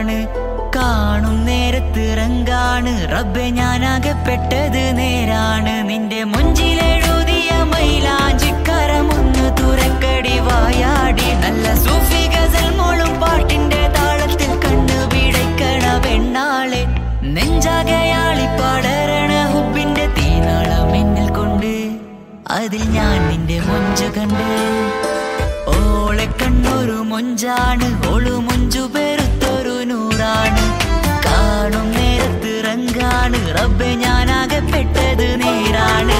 മുത്താണ് കാണും നേരത്ത് റങ്കാണ് റബ്ബെ ഞാനാകപ്പെട്ടത് നേരാണ് നിന്റെ മുഞ്ചിലെഴുതിയ മൈലാഞ്ചിക്കരമൊന്ന് തുറക്കടി വായാടി നല്ല സൂഫി ഗസൽ മോളും പാട്ടിന്റെ താളത്തിൽ കണ്ണു പിടയ്ക്കണ പെണ്ണാളെ നെഞ്ചാകയാളി പടരണ ഹുബിന്റെ തീനാളം എന്നിൽ കൊണ്ട് അതിൽ ഞാൻ നിന്റെ മൊഞ്ചു കണ്ട് ഓളെ കണ്ണൊരു മൊഞ്ചാണ് ഓളു മൊഞ്ചു പെരുത്തൊരു നൂറാണ് കാണും നേരത്ത് റങ്കാണ് റബ്ബെ ഞാനാകപ്പെട്ടത് നേരാണ്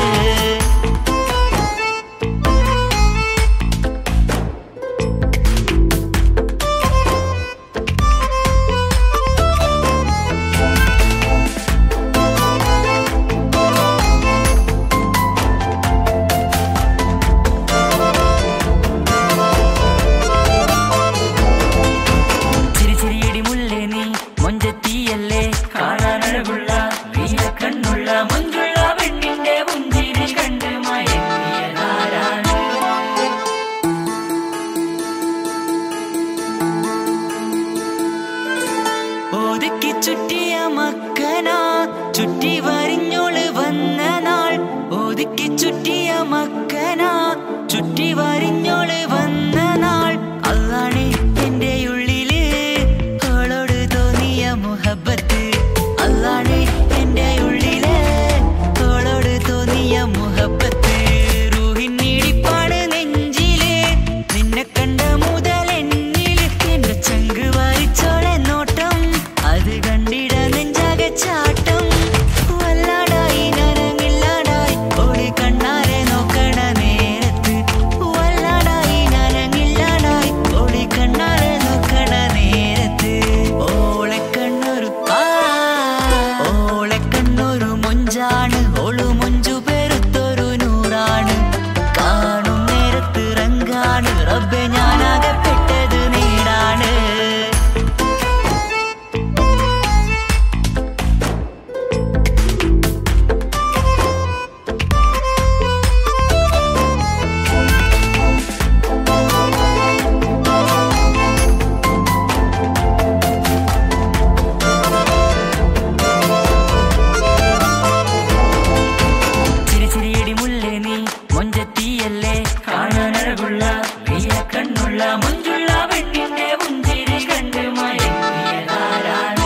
ചിരി ചിരിയടി മുല്ലേ നീ മൊഞ്ചത്തിയല്ലേ കാണാനഴകുള്ള വീര കണ്ണുള്ള മൊഞ്ചുള്ള പെണ്ണിന്റെ പുഞ്ചിരി കണ്ട് മയങ്ങിയതാരാണ് ഒതുക്കി ചുറ്റിയ മക്കനാ ചുറ്റി വരിഞ്ഞോള് വന്ന നാൾ ഒതുക്കി ചുറ്റിയ മക്കനാ ചുറ്റി വരിഞ്ഞോള് വന്ന നാൾ അതാണ് എന്റെ ഉള്ളില് അവളോട് തോന്നിയ മുഹബത്ത് അതാണ് എന്റെ ഉള്ളില് അവളോട് തോന്നിയ മുഹബത്ത് റൂഹിന്നിടിപ്പാണ് നെഞ്ചില് നിന്നെ കണ്ട മുതൽ എന്നില് എന്റെ ചങ്ക് വാരിച്ചോളെ നോട്ടം അത് കണ്ടിട നെഞ്ചാകെ ചാട്ടം വല്ലാടായി നനങ്ങില്ലാടായി ഓടി കണ്ണാരെ നോക്കണ നേരത്ത് വല്ലാടായി നനങ്ങില്ലാടായി ഓടി കണ്ണാരെ നോക്കണ നേരത്ത് ഓളെ കണ്ണൊരു ആ ഓളെ കണ്ണൊരു മൊഞ്ചാണ് ഓളു മൊഞ്ചു പെരുത്തൊരു നൂറാണ് കാണും നേരത്ത് റങ്കാണ് റബ്ബെ ഞാനാകപ്പെട്ടത് നേരാണ് ചിരി ചിരിയടി മുല്ലേ നീ മൊഞ്ചത്തിയല്ലേ കാണാനഴകുള്ള വീര കണ്ണുള്ള മൊഞ്ചുള്ള പെണ്ണിന്റെ പുഞ്ചിരി കണ്ട് മയങ്ങിയതാരാണ്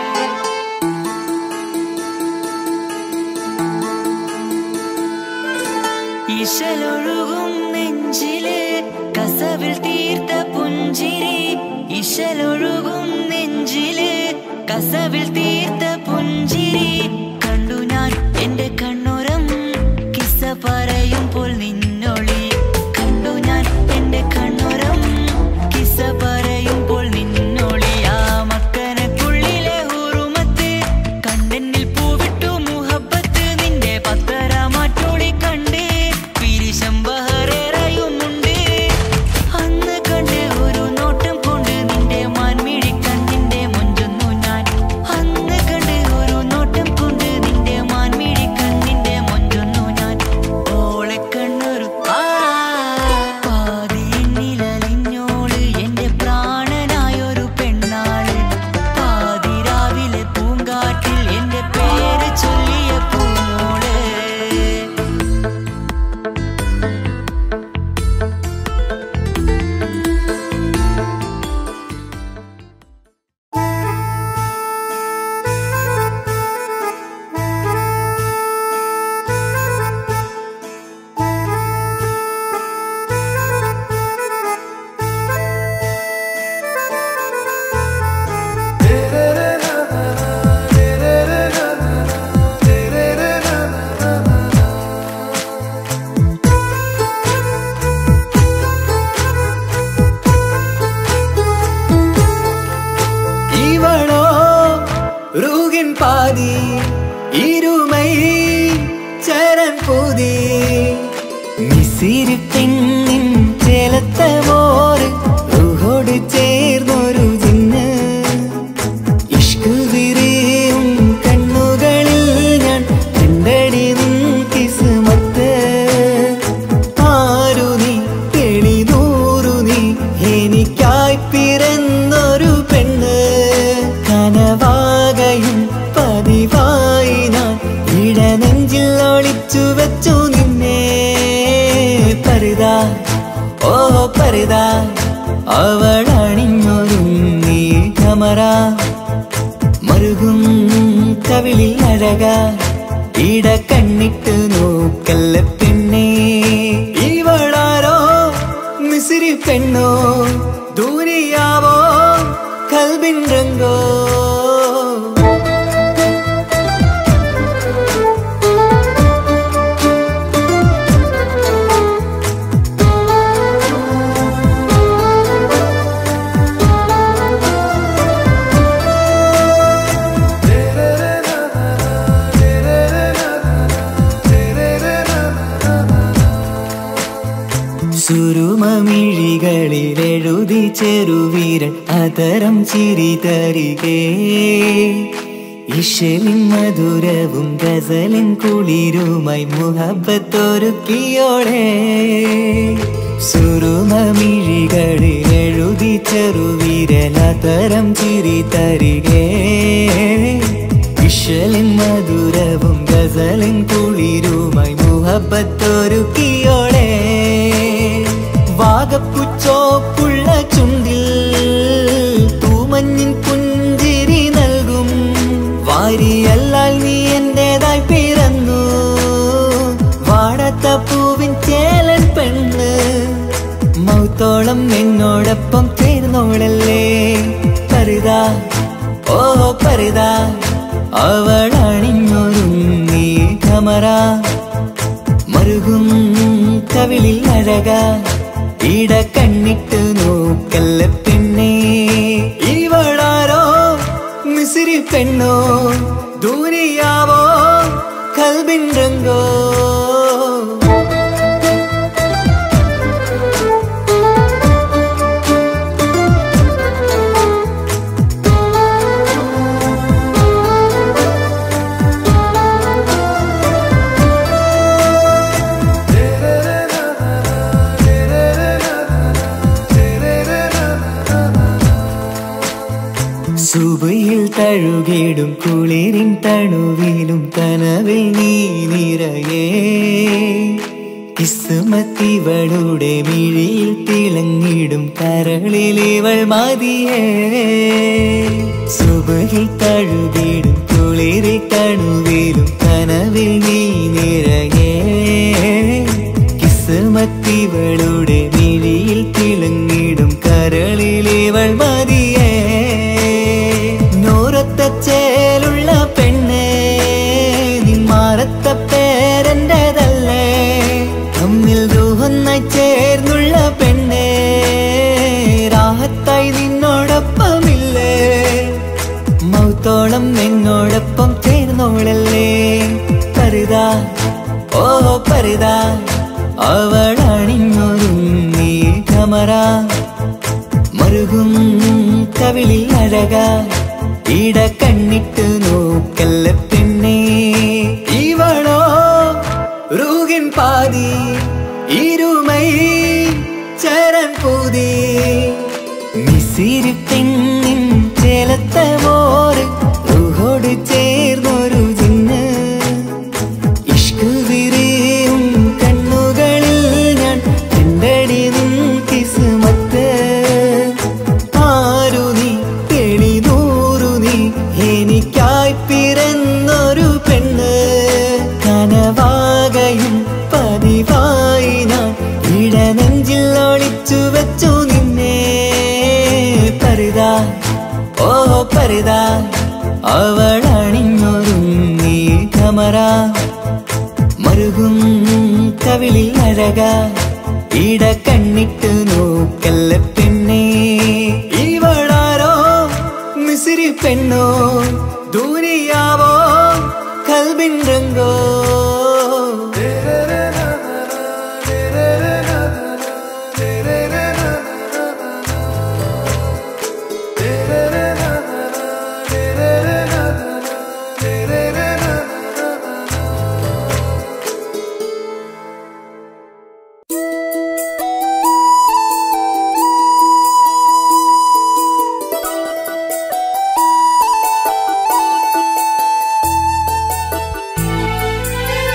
ഇശലൊഴുകും നെഞ്ചിലെ കസവിൽ തീർത്ത പുഞ്ചിരി ഇശലൊഴുകും നെഞ്ചിലെ കസവിൽ തീർത്ത പുഞ്ചിരി കണ്ടു ഞാൻ എന്റെ കണ്ണുരം കിസ്സ പറയുമ്പോൾ നിന്നൊളി കണ്ടു ഞാൻ എന്റെ കണ്ണുരം കിസ്സ പറയുമ്പോൾ നിന്നൊളി ആ മക്കനക്കുള്ളിലെ ഹുറുമത്ത് കണ്ടെന്നിൽ പൂവിട്ടു മുഹബത്ത് നിന്റെ പത്തര മാറ്റോളി കണ്ട് പിരിശം ബഹറേറയുന്നുണ്ട് അന്ന് കണ്ട് ഒരു നോട്ടം കൊണ്ട് നിന്റെ മാൻമിഴി കണ്ണിന്റെ മൊഞ്ചൊന്നു ഞാൻ അന്ന് കണ്ട് ഒരു നോട്ടം കൊണ്ട് നിന്റെ മാൻമിഴി കണ്ണിന്റെ മൊഞ്ചൊന്നു ഞാൻ ഓളെ കണ്ണൊരു ആ പാതി എന്നിലലിഞ്ഞോള് എന്റെ പ്രാണനായൊരു പെണ്ണാള് പാതി രാവിലെ പൂങ്കാട്ടിൽ എന്റെ പേര് ചൊല്ലിയ പൂമോള് இவளோ ரூகின் பாதி இருமை ചരൻ പൂതി മിസിരി പെണ്ണിൻ ചേലത്ത മോറ് റൂഹോട് ചേർന്നൊരു ജിന്ന് ഇഷ്ക് വിരിയും കണ്ണുകളിൽ ഞാൻ കണ്ടടി നിൻ കിസ്മത്ത് ആരു നീ തെളിനൂറു നീ എനിക്കായി പിറന്നൊരു പെണ്ണ് പരിത അവൾ അണിഞ്ഞൊരുങ്ങി കമറ മറുകും കവിളിൽ അഴക ഇട കണ്ണിട്ട് നോക്കല്ല പെണ്ണേ ഇവളാരോ മിസിരി പെണ്ണോ ദൂരിയാവോ കൽബിൻ രംഗോ സുരുമമിഴികളിൽ എഴുതി ചെറുവീരൻ അതരം ചിരി തരികേ ഇഷലിൻ മധുരവും ഗസലിൻ കുളിരുമായി മുഹബത്തൊരുക്കിയോടെ സുരുമമിഴികളിൽ എഴുതി ചെറുവീരൻ അതരം ചിരി തരികേ ഇഷലിൻ മധുരവും ഗസലിൻ കുളിരുമായി മുഹബത്തൊരുക്കിയോടെ വാഗപ്പുച്ചോപ്പുള്ള ചുണ്ടിൽ തൂമഞ്ഞിൻ പുഞ്ചിരി നൽകും വാരിയല്ലാൽ നീ എന്റേതായി പിറന്നു വാടത്ത പൂവിൻ ചേലൻ പെണ്ണ് മൗത്തോളം എന്നോടൊപ്പം ചേർന്നോളല്ലേ പരിതാ ഓ പരിതാ അവൾ അണിഞ്ഞൊരുങ്ങി കമറ മറുകും കവിളിൽ അഴക ഇട കണ്ണിട്ട് നോക്കല്ല പെണ്ണേ ഇവളാരോ മിസിരി പെണ്ണോ ദൂരിയാവോ കൽബിൻ രംഗോ സുബയിൽ തഴുകിടും കുളിരിൻ തണുവിലും കനവിൽ നീ നിറയേ കിസ്മത്തിവളുടെ മിഴിയിൽ തിളങ്ങിടും കരളിലിവൾ മതിയേ സുബയിൽ തഴുകിടും കുളിരിൽ തണുവിലും കനവിൽ നീ നിറയേ കിസ്മത്തിവളുടെ മിഴിയിൽ തിളങ്ങിടും കരളിലിവൾ മതിയേ നൂറത്ത ചേലുള്ള പെണ്ണേ നിന്മാറത്ത പേരെൻ്റെതല്ലേ തമ്മിൽ ദൂഹൊന്നായി ചേർന്നുള്ള പെണ്ണേ രാഹത്തായി നിന്നോടൊപ്പമില്ലേ മൗത്തോളം എന്നോടൊപ്പം ചേർന്നോളല്ലേ പരിതാ ഓ പരിതാ അവൾ അണിഞ്ഞൊരുങ്ങി കമറ മറുകും കവിളിൽ അഴക ഇട കണ്ണിട്ട് നോക്കല്ല പെണ്ണേ ഇവളോ റൂകിൻ പാതി ഇരുമൈ ചരൻ പൂതി മിസിരി പെണ്ണിൻ ചേലത്ത മോറ് റൂഹോട് ചേർന്നൊരു ജിന്ന് ഇഷ്ക് വിരിയും കണ്ണുകളിൽ ഞാൻ കണ്ടടി നിൻ കിസ്മത്ത് ആരു നീ തെളിനൂറു നീ എനിക്കായി പിറന്നൊരു പെണ്ണ് കനവാകയും പതിവായി ഞാൻ ഇടനെഞ്ചിൽ ഒളിച്ചു വെച്ചു നിന്നെ പരിതാ ഓ പരിതാ അവൾ അണിഞ്ഞൊരുങ്ങി കമറ മറുകും കവിളിൽ അഴക ഇട കണ്ണിട്ട് നോക്കല്ല പെണ്ണേ ഇവളാരോ മിസിരി പെണ്ണോ ദൂരിയാവോ കൽബിൻ രംഗോ ും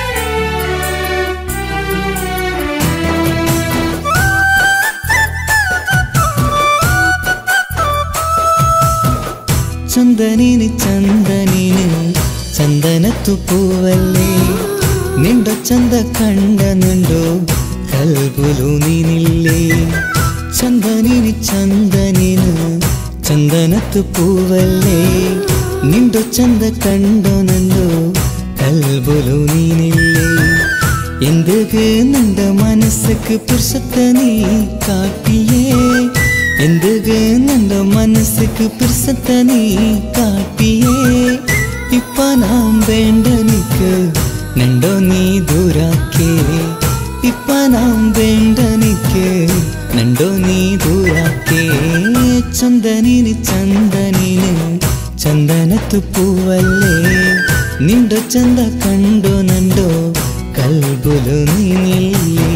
ചന്ദനിന് ചന്ദനിന് ചന്ദനത്തു പൂവല്ലേ നിണ്ടോ ചന്ത കണ്ട നിണ്ടോ കൽബുലു നീനില്ലേ ചന്ദനിന് ചന്ദനിന് ചന്ദനത്തു പൂവല്ലേ നിണ്ടോ ചന്ത കണ്ടോ നണ്ടോ കൽബുലു നീനില്ലേ എന്തുക്ക് നിണ്ട മനസ്സുക്ക് പുരുഷത്തെ നീ കാട്ടിയേ എന്തുക്ക് നിണ്ട മനസ്സുക്ക് പുരുഷത്തെ നീ കാട്ടിയേ ഇപ്പ നാം വേണ്ട നിക്ക് നണ്ടോ നീ ദൂരാക്കേ ഇപ്പ നാം വേണ്ട നിക്ക് നണ്ടോ നീ ദൂരാക്കേ ചന്ദനിന് ചന്ദനിന് ചന്ദനത്തു പൂവല്ലേ നിണ്ടോ ചന്ത കണ്ടോ നണ്ടോ കൽബുലു നീനില്ലേ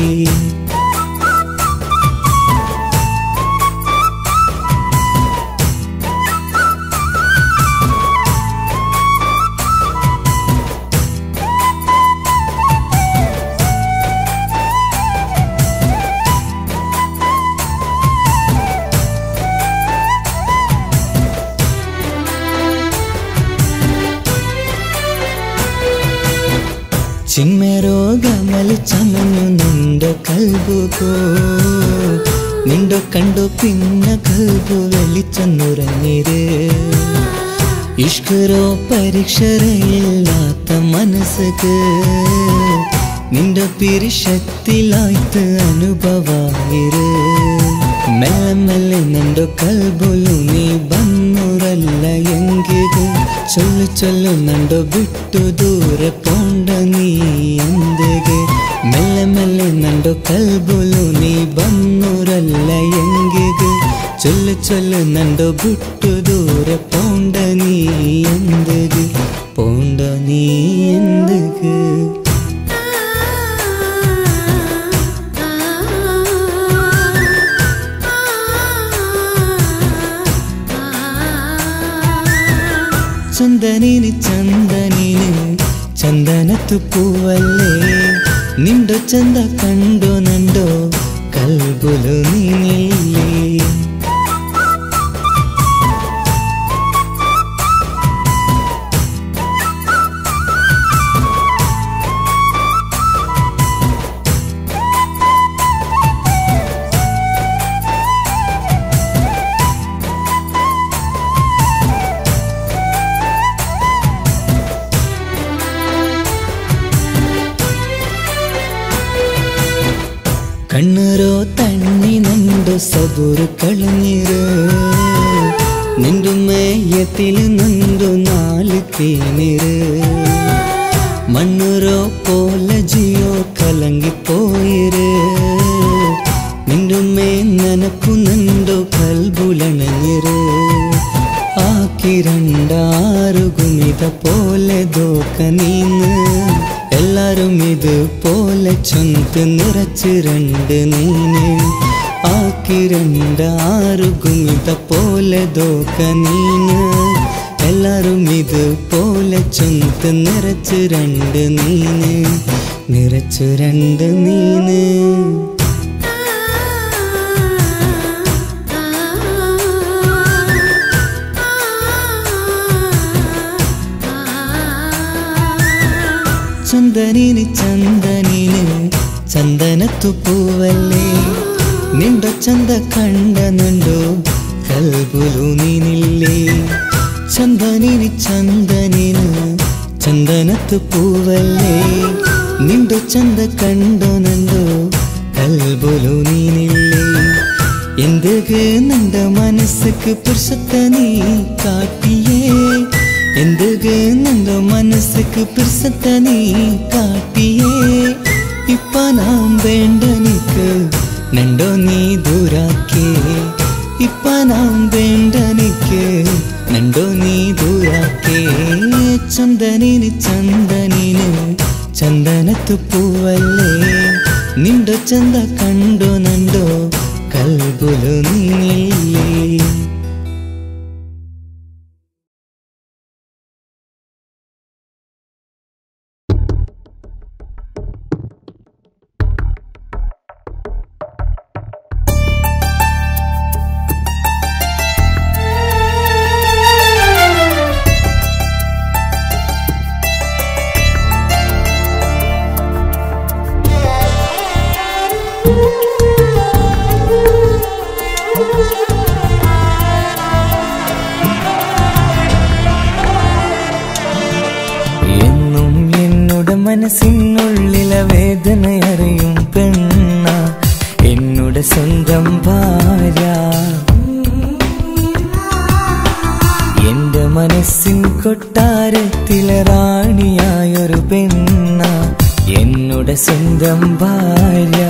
ಚಿನ್ಮೆರೋಗಮಲು ಚಮನು ನಿಂಡೋ ಕಲ್ಬುಗೋ ನಿಂಡೋ ಕಂಡು ಪಿನ್ನ ಕಲ್ಬು വെളിച്ചെന്നുറങ്ങിര് ഇഷ്കരോ പരീക്ഷരയില്ലാത്ത മനസ്സുക്ക് നിന്റെ പിരിശത്തിലായിട്ട് അനുഭവായിര് മെല്ലെ മെല്ലെ നിന്റെ കൽബുലു നീ ബന്നുറല്ല എങ്കിത് ചൊല്ലു ചൊല്ലു നണ്ടോ ಬಿಟ್ಟು ದೂರ ಪೋಂಡ ನೀ ಎಂದಿಗೆ ಮೆಲ್ಲೆ ಮೆಲ್ಲೆ ನಂಡು ಕಲ್ಬುಲು ನೀ ಬನ್ನೂರಲ್ಲ ಎಂಗಿಗೆ ಚೊಲ್ಲು ಚೊಲ್ಲು ನಂಡು ಬಿಟ್ಟು ದೂರ ಪೋಂಡ ನೀ ಎಂದಿಗೆ ಪೋಂಡ ನೀ ಎಂದಿಗೆ ചന്ദനിന് ചന്ദനിന് ചന്ദനത്തു പൂവല്ലേ നിണ്ടോ ചന്ത കണ്ടോ നണ്ടോ കൽബുലു നീനില്ലേ കണ്ണുരോ തണ്ണി നണ്ടു സബുറ് കളഞ്ഞിര് നിണ്ടു മേയത്തില് നണ്ടു നാല് തേനിര് മണ്ണുരോ പോലെ ജിയോ കലങ്ങിപ്പോയിര് നിണ്ടു മേ നനക്കു നണ്ടു കൽബുലണഞ്ഞിര് ആക്കി രണ്ടാറു ഗുമിത പോലെ ദോക്ക നീന്ന് എല്ലാരും ഇത് പോലെ ചൊന്ത് നിറച്ച് രണ്ട് നീന് ആക്കി രണ്ടാറു ഗുമിത പോലെ ദോക്ക നീന് എല്ലാരും ഇത് പോലെ ചൊന്ത് നിറച്ച് രണ്ട് നീന് നിറച്ച് രണ്ട് നീന് ചന്ദനിന് ചന്ദനിന് ചന്ദനത്തു പൂവല്ലേ നിണ്ടോ ചന്ത കണ്ട നണ്ടോ കൽബുലു നീനില്ലേ ചന്ദനിന് ചന്ദനിന് ചന്ദനത്തു പൂവല്ലേ നിണ്ടോ ചന്ത കണ്ടോ നണ്ടോ കൽബുലു നീനില്ലേ എന്തുക്ക് നിണ്ട മനസ്സുക്ക് പുരുഷത്തെ നീ കാട്ടിയേ എന്തുക്ക് നിന്റെ മനസ്സുക്ക് പുരുഷത്തെ നീ കാട്ടിയേ ഇപ്പ നാം വേണ്ട നിക്ക് നണ്ടോ നീ ദൂരാക്കേ ഇപ്പ നാം വേണ്ട നിക്ക് നണ്ടോ നീ ദൂരാക്കേ ചന്ദനിന് ചന്ദനിന് ചന്ദനത്തു പൂവല്ലേ നിണ്ടോ ചന്ത കണ്ടോ നണ്ടോ കൽബുലു നീനില്ലേ ആ മനസ്സിനുള്ളിലെ വേദനയറിയും പെണ്ണ എന്നുടെ സ്വന്തം ഭാര്യ എന്റെ മനസ്സിൻ കൊട്ടാരത്തിലെ റാണിയായൊരു പെണ്ണ എന്നുടെ സ്വന്തം ഭാര്യ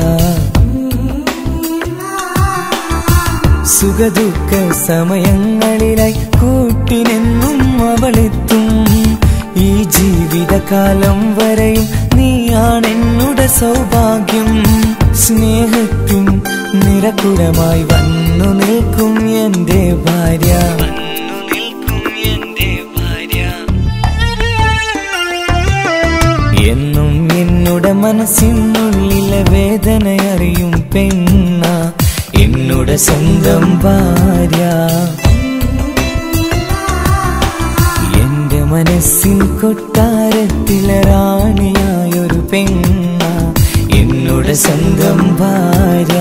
സുഖദുഃഖ സമയങ്ങളിലായി കൂട്ടിനെന്നും അവളെത്തും ഈ ജീവിതകാലം വരെയും നീയാണെന്നുടെ സൗഭാഗ്യം സ്നേഹത്തിൻ നിറക്കുരമായി വന്നു നിൽക്കും എന്റെ ഭാര്യ എന്നും എന്നുടെ മനസ്സിനുള്ളിലെ വേദനയറിയും പെണ്ണ എന്നുടെ സ്വന്തം ഭാര്യ എന്റെ മനസ്സിൻ കൊട്ടാരത്തിലെ റാണിയായൊരു പെണ്ണ എന്നുടെ സ്വന്തം ഭാര്യ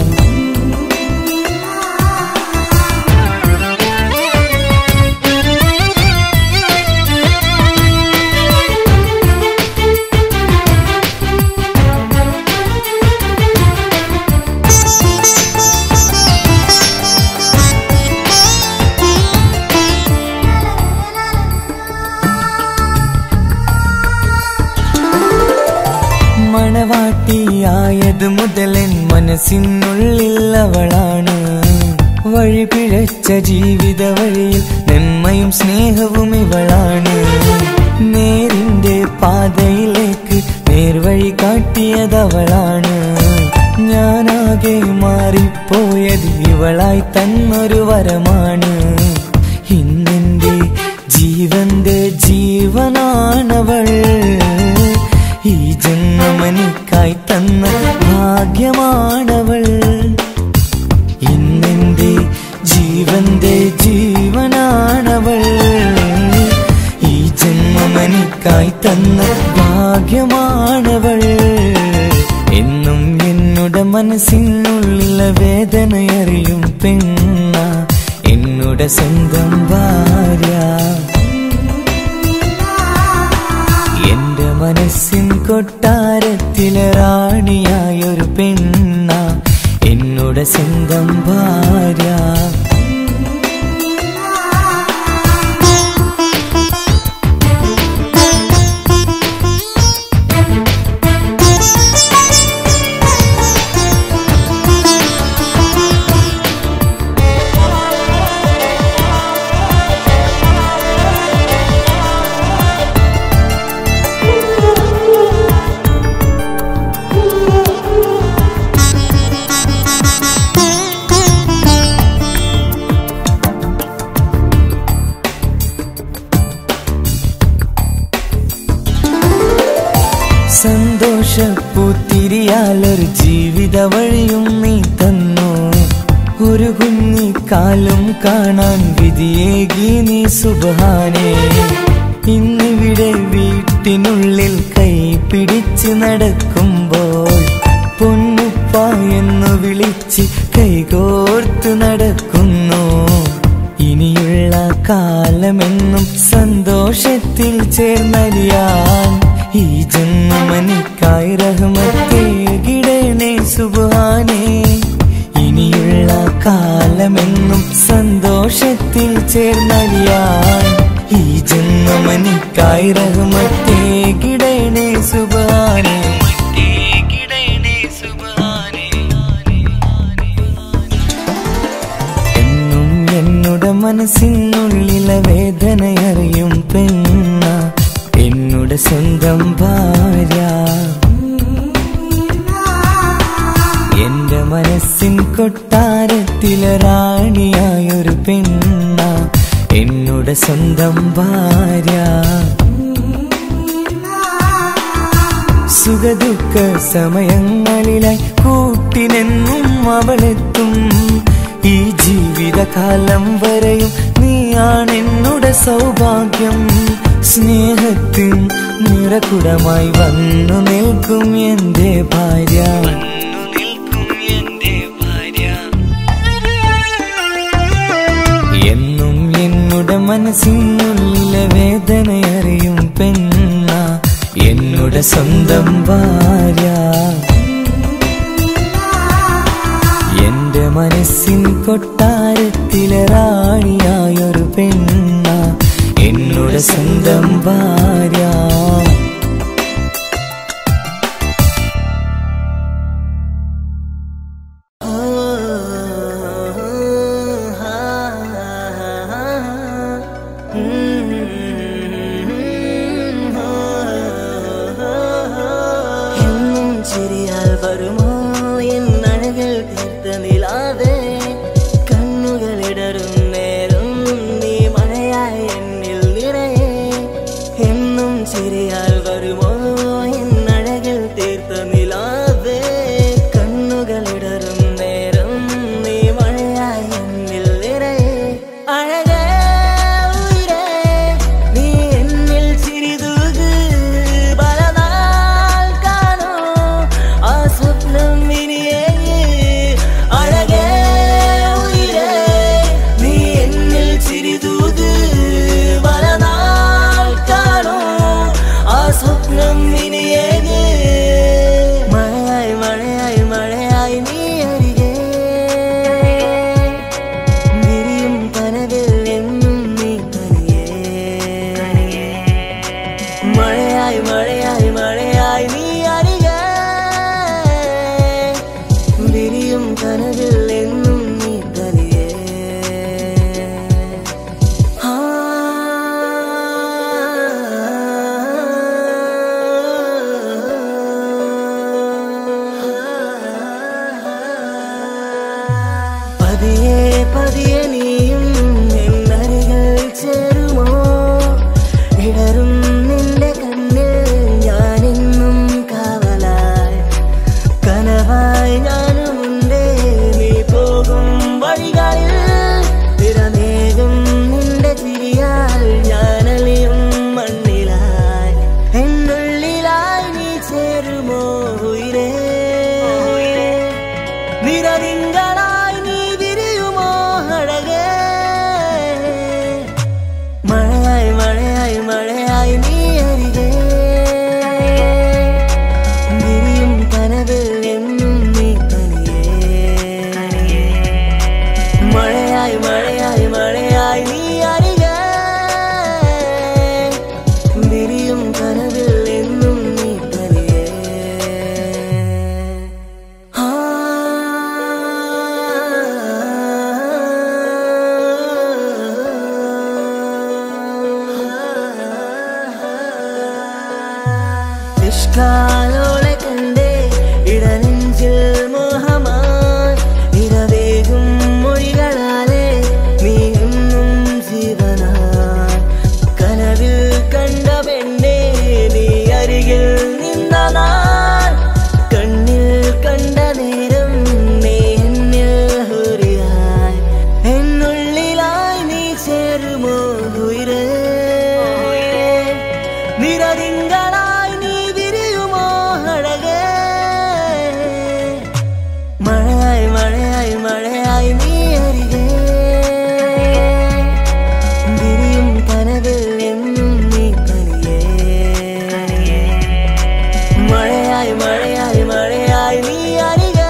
മണവാട്ടിയായത് മുതലൻ മനസ്സിനുള്ളിൽ അവളാണ് വഴി പിഴച്ച ജീവിത വഴിയിൽ നന്മയും സ്നേഹവും ഇവളാണ് നേരിന്റെ പാതയിലേക്ക് നേർവഴി കാട്ടിയതവളാണ് ഞാനാകെ മാറിപ്പോയത് ഇവളായി തന്നൊരു വരമാണ് ഇന്നെന്റെ ജീവന്റെ ജീവനാണവൾ ഈ ജന്മമനിക്കായി തന്ന ഭാഗ്യമാണവൾ ഇന്നെന്റെ ജീവന്റെ ജീവനാണവൾ ഈ ജന്മമനിക്കായി തന്ന ഭാഗ്യമാണവൾ എന്നും എന്നുടെ മനസ്സിനുള്ളിലെ വേദനയറിയും പെണ്ണ എന്നുടെ സ്വന്തം ഭാര്യ എന്റെ മനസ്സിൻ കൊട്ടാരത്തിലെ റാണിയായൊരു പെണ്ണ എന്നുടെ സ്വന്തം ഭാര്യ സന്തോഷപ്പൂത്തിരിയാലൊരു ജീവിത വഴിയും നീ തന്നു ഒരു കുഞ്ഞിക്കാലും കാണാൻ വിധിയേകി നീ സുബാനേ ഇന്നിവിടെ വീട്ടിനുള്ളിൽ കൈ പിടിച്ച് നടക്കുമ്പോൾ പൊന്നുപ്പ എന്ന് വിളിച്ച് കൈകോർത്ത് നടക്കുന്നു ഇനിയുള്ള കാലമെന്നും സന്തോഷത്തിൽ ചേർന്നറിയാൻ ഈ ജന്മനിക്കായി റഹ്മത്തേകിടണേ സുബാനേ ഇനിയുള്ള കാലമെന്നും സന്തോഷത്തിൽ ചേർന്നറിയാൻ ഈ ജന്മനിക്കായി റഹ്മത്തേകിടണേ സുബാനേ എന്നും എന്നുടെ മനസ്സിനുള്ളിലെ വേദനയറിയും പെണ്ണ എന്നുടെ സ്വന്തം ഭാര്യ എന്റെ മനസ്സിൻ കൊട്ടാരത്തിലെ റാണിയായൊരു പെണ്ണ എന്നുടെ സ്വന്തം ഭാര്യ സുഖദുഃഖ സമയങ്ങളിലായി കൂട്ടിനെന്നും അവളെത്തും ഈ ജീവിതകാലം വരെയും നീയാണെന്നുടെ സൗഭാഗ്യം സ്നേഹത്തിൻ നിറകുടമായി വന്നു നിൽക്കും എന്റെ ഭാര്യ എന്നും എന്നുടെ മനസ്സിനുള്ളിലെ വേദനയറിയും പെണ്ണ എന്നുടെ എന്നുടെ സ്വന്തം ഭാര്യ എന്റെ മനസ്സിൻ കൊട്ടാരത്തിലെ റാണിയായൊരു പെണ്ണ എന്നുടെ സ്വന്തം ഭാര്യ എന്നും ചിരിയാൽ വരുമോ എൻ അഴകൾ തീർത്ത നിലാതെ കണ്ണുകളിടറും നേരം നീ മഴയായി എന്നിൽ നിറയെ എന്നും ചിരിയാൽ വരുമോ എൻ അഴകൾ തീർത്ത നിലാതെ കണ്ണുകളിടറും നേരം നീ മഴയായി എന്നിൽ നിറയെ അഴകേ ഉയിരേ, നീ എന്നിൽ ചിരിതൂക് പലനാൾ കാണൂ ആ സ്വപ്നം ഇനിയേ അഴകേ ഉയിരേ, നീ എന്നിൽ ചിരിതൂക് പലനാൾ കാണൂ ആ സ്വപ്നം ഇനിയേ മഴയായി മഴയായി മഴയായി നീ അരികേ വിരിയും കനവിൽ എന്നും നീ തനിയേ മഴയായി മഴയായി മഴയായി നീ അരികെ വിരിയും കനവിൽ എന്നും നീ തനിയേ ആ പതിയെ പതിയെ നീയും എന്നരികൾ ചേരുമോ ഇടറും നിന്റെ കണ്ണിൽ ഞാനെന്നും കാവലായി കനവായി ഞാനുമുണ്ട് നീ പോകും വഴികളിൽ തിരമേകും നിന്റെ ചിരിയാൽ ഞാനലിയും മണ്ണിലായി എന്നുള്ളിലായി നീ ചേരുമോ ഉയരേ നിറതിങ്കളായി നീ വിരിയുമോ അഴകേ മഴയായി മഴയായി മഴയായി നീ അരികേ വിരിയും കനവിൽ എന്നും നീ തനിയേ മഴയായി മഴയായി മഴയായി നീ അരികേ വിരിയും കനവിൽ എന്നും നീ തനിയേ ആ നിഷ്കാലോളെ കണ്ടേ ഇടനെഞ്ചിൽ മോഹമായി ഇരവേകും മൊഴികളാലെ നീ എന്നും ജീവനായി കനവിൽ കണ്ട പെണ്ണേ നീ അരികിൽ നിന്ന നാൾ കണ്ണിൽ കണ്ട നേരം നീ എന്നിൽ ഹുരിയായി എന്നുള്ളിലായി നീ ചേരുമോ ഉയരേ നിറതിങ്കളായി നീ വിരിയുമോ അഴകേ മഴയായി മഴയായി മഴയായി നീ അരികേ വിരിയും കനവിൽ എന്നും നീ തനിയേ മഴയായി മഴയായി മഴയായി നീ അരികേ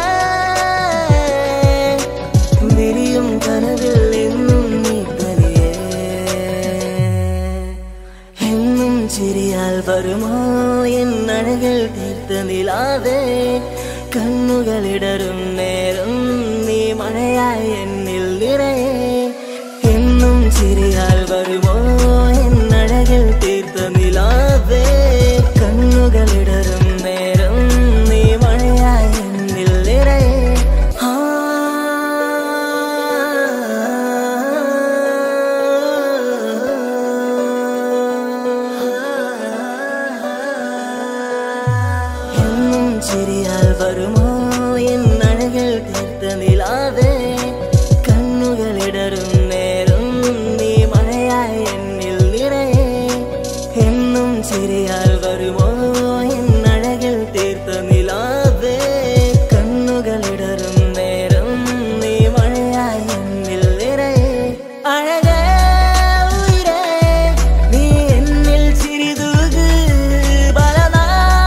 വിരിയും കനവിൽ എന്നും നീ തനിയേ എന്നും ചിരിയാൽ വരുമോ എന്നഴകൾ തീർത്ത നിലാതെ കണ്ണുകളിടറും നേരം നീ മഴയായി എന്നിൽ നിറയെ എന്നും ചിരിയാൽ വരുമോ എന്നഴകൾ തീർത്ത നിലാതെ കണ്ണുകളിടറും നേരം നീ മഴയായി എന്നിൽ നിറയെ ആ എന്നും ചിരിയാൽ വരുമോ എന്നഴകൾ തീർത്ത നിലാതെ കണ്ണുകളിടറും നേരം നീ മഴയായി എന്നിൽ നിറയെ എന്നും ചിരിയാൽ വരുമോ എന്നഴകൾ തീർത്ത നിലാതെ കണ്ണുകളിടറും നേരം നീ മഴയായി എന്നിൽ നിറയെ അഴകേ ഉയിരേ, നീ എന്നിൽ ചിരിതൂക് പലനാൾ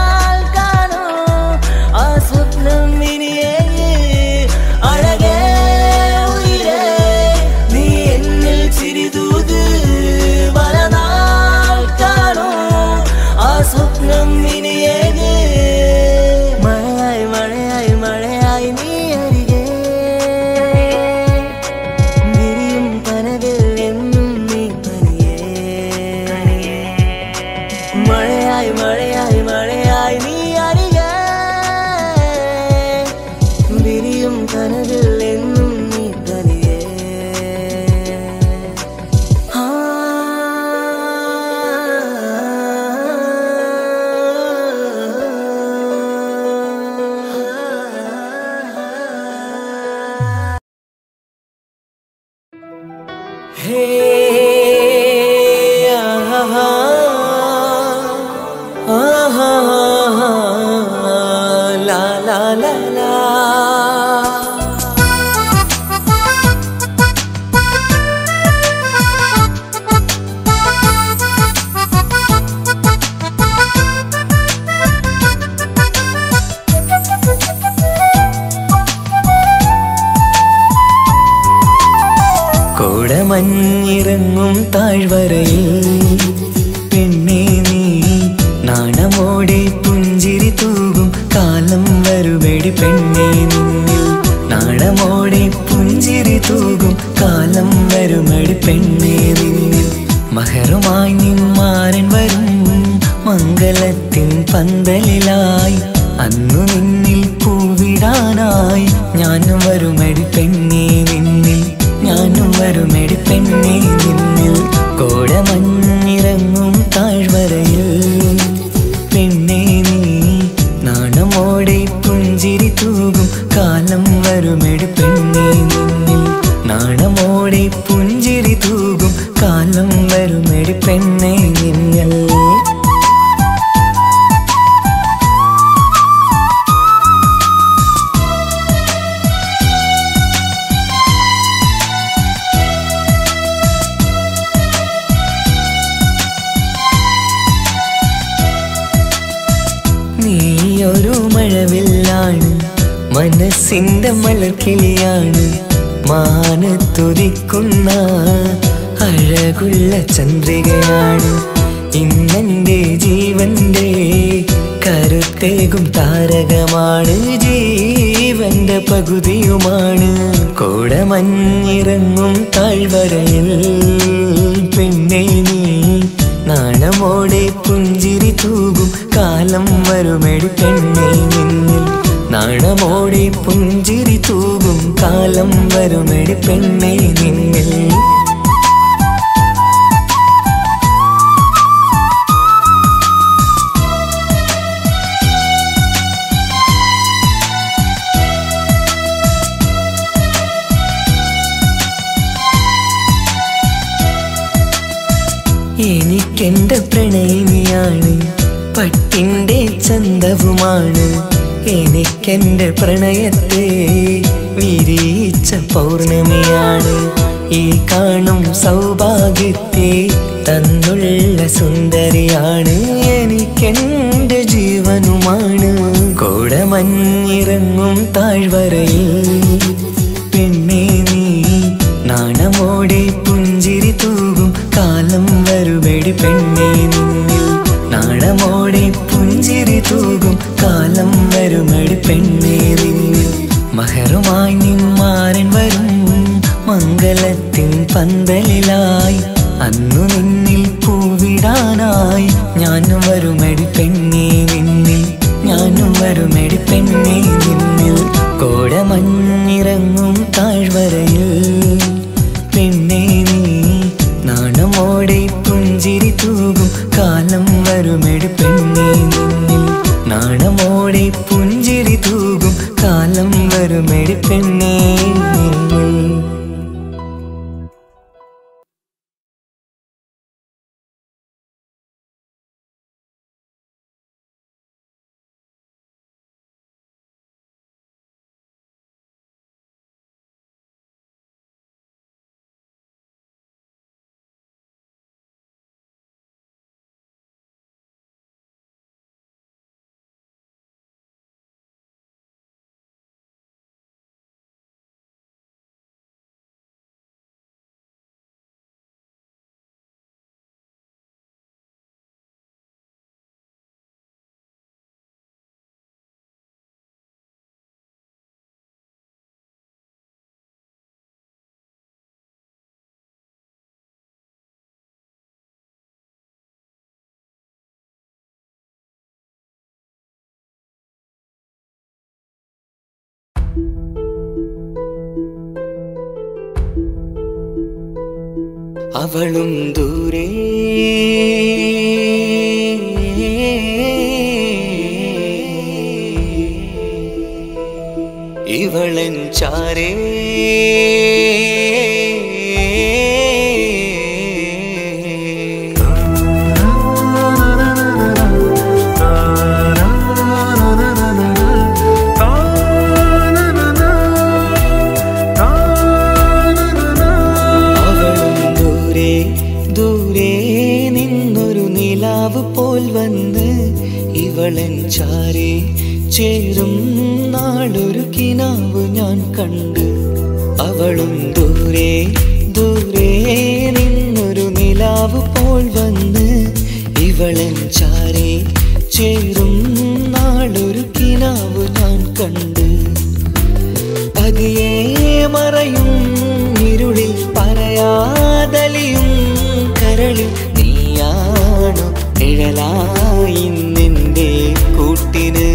ലാ ലാ കോടമഞ്ഞിറങ്ങും താഴ്വരയിൽ പെണ്ണേ നീ നാണമോടെ പുഞ്ചിരി തൂകും കാലം വരുമെടി പെണ്ണേ നിന്നിൽ നാണമോടെ പുഞ്ചിരി തൂകും കാലം വരുമെടി പെണ്ണേ നിന്നിൽ മഹറുമായി നിന്മാരൻ വരും മംഗലത്തിൻ പന്തലിലായി അന്നു നിന്നിൽ പൂവിടാനായി ഞാനും വരുമെടി പെണ്ണേ നിന്നിൽ ഞാനും വരുമെടി പെണ്ണേ നിന്നിൽ കോടമഞ്ഞിറങ്ങും താഴ്വരയിൽ പെണ്ണേ നീ നാണമോടെ പുഞ്ചിരി തൂകും കാലം വരുമെടി പെണ്ണേ നിന്നിൽ നാണമോടെ പുഞ്ചിരി തൂകും കാലം വരുമെടി പെണ്ണേ നിന്നിൽ നീയൊരു മഴവില്ലാണ് മനസ്സിന്റെ മലർക്കിളിയാണ് മാനത്തുതിക്കുന്ന അഴകുള്ള ചന്ദ്രികയാണ് ഇന്നെന്റെ ജീവന്റെ കരുത്തേകും താരകമാണ് ജീവന്റെ പകുതിയുമാണ് കോടമഞ്ഞിറങ്ങും താഴ്വരയിൽ പെണ്ണേ നീ നാണമോടെ പുഞ്ചിരി തൂകും കാലം വരുമെടി പെണ്ണേ നിന്നിൽ നാണമോടെ പുഞ്ചിരി തൂകും കാലം വരുമെടി പെണ്ണേ നിന്നിൽ എനിക്കെന്റെ പ്രണയിനിയാണ് പട്ടിന്റെ ചന്തവുമാണ് എനിക്കെന്റെ പ്രണയത്തെ വിരിയിച്ച പൗർണമിയാണ് ഈ കാണും സൗഭാഗ്യത്തെ തന്നുള്ള സുന്ദരിയാണ് എനിക്കെന്റെ ജീവനുമാണ് കോടമഞ്ഞിറങ്ങും താഴ്വരയിൽ പെണ്ണേ നീ നാണമോടെ പുഞ്ചിരി തൂകും കാലം വരുമെടി പെണ്ണേ നിന്നിൽ നാണമോടെ പുഞ്ചിരി തൂകും കാലം വരുമെടി പെണ്ണേ നിന്നിൽ മഹറുമായി നിന്മാരൻ വരും മംഗലത്തിൻ പന്തലിലായി അന്നു നിന്നിൽ പൂവിടാനായി ഞാനും വരുമെടി പെണ്ണേ നിന്നിൽ ഞാനും വരുമെടി പെണ്ണേ നിന്നിൽ കോടമഞ്ഞിറങ്ങും താഴ്വരയിൽ പെണ്ണേ നീ നാണമോടെ പുഞ്ചിരി തൂകും കാലം വരുമെടി പെണ്ണേ നിന്നിൽ നാണമോടെ പുഞ്ചിരി തൂകും കാലം വരുമെടി പെണ്ണേ നിന്നിൽ അവളും ദൂരെ ഇവളൻ ചാരേ ആ ദൂരെ നിന്നൊരു നിലാവ് പോൽ വന്ന് ഇവളൻ ചാരെ ചേരും നാളൊരു കിനാവ് ഞാൻ കണ്ട് അവളും ദൂരെ ദൂരെ നിന്നൊരു നിലാവ് പോൽ വന്ന് ഇവളൻ ചാരെ ചേരും നാളൊരു കിനാവ് ഞാൻ കണ്ട് പതിയെ മറയും ഇരുളിൽ പറയാതലിയും കരളിൽ നീയാണു നിഴലായി നിന്റെ കൂട്ടിന്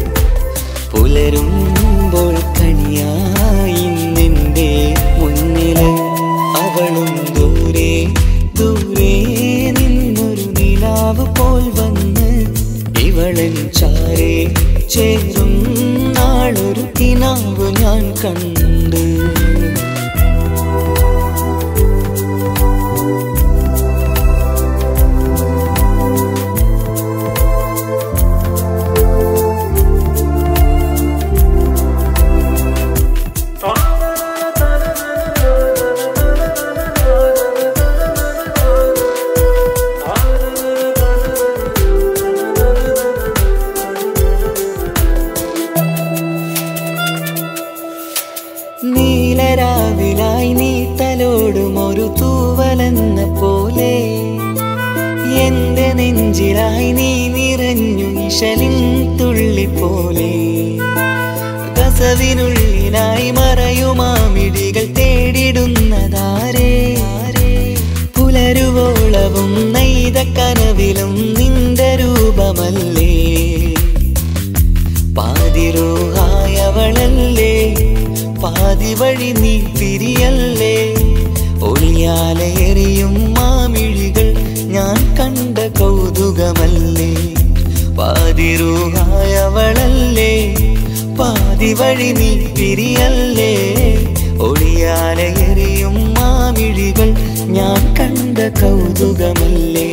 പുലരുമ്പോൾ കണിയായി നിന്റെ മുന്നില് അവളും ദൂരെ ദൂരെ നിന്നൊരു നിലാവ് പോൽ വന്ന് ഇവളൻ ചാരെ ചേരും നാളൊരു കിനാവ് ഞാൻ കണ്ട് നീലരാവിലായി നീ തലോടും ഒരു തൂവലെന്ന പോലെ എന്റെ നെഞ്ചിലായി നീ നിറഞ്ഞു ഇശലിൻ തുള്ളി പോലെ കസവിനുള്ളിലായി മറയുമാമിടികൾ തേടിടുന്നതാരേ പുലരുവോളവും നെയ്ത കനവിലും നിന്റെ രൂപമല്ലേ പാതിരോഹായവളല്ലേ പാതി വഴി നീ തിരിയല്ലേ ഒളിയാലെറിയും മാമിഴികൾ ഞാൻ കണ്ട കൗതുകമല്ലേ പാതിരൂഹായവളല്ലേ പാതി വഴി നീ തിരിയല്ലേ ഒളിയാലെറിയും മാമിഴികൾ ഞാൻ കണ്ട കൗതുകമല്ലേ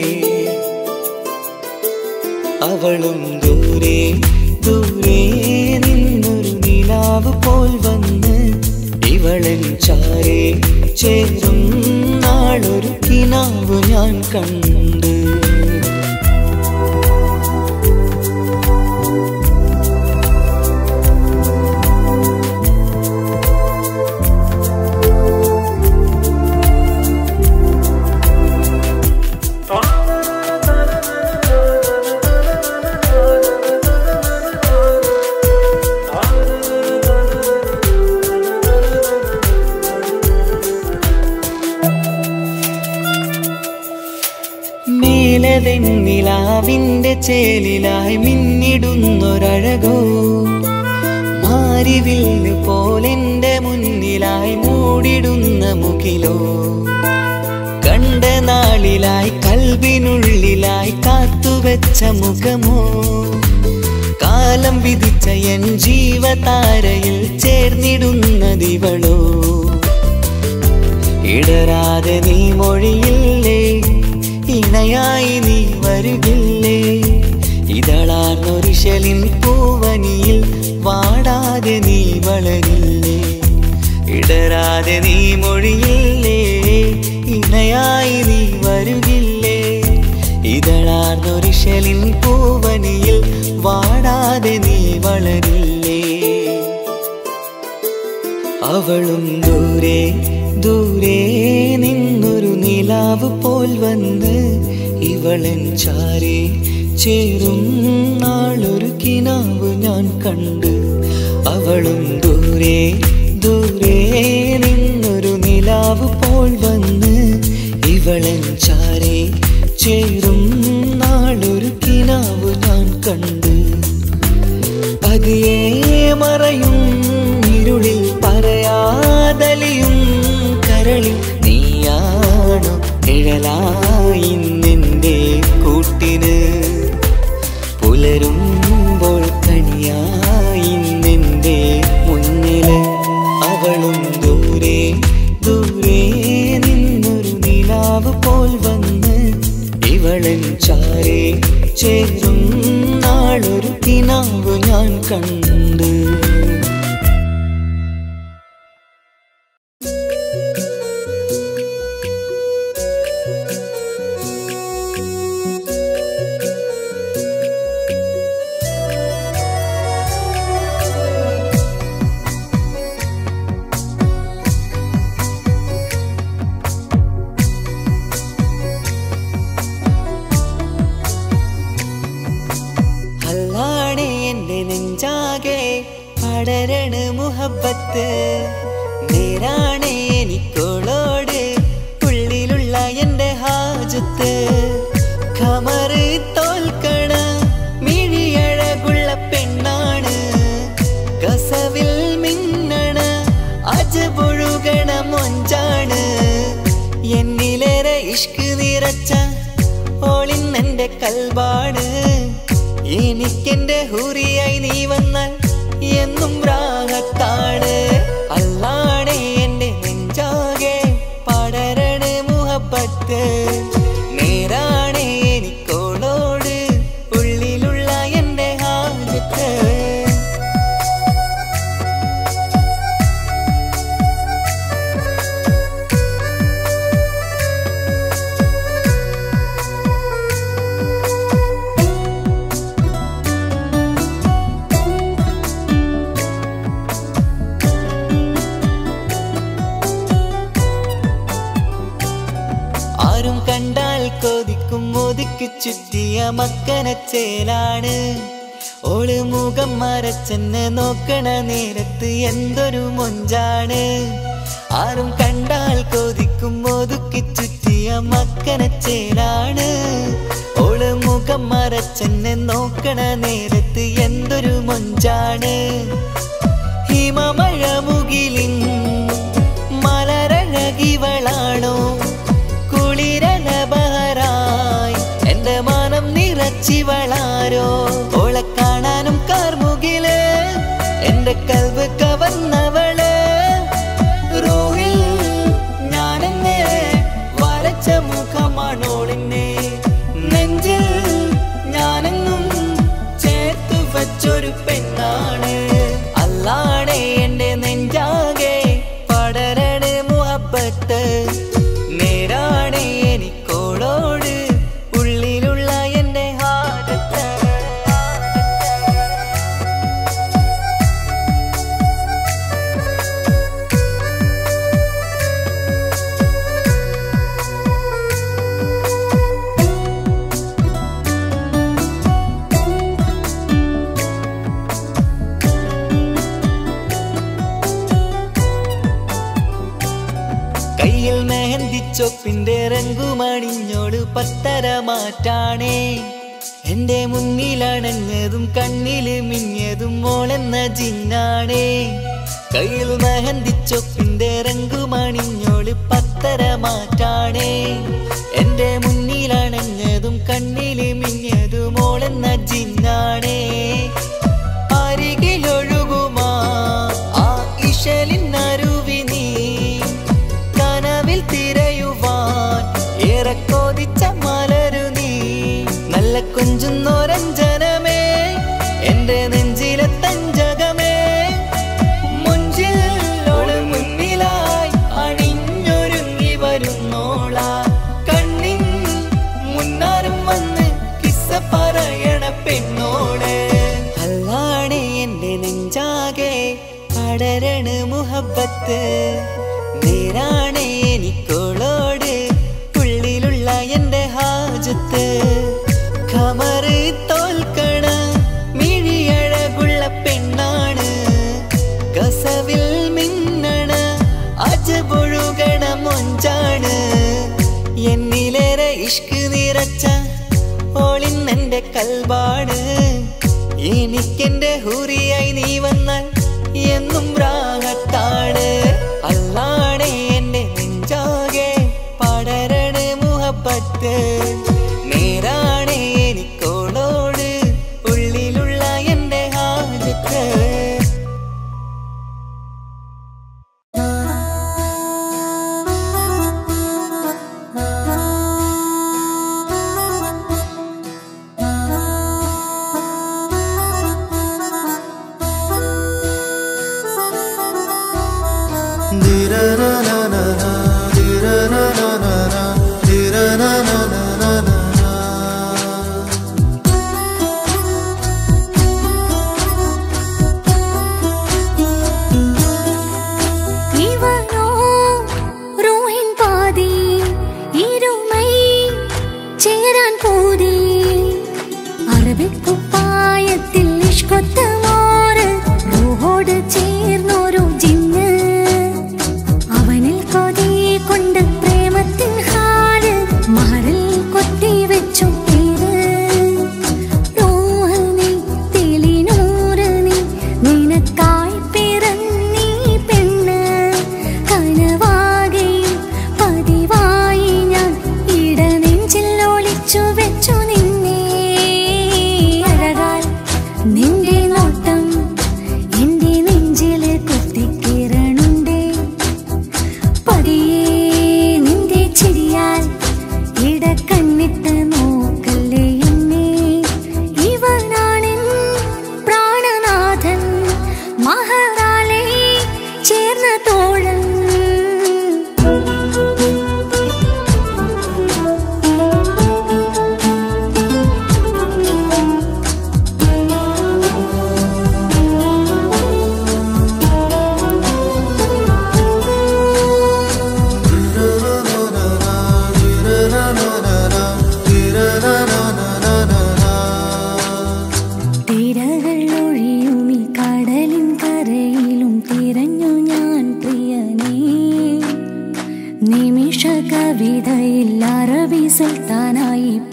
അവളും ദൂരെ ദൂരെ നിന്നൊരു നിലാവ് പോൽ വന്ന് ഇവളൻ ചാരെ ചേരും നാളൊരു കിനാവ് ഞാൻ കണ്ട് മേലതെന്നിലാവിന്റെ ചേലിലായി മിന്നിടുന്നൊരഴകോ മാരിവില്ല് പോലെന്റെ മുന്നിലായി മൂടിടുന്ന മുകിലോ കണ്ട നാളിലായി കൽവിനുള്ളിലായി കാത്തുവെച്ച മുഖമോ കാലം വിധിച്ച എൻ ജീവതാരയിൽ ചേർന്നിടുന്നതിവളോ ഇടരാതെ നീ മൊഴിയില്ലേ ഇണയായി നീ വരുകില്ലേ ഇതളാർന്നൊരിശലിൻ പൂവനിയിൽ വാടാതെ നീ വളരില്ലേ ഇടരാതെ നീ മൊഴിയില്ലേ ഇണയായി നീ വരുകില്ലേ ഇതളാർന്നൊരിശലിൻ പൂവനിയിൽ വാടാതെ നീ വളരില്ലേ അവളും ദൂരെ ദൂരെ നിന്നൊരു നിലാവ് പോൽ വന്ന് ഇവളൻ ചാരെ ചേരും നാളൊരു കിനാവ് ഞാൻ കണ്ട് അവളും ദൂരെ ദൂരെ നിന്നൊരു നിലാവ് പോൽ വന്ന് ഇവളൻ ചാരെ ചേരും നാളൊരു കിനാവ് ഞാൻ കണ്ട് പതിയെ മറയും ഇരുളിൽ പറയാതലിയും കരളിൽ നീയാണു നിഴലായി നിന്റെ കൂട്ടിന് പുലരുമ്പോൾ കണിയായി നിന്റെ മുന്നില് അവളും ദൂരെ ദൂരെ നിന്നൊരു നിലാവ് പോൽ വന്ന് ഇവളൻ ചാരെ ചേരും നാളൊരു കിനാവ് ഞാൻ കണ്ട് പടരണ മുഹബത്ത് നേരാണ് എനിക്കോളോട് ഉള്ളിലുള്ള എന്റെ ഹാജത്ത് ഖമറ് തോൽക്കണ മിഴിയഴകുള്ള പെണ്ണാണ് കസവിൽ മിന്നണ അജപൊഴുകണ മൊഞ്ചാണ് എന്നിലേറെ ഇഷ്ക് നിറച്ച ഓളിന്നെന്റെ കൽബാണ് എനിക്കെന്റെ ഹുറിയായി നീ വന്നാൽ എന്നും രാഗത്താണ് അല്ലാണേ എന്റെ നെഞ്ചാകെ പടരണ മുഹബത്ത് നേരാണേ എനിക്കോളോട് ഉള്ളിലുള്ള എന്റെ ഹാജത്ത് ആരും കണ്ടാൽ കൊതിക്കും ഒതുക്കി ചുറ്റിയ മക്കനച്ചേലാണ് ഓള് മുഖം മറച്ചെന്നെ നോക്കണ നേരത്ത് എന്തൊരു മൊഞ്ചാണ് ആരും കണ്ടാൽ കൊതിക്കും ഒതുക്കി ചുറ്റിയ മക്കനച്ചേലാണ് ഓള് മുഖം മറച്ചെന്നെ നോക്കണ നേരത്ത് എന്തൊരു മൊഞ്ചാണ് ഹിമമഴ മുകിലിൻ മലരഴകിവളാണോ കുളിരല ബഹറായി എന്റെ മാനം നിറച്ചിവളാരോ ഓളെ കാണാനും കാർമുകില് എന്റെ കൽവ് കവർന്നവള് റോഹിൽ ഞാനെന്നെ വരച്ച മുഖമാണോളിന്നെ നെഞ്ചിൽ ഞാനെന്നും ചേർത്തു വച്ചൊരു പെണ്ണാണ് അല്ലാണേ എന്റെ നെഞ്ചാകെ പടരണ മുഹബത്ത് നേരാണേ എനിക്കോളോട് ഉള്ളിലുള്ള എന്റെ ഹാജത്ത് കയ്യിൽ മെഹന്തിച്ചൊപ്പിന്റെ രംഗുമണിഞ്ഞോട് പത്തര മാറ്റാണേ എന്റെ മുന്നിലണഞ്ഞതും കണ്ണില് മിഞ്ഞതും മോളെന്ന ജിന്നാണേ കയ്യിൽ മെഹന്തിച്ചൊപ്പിന്റെ രംഗുമണിഞ്ഞോട് പത്തര മാറ്റാണേ എന്റെ മുന്നിലണഞ്ഞതും കണ്ണില് മിഞ്ഞതും മോളെന്ന ജിന്നാണേ അരികിലൊഴുകുമാ ആ ഇശലിനരുവി നീ കനവിൽ തിരയുവാൻ ഏറെ കൊതിച്ച മലരു നീ നല്ല കുഞ്ചുന്നോരഞ്ജനമേ എന്റെ നെഞ്ചിലെ തഞ്ചകമേ മുഞ്ചിൽ ഓള് മുന്നിലായി അണിഞ്ഞൊരുങ്ങി വരുന്നോള കണ്ണിൻ മുന്നാരും വന്ന് കിസ്സ പറയണ പെണ്ണോട് അല്ലാണേ എന്റെ നെഞ്ചാകെ പടരണ മുഹബത്ത് നേരാണേ എനിക്കോളോട് ഉള്ളിലുള്ള എന്റെ ഹാജത്ത് ഖമറ് തോൽക്കണ മിഴിയഴകുള്ള പെണ്ണാണ് കസവിൽ മിന്നണ അജപൊഴുകണ മൊഞ്ചാണ് എന്നിലേറെ ഇഷ്ക് നിറച്ച ഓളിന്നെന്റെ കൽബാണ് എനിക്കെന്റെ ഹുറിയായി നീ വന്നാൽ എന്നും രാഗത്താണ് അല്ലാണേ എന്റെ നെഞ്ചാകെ പടരണ മുഹബത്ത് നേരാണേ എനിക്കോളോട് ഉള്ളിലുള്ള എന്റെ ഹാജത്ത് ദിരരന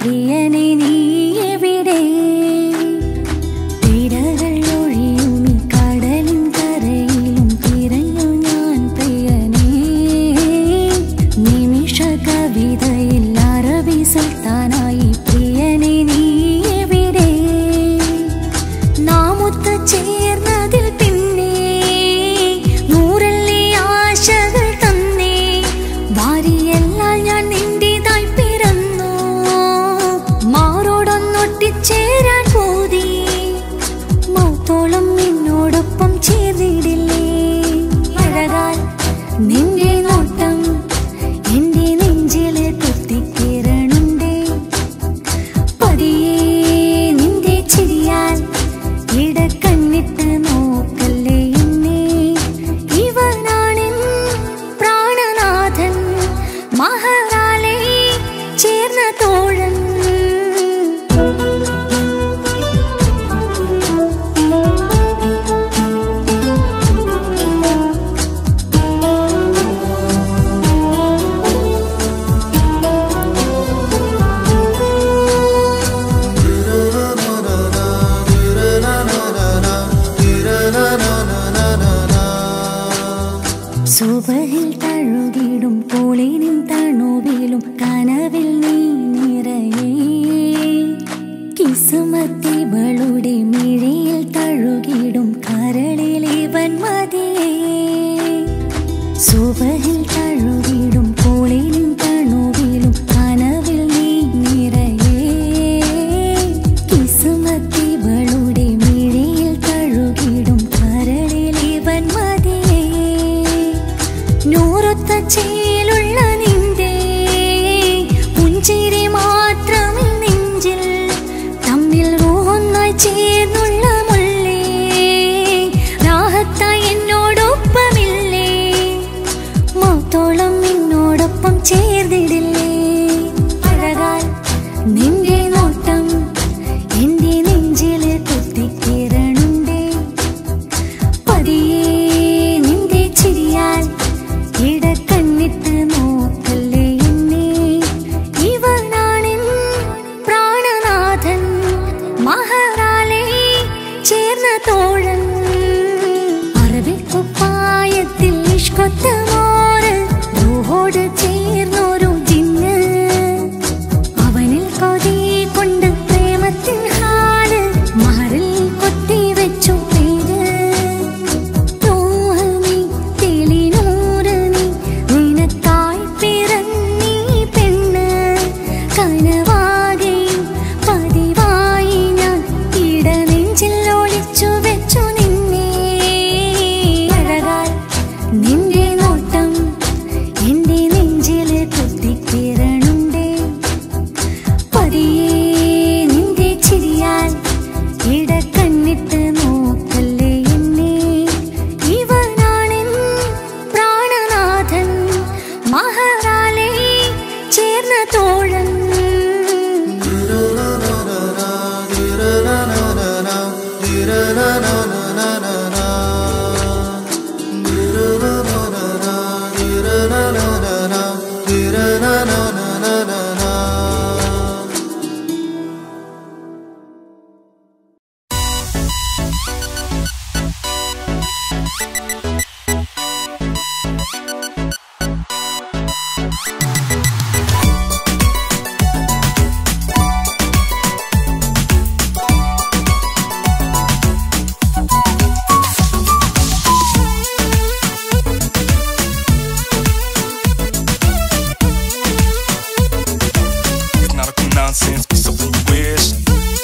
പ്രിയനെ നീ എവിടെ തിരകൾ ഒഴിയും ഈ കടലിൻ കരയിലും തിരഞ്ഞു ഞാൻ പ്രിയനേ നിമിഷ കവിതയിൽ അറബി സുൽത്താനായി പ്രിയനെ നീ എവിടെ നാമൊത്ത് ചേർന്നതിൽ പിന്നെ നൂറല്ലേ ആശകൾ തന്നേ ഭാര്യയെല്ലാം ഞാൻ നിന്റേതായി പിറന്നു മാറോടൊന്നൊട്ടിച്ചേരാൻ പോതി മൗത്തോളം നിന്നോടൊപ്പം ചേർന്നിടില്ലേ അഴകാൽ നിന്റെ നോട്ടം എന്റെ നെഞ്ചില് കുത്തിക്കിരണുണ്ടേ പതിയെ നിന്റെ ചിരിയാൽ ഇടക്കണ്ണിട്ട് നോക്കല്ലേ എന്നെ ഇവനാണെൻ പ്രാണനാഥൻ മഹാറാലെ ചേർന്ന തോഴൻ സുബഹിൽ തഴുകിടും പോളിനും തണുവിലും കനവിൽ നീ നിറയേ കിസുമത്തിവളുടെ മിഴിയിൽ തഴുകിടും കരളിൽ ഇവൻ മതിയേ സുബഹിൽ തഴുകിടും പോളിനും തണുവിലും കനവിൽ നീ നിറയേ കിസുമത്തിവളുടെ മിഴിയിൽ തഴുകിടും കരളിൽ ഇവൻ മതിയേ നൂറൊത്ത ചേലുള്ള നിന്റെ പുഞ്ചിരി മാത്രമിൽ നെഞ്ചിൽ തമ്മിൽ റൂഹൊന്നായി ചേർന്നുള്ള മുള്ളേ രാഹത്തായി എന്നോടൊപ്പമില്ലേ മൗത്തോളം നിന്നോടൊപ്പം ചേർന്നിടില്ലേ അഴകാൽ നിന്റെ നോട്ടം എന്റെ നെഞ്ചില് കുത്തിക്കിരണുണ്ടേ പതിയെ നിന്റെ ചിരിയാൽ ഇടക്കണ്ണിട്ട് നോക്കല്ലേ എന്നെ ഇവനാണെൻ പ്രാണനാഥൻ മഹാറാലെ ചേർന്ന തോഴൻ അറബിക്കുപ്പായത്തിൽ ഇഷ്കൊത്ത മോറ് റൂഹോട് ചേർന്നൊരു ജിന്ന് അവനിൽ കൊതി കൊണ്ട് പ്രേമത്തിൻ ഹാല് മഹറിൽ കൊത്തി വെച്ചു പേര് റൂഹ് തെളിനൂറ് നീ നിനക്കായി പിറന്നീ പെണ്ണ് കനവാകെയും പതിവായി ഞാൻ ഇടനെഞ്ചിൽ ഒളിച്ചു വെച്ചു നിന്നെ അഴകാൽ നിന്റെ നോട്ടം എന്റെ നെഞ്ചില് കുത്തിക്കിരണുണ്ടേ പതിയെ നിന്റെ ചിരിയാൽ ഇടക്കണ്ണിട്ട് നോക്കല്ലേ എന്നെ ഇവനാണെൻ പ്രാണനാഥൻ മഹാറാലെ ചേർന്ന തോഴൻ It's not a nonsense, be something you wish.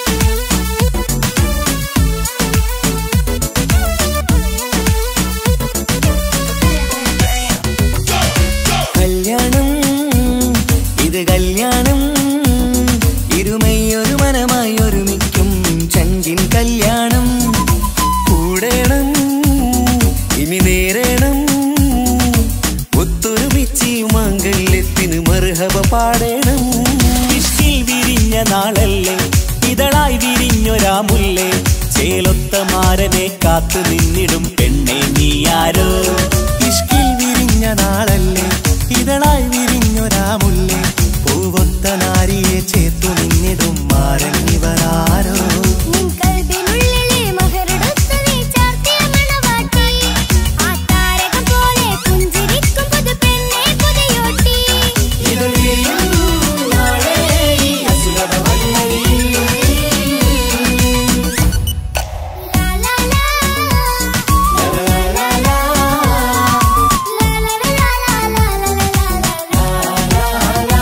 കല്യാണം ഇത് കല്യാണം ഇരുമയൊരു മനമായി ഒരുമിക്കും ചങ്കിൻ കല്യാണം കൂടേണം ഇനി നേരേണം ഒത്തൊരുമിച്ച് മംഗല്യത്തിന് മർഹബ പാടേണം ഇഷ്കിൽ വിരിഞ്ഞ നാളല്ലേ ഇതളായി വിരിഞ്ഞൊരാ മുല്ലേ ചേലൊത്ത മാരനെ കാത്തു നിന്നിടും പെണ്ണെ നീയാരോ ഇഷ്കിൽ വിരിഞ്ഞ നാളല്ലേ ഇതളായി വിരിഞ്ഞൊരാ മുല്ലേ പൂ പൂവൊത്ത നാരിയെ ചേർത്തു നിന്നിടും മാരൻ ഇവരാരോ നിൻ കൽബിനുള്ളിലെ മഹരെടുത്ത് നീ ചാർത്തിയ മണവാട്ടി. ആ താരകം പോലെ പുഞ്ചിരിക്കും പുതുപെണ്ണേ പുതിയോട്ടി. ലാ ലാ ലാ. ലാ ലാ ലാ ലാ. ലാ ലാ ലാ ലാ ലാ ലാ ലാ ലാ ലാ.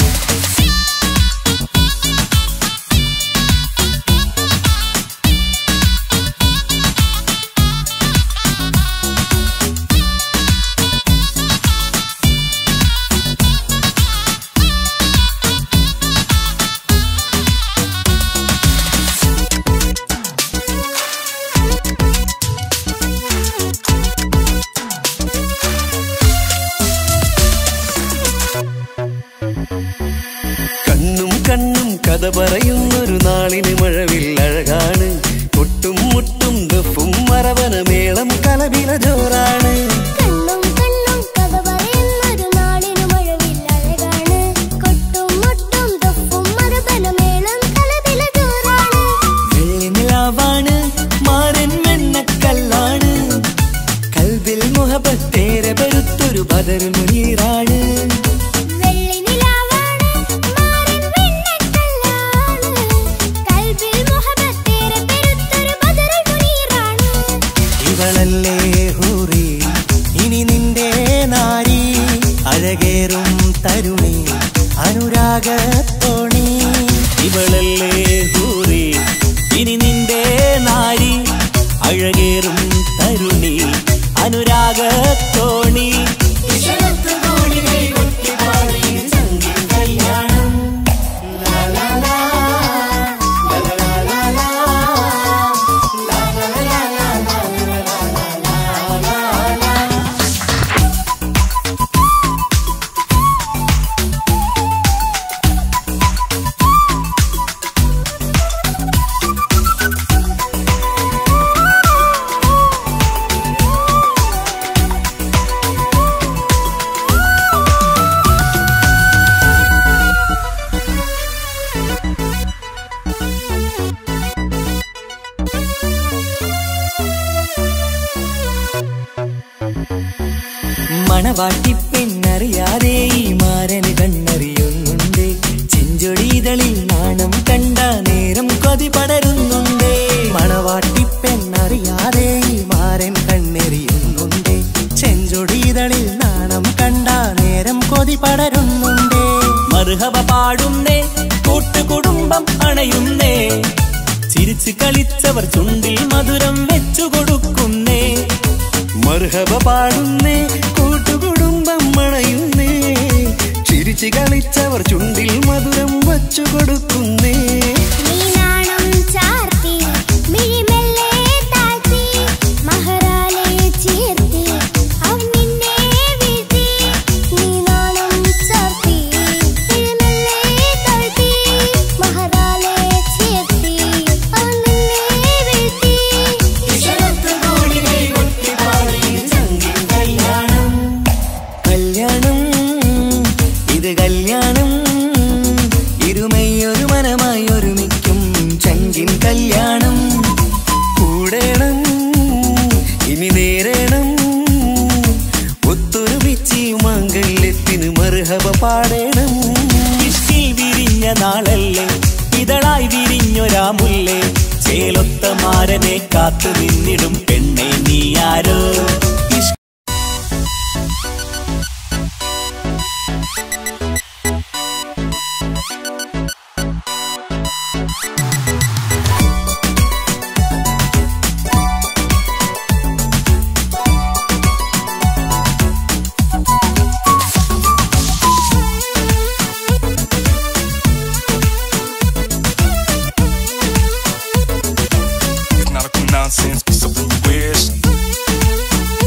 കണ്ണും കണ്ണും കഥ പറയുന്നൊരു നാളിന് മഴവിൽ അഴകാണ് കൊട്ടും മുട്ടും ദഫും മറവന മേളം കലവില ജോറാണ് കണ്ണും കണ്ണും കഥ പറയുന്നൊരു നാളിനു മഴവിൽ അഴകാണ് കൊട്ടും മുട്ടും ദഫും മറുപനമേളം കലപില ജോറാണ് വെള്ളിനിലാവാണ് മാരൻ വെണ്ണക്കല്ലാണ് കൽവിൽ മുഹബത്തേരെ പെരുത്തൊരു ബദർ മുനീറാണ് വെള്ളി നിലാവാണ് മാറിൻ വെണ്ണക്കല്ലാണ് കൽബിൽ മുഹബത്തേറെ പെരുത്തൊരു ബദറുൽ മുനീറാണ് ഇവളല്ലേ ഹൂറി ഇനി നിന്റെ നാരി അഴകേറും തരുണി അനുരാഗത്തോണി ഇവളല്ലേ ഹൂറി ഇനി നിന്റെ നാരി അഴകേറും തരുണി അനുരാഗത്തോണി കല്യാണം മണവാട്ടി പെണ്ണറിയാതെ ഈ മാരന് കണ്ണറിയുന്നുണ്ട് ചെഞ്ചൊടിതളിൽ നാണം കണ്ട നേരം കൊതി പടരുന്നുണ്ട് മണവാട്ടി പെണ്ണറിയാതെ ഈ മാരൻ കണ്ണെറിയുന്നുണ്ട് ചെഞ്ചൊടിതളിൽ നാണം കണ്ട നേരം കൊതി പടരുന്നുണ്ട് മറുഹവ പാടുന്നേ കൂട്ടുകുടുംബം അണയുന്നേ ചിരിച്ചു കളിച്ചവർ ചുണ്ടിൽ മധുരം വെച്ചു കൊടുക്കുന്നേ മർഹബ പാടുന്നേ കൂട്ടുകുടുംബം മണയുന്നേ ചിരിച്ചു കളിച്ചവർ ചുണ്ടിൽ മധുരം വച്ചു കൊടുക്കുന്നേ നീ നാണം ചാർത്തി മിഴിമെല്ലെ താഴ്ത്തി മഹറാലെ ചേർത്തി അവൻ നിന്നെ വീഴ്ത്തി നീ നാണം ചാർത്തി മിഴിമെല്ലെ താഴ്ത്തി മഹറാലെ ചേർത്തി അവൻ നിന്നെ വീഴ്ത്തി കല്യാണം ഇത് കല്യാണം ഇരുമയൊരു മനമായി ഒരുമിക്കും ചങ്കിൻ കല്യാണം കൂടേണം ഇനി നേരേണം ഒത്തൊരുമിച്ച് മംഗല്യത്തിന് മറുഹബ പാടേണം ഇഷ്കിൽ വിരിഞ്ഞ നാളല്ലേ ഇതളായി വിരിഞ്ഞൊരാ മുല്ലേ ചേലൊത്ത മാരനെ കാത്തു നിന്നിടും പെണ്ണെ നീയാരോ Ishq It's not a cool nonsense, be something you wish.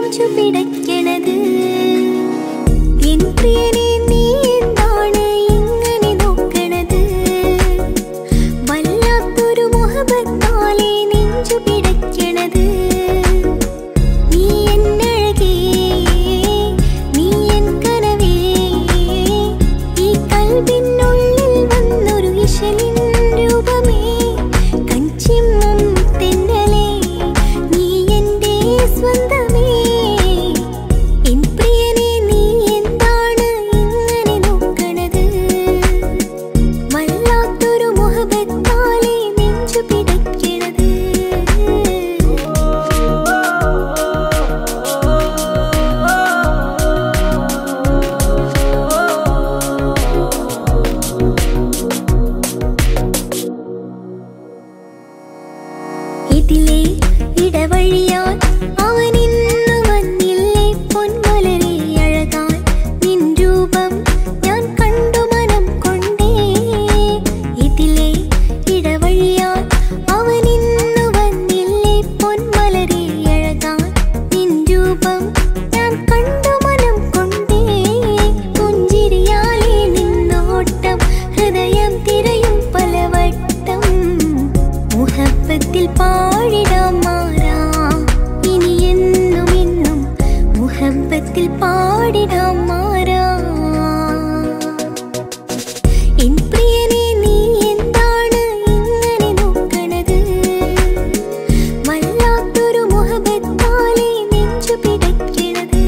നെഞ്ചു പിടയ്ക്കണത് എൻ പ്രിയനെ നീ എന്താണ് ഇങ്ങനെ നോക്കണത് വല്ലാത്തൊരു മുഹബത്താലെ നെഞ്ചു പിടയ്ക്കണത് നീ എന്നഴകേ നീ എൻ കനവേ ഈ കൽവിനുള്ളിൽ വന്നൊരു ഇശലിൻ രൂപമേ കഞ്ചിമ്മും തെന്നലേ നീ എൻ്റെ സ്വന്തമേ എൻ പ്രിയനെ നീ എന്താണ് ഇങ്ങനെ നോക്കണത് വല്ലാത്തൊരു മുഹബത്താലെ നെഞ്ചു പിടയ്ക്കണത് ഇതിലെ ഇടവഴിയാൽ അവൻ ഇന്നു വന്നില്ലേ പൊന്മലരെ അഴകാൽ നിൻ രൂപം ഞാൻ കണ്ടു മനം കൊണ്ടേ ഇതിലെ ഇടവഴിയാൽ അവൻ ഇന്നു വന്നില്ലേ പൊന്മലരെ അഴകാൽ നിൻ രൂപം ഞാൻ കണ്ടു മനം കൊണ്ടേ പുഞ്ചിരിയാലെ നിന്നോട്ടം ഹൃദയം തിരയും പലവട്ടം മുഹബത്തിൽ പാടിടാം മാറാം ഇനി എന്നും എന്നും മുഹബത്തിൽ പാടിടാം മാറാം എൻ പ്രിയനെ നീ എന്താണ് ഇങ്ങനെ നോക്കണത് വല്ലാത്തൊരു മുഹബത്താലെ നെഞ്ചു പിടയ്ക്കണത്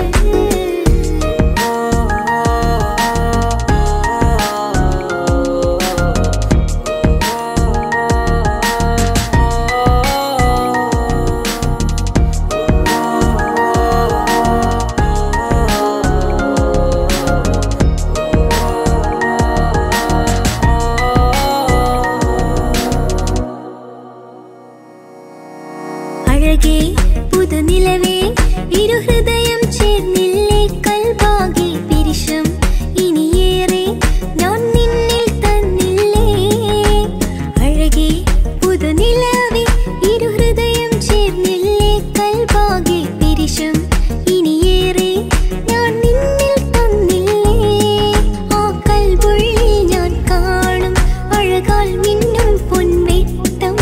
അഴകേ പുതുനിലവേ ഇരുഹൃദയം ചേർന്നില്ലേ കൽവാകെ പിരിശം ഇനിയേറെ ഞാൻ നിന്നിൽ തന്നില്ലേ അഴകേ പുതുനിലവേ ഇരുഹൃദയം ചേർന്നില്ലേ കൽവാകെ പിരിശം ഇനിയേറെ ഞാൻ നിന്നിൽ തന്നില്ലേ ആ കൽവുള്ളിൽ ഞാൻ കാണും അഴകാൽ മിന്നും പൊൻവെട്ടം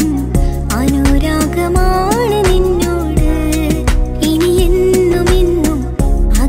അനുരാഗമാണ് നിന്നോട് ഇനി എന്നും എന്നും അക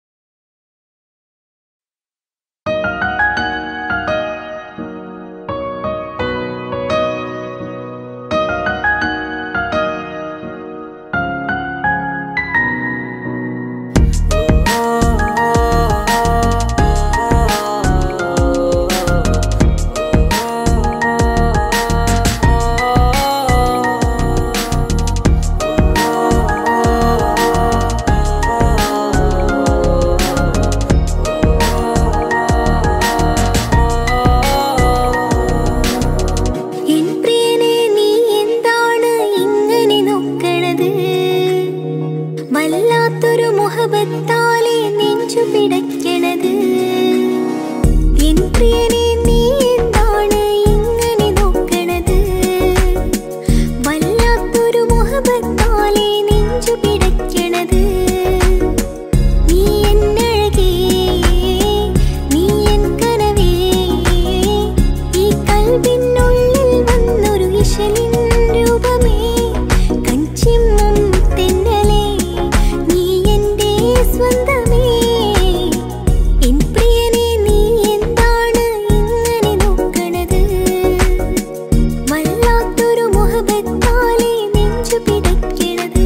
എൻ പ്രിയനെ നീ എന്താണ് ഇങ്ങനെ നോക്കണത് വല്ലാത്തൊരു മുഹബത്താലെ നെഞ്ചു പിടയ്ക്കണത് എൻ പ്രിയനെ നീ എന്താണ് ഇങ്ങനെ നോക്കണത് വല്ലാത്തൊരു മുഹബത്താലെ നെഞ്ചു പിടയ്ക്കണത് നീ എന്നഴകേ നീ എൻ കനവേ ഈ കൽവിനുള്ളിൽ വന്നൊരു ഇശലിൻ രൂപമേ കഞ്ചിമ്മും തെന്നലേ നീ എൻ്റെ സ്വന്തമേ എൻ പ്രിയനെ നീ എന്താണ് ഇങ്ങനെ നോക്കണത് വല്ലാത്തൊരു മുഹബത്താലെ നെഞ്ചു പിടയ്ക്കണത്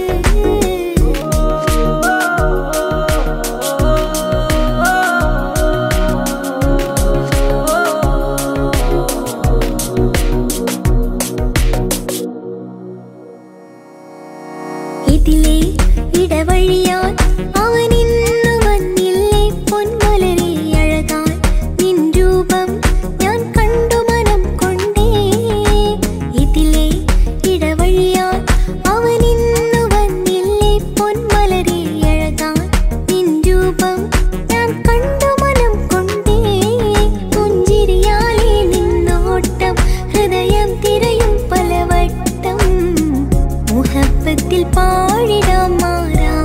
ഇതിലെ ഇടവഴിയാൽ അവൻ ഇന്നു വന്നില്ലേ പൊന്മലരെ അഴകാൽ നിൻ രൂപം ഞാൻ കണ്ടു മനം കൊണ്ടേ ഇതിലെ ഇടവഴിയാൽ അവൻ ഇന്നു വന്നില്ലേ പൊന്മലരെ അഴകാൽ നിൻ രൂപം ഞാൻ കണ്ടു മനം കൊണ്ടേ പുഞ്ചിരിയാലെ നിന്നോട്ടം ഹൃദയം തിരയും പലവട്ടം മുഹബത്തിൽ പാടിടാം മാറാ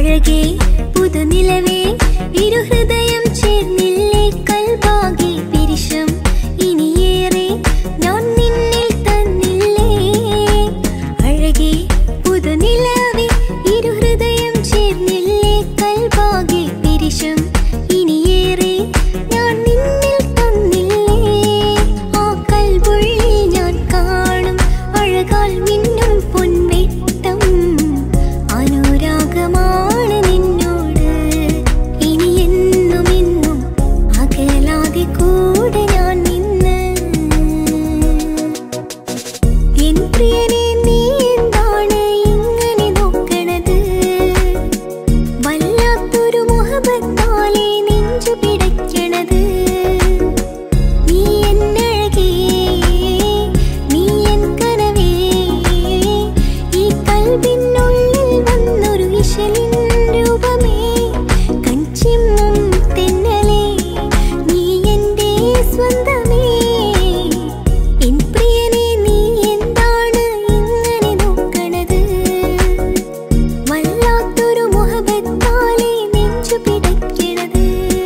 അഴകേ പുതുനിലവേ ഇരുഹൃദയം ചേർന്നില്ലേ കൽവാകെ പിരിശം ഇനിയേറെ ഞാൻ നിന്നിൽ തന്നില്ലേ അഴകേ പുതുനിലവേ ഇരുഹൃദയം ചേർന്നില്ലേ കൽവാകെ പിരിശം ഇനിയേറെ ഞാൻ നിന്നിൽ തന്നില്ലേ ആ കൽവുള്ളിൽ ഞാൻ കാണും അഴകാൽ മിന്നും പൊൻവെട്ടം അനുരാഗമാണ് നിന്നോട് ഇനി എന്നും എന്നും അകലാതെ കൂടെ ഞാൻ നിന്ന് എൻ പ്രിയനെ നീ എന്താണ് ഇങ്ങനെ നോക്കണത് വല്ലാത്തൊരു മുഹബത്താലെ നെഞ്ചു പിടയ്ക്കണത് നീ എന്നഴകേ നീ എൻ കനവേ ഈ കൽവിനുള്ളിൽ വന്നൊരു ഇശലിൻ രൂപമേ കൺചിമ്മും തെന്നലേ നീ എൻ്റെ സ്വന്തമേ എൻ പ്രിയനെ നീ എന്താണ് ഇങ്ങനെ നോക്കണത് വല്ലാത്തൊരു മുഹബത്താലെ നെഞ്ചു പിടയ്ക്കണത്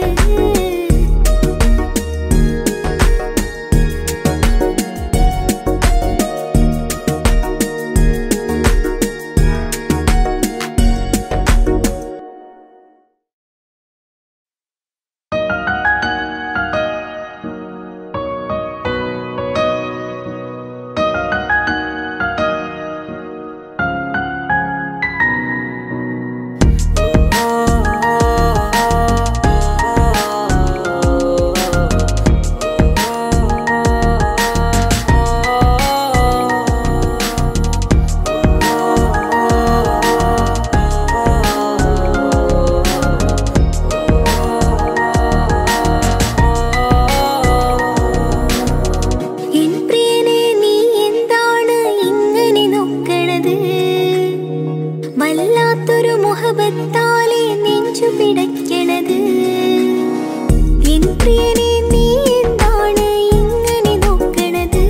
എൻ പ്രിയനെ നീ എന്താണ് ഇങ്ങനെ നോക്കണത് വല്ലാത്തൊരു മുഹബത്താലെ നെഞ്ചു പിടയ്ക്കണത് എൻ പ്രിയനെ നീ എന്താണ് ഇങ്ങനെ നോക്കണത്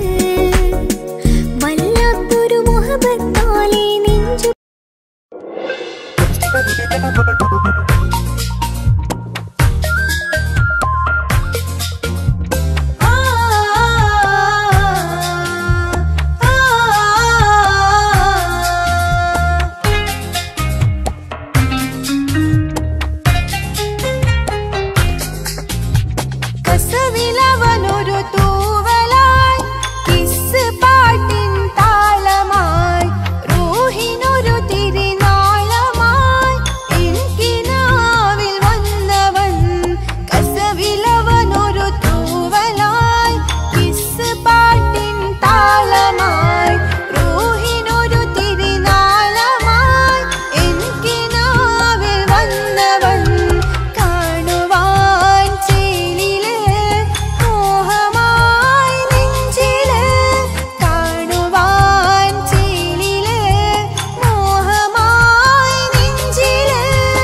വല്ലാത്തൊരു മുഹബത്താലെ നെഞ്ചു കസവിലവനൊരു തൂവലായി കിസ് പാട്ടിൻ താളമായി റൂഹിനൊരു തിരിനാളമായി എനിക്കിനാവിൽ വന്നവൻ കസവിലവനൊരു തൂവലായി കിസ് പാട്ടിൻ താളമായി റൂഹിനൊരു തിരിനാളമായി എനിക്കിനാവിൽ വന്നവൻ കാണുവാൻ ചേലില് മോഹമായി നെഞ്ചില് കാണുവാൻ ചേലില് മോഹമായി നെഞ്ചില്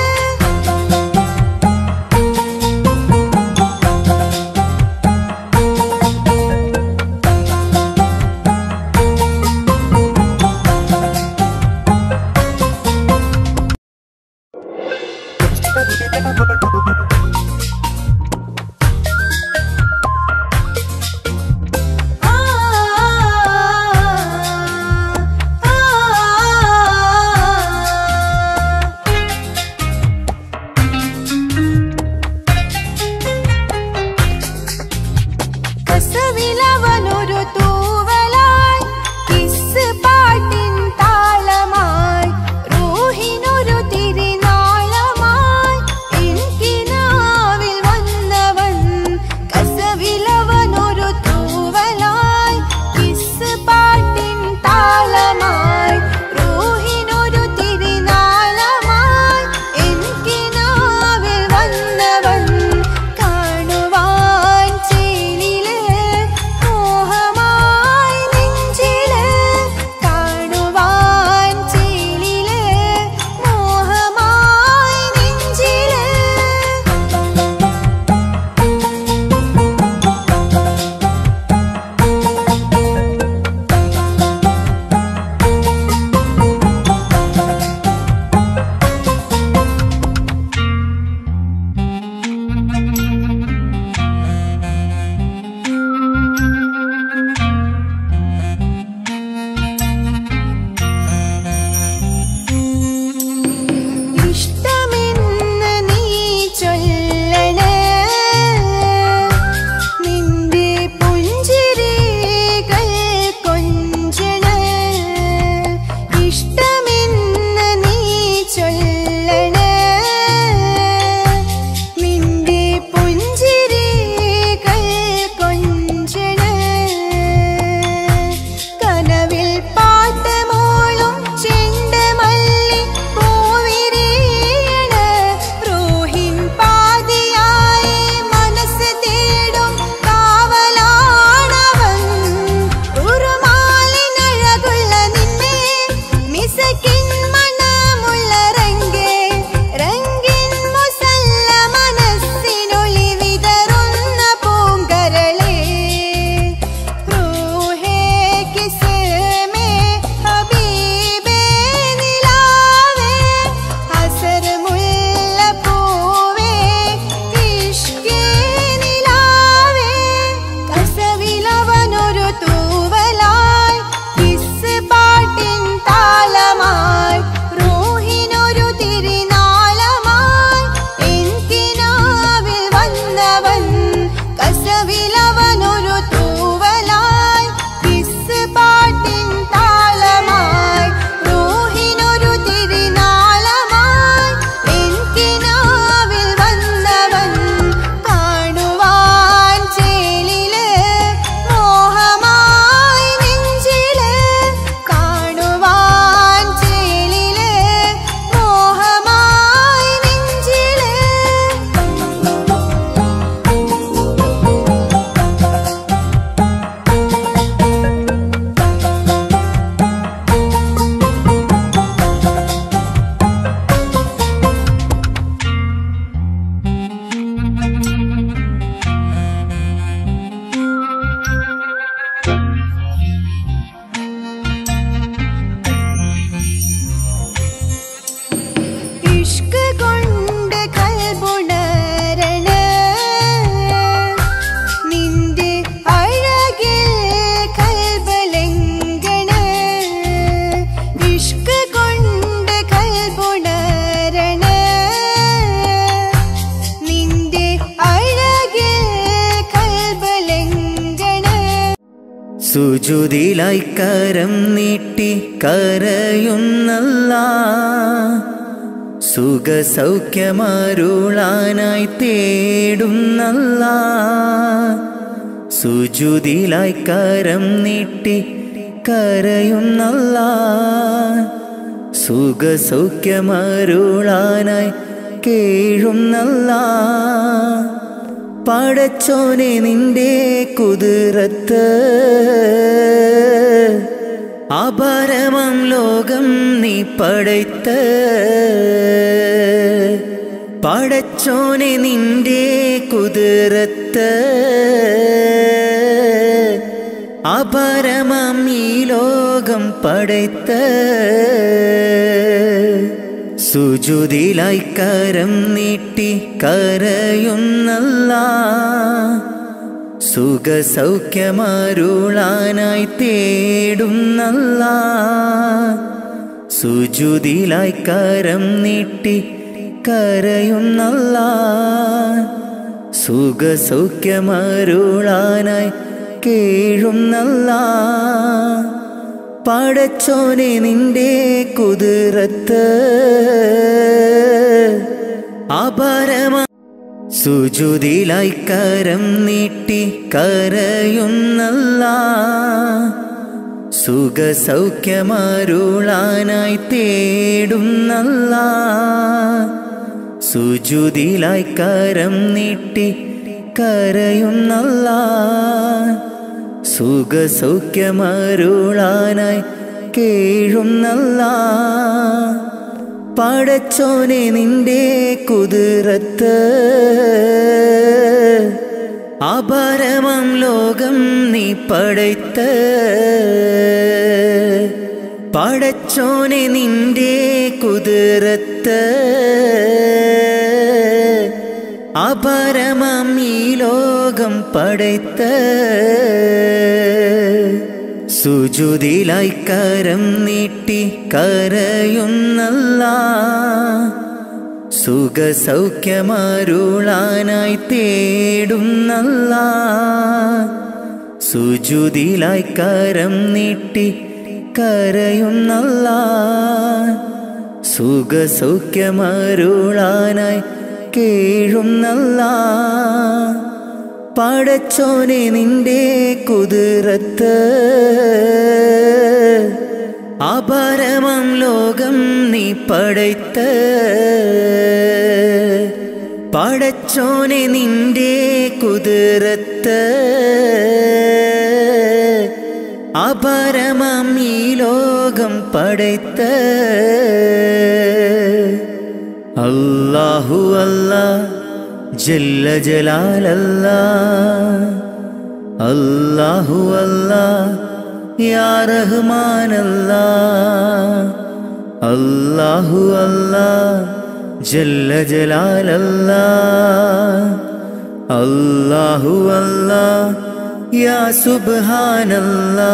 കസവിലവനൊരു തൂവലായി കിസ് പാട്ടിൻ താളമായി റൂഹിനൊരു തിരിനാളമായി എനിക്കിനാ സുജുതിലായി കരം നീട്ടി കരയുന്നല്ല സുഖ സൗഖ്യമരുളാനായി തേടുന്നല്ല സുജുതിലായി കരം നീട്ടി കരയുന്നല്ല സുഖ സൗഖ്യമരുളാനായി കേഴുന്നല്ല പടച്ചോനെ നിന്റെ കുതിരത്ത് അപരമം ലോകം നീ പടയ്ത്ത് പടച്ചോനെ നിന്റെ കുതിരത്ത് അപരമം ഈ ലോകം പടയ്ത്ത് സുജുതിലായി കരം നീട്ടി കരയുന്നല്ല സുഖ സൗഖ്യമരുളാനായി തേടുന്നല്ല സുജുതിലായി കരം നീട്ടി കരയുന്നല്ല സുഖ സൗഖ്യമരുളാനായി കേഴുന്നല്ല പടച്ചോനെ നിന്റെ കുതിരത്ത് അപരമ സുജുതിലായി കരം നീട്ടി കരയുന്നല്ല സുഖ സൗഖ്യമരുളാനായി തേടുന്നല്ല സുജുതിലായി കരം നീട്ടി കരയുന്നല്ല സുഖ സൗഖ്യമരുളാനായി കേഴുന്നല്ല പടച്ചോനെ നിന്റെ കുതിരത്ത് അപരമം ലോകം നീ പടയ്ത്ത് പടച്ചോനെ നിന്റെ കുതിരത്ത് അപരമം ഈ ലോകം പടയ്ത്ത് സുജുതിലായി കരം നീട്ടി കരയുന്നല്ല സുഖ സൗഖ്യമരുളാനായി തേടുന്നല്ല സുജുതിലായി കരം നീട്ടി കരയുന്നല്ല സുഖ സൗഖ്യമരുളാനായി കേഴുന്നല്ല പടച്ചോനെ നിന്റെ കുതിരത്ത് അപരമം ലോകം നീ പടയ്ത്ത് പടച്ചോനെ നിന്റെ കുതിരത്ത് അപരമം ഈ ലോകം പടയ്ത്ത് അല്ലാഹു അല്ലാ ജല്ല ജലാലല്ല അല്ലാഹു അല്ലാ യാ റഹ്മാനല്ല അല്ലാഹു അല്ലാ ജല്ല ജലാലല്ല അല്ലാഹു അല്ലാ യാ സുബ്ഹാനല്ലാ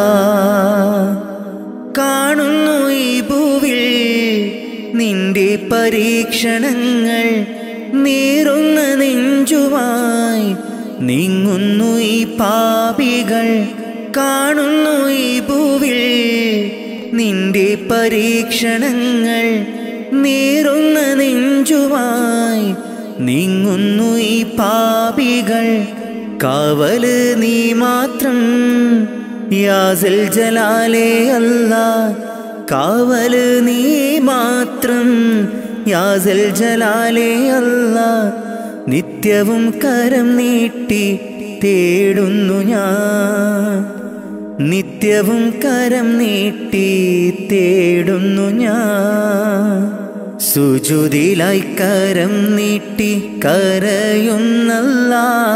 കാണുന്നു ഈ ഭൂവിൽ നിന്റെ പരീക്ഷണങ്ങൾ നീറുന്ന നെഞ്ചുമായി നീങ്ങുന്നു ഈ പാപികൾ കാണുന്നു ഈ ഭൂവിൽ നിന്റെ പരീക്ഷണങ്ങൾ നീറുന്ന നെഞ്ചുമായി നീങ്ങുന്നു ഈ പാപികൾ കാവല് നീ മാത്രം യാസിൽ ജലാലേ അല്ല കാവല് നീ മാത്രം യാസിൽ ജലാലേ അല്ല നിത്യവും കരം നീട്ടി തേടുന്നു ഞാൻ നിത്യവും കരം നീട്ടി തേടുന്നു ഞാൻ സുജുതിലായി കരം നീട്ടി കരയുന്നല്ല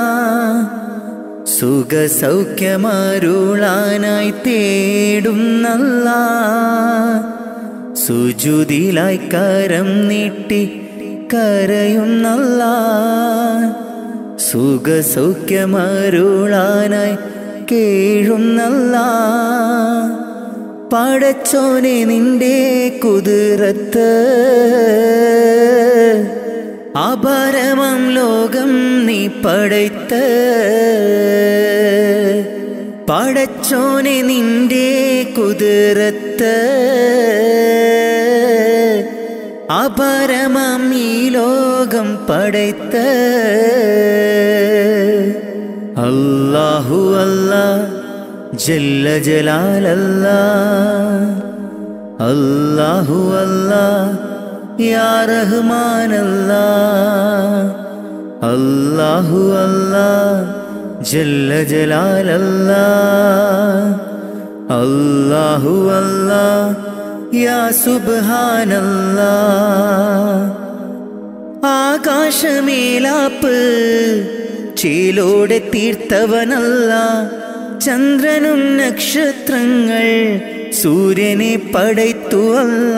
സുഖ സൗഖ്യമരുളാനായി തേടുന്നല്ല സുജുതിലായി കരം നീട്ടി കരയുന്നല്ല സുഖ സൗഖ്യമരുളാനായി കേഴുന്നല്ല പടച്ചോനെ നിന്റെ കുതിരത്ത് അപരമം ലോകം നീ പടയ്ത്ത് പടച്ചോനെ നിന്റെ കുതിരത്ത് അപരമം ഈ ലോകം പടയ്ത്ത അല്ലാഹു അല്ലാ ജല്ല ജലാലല്ല അല്ലാഹു അല്ലാ യാ റഹ്മാനല്ലാ അല്ലാഹു അല്ലാ ജല്ല ജലാലല്ലാ അല്ലാഹു അല്ലാ യാ സുബ്ഹാനല്ലാ ആകാശമേലാപ്പ് ചേലോടെ തീർത്തവനല്ല ചന്ദ്രനും നക്ഷത്രങ്ങൾ സൂര്യനെ പടയ്ത്തുവല്ല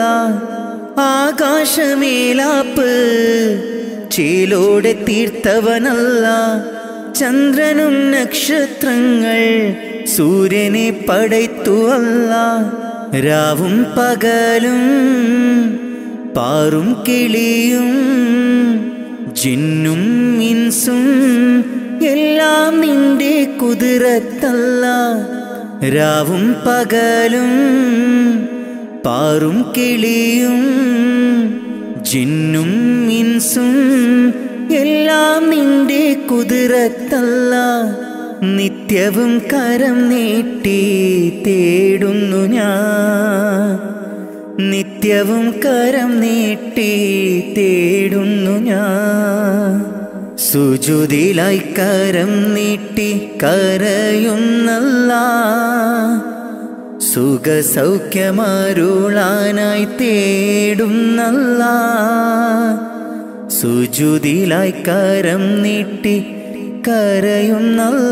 ആകാശമേലാപ്പ് ചേലോടെ തീർത്തവനല്ല ചന്ദ്രനും നക്ഷത്രങ്ങൾ സൂര്യനെ പടയ്ത്തുവല്ല രാവും പകലും പാറും കിളിയും ജിന്നും ഇൻസും എല്ലാം നിന്റെ കുതിരത്തല്ല രാവും പകലും പാറും കിളിയും ജിന്നും ഇൻസും എല്ലാം നിന്റെ കുതിരത്തല്ല നിത്യവും കരം നീട്ടി തേടുന്നു ഞാൻ നിത്യവും കരം നീട്ടി തേടുന്നു ഞാൻ സുജുതിലായി കരം നീട്ടി കരയുന്നല്ല സുഖസൗഖ്യമരുളാനായി തേടുന്നല്ല സുജുതിലായി കരം നീട്ടി കരയുന്നല്ല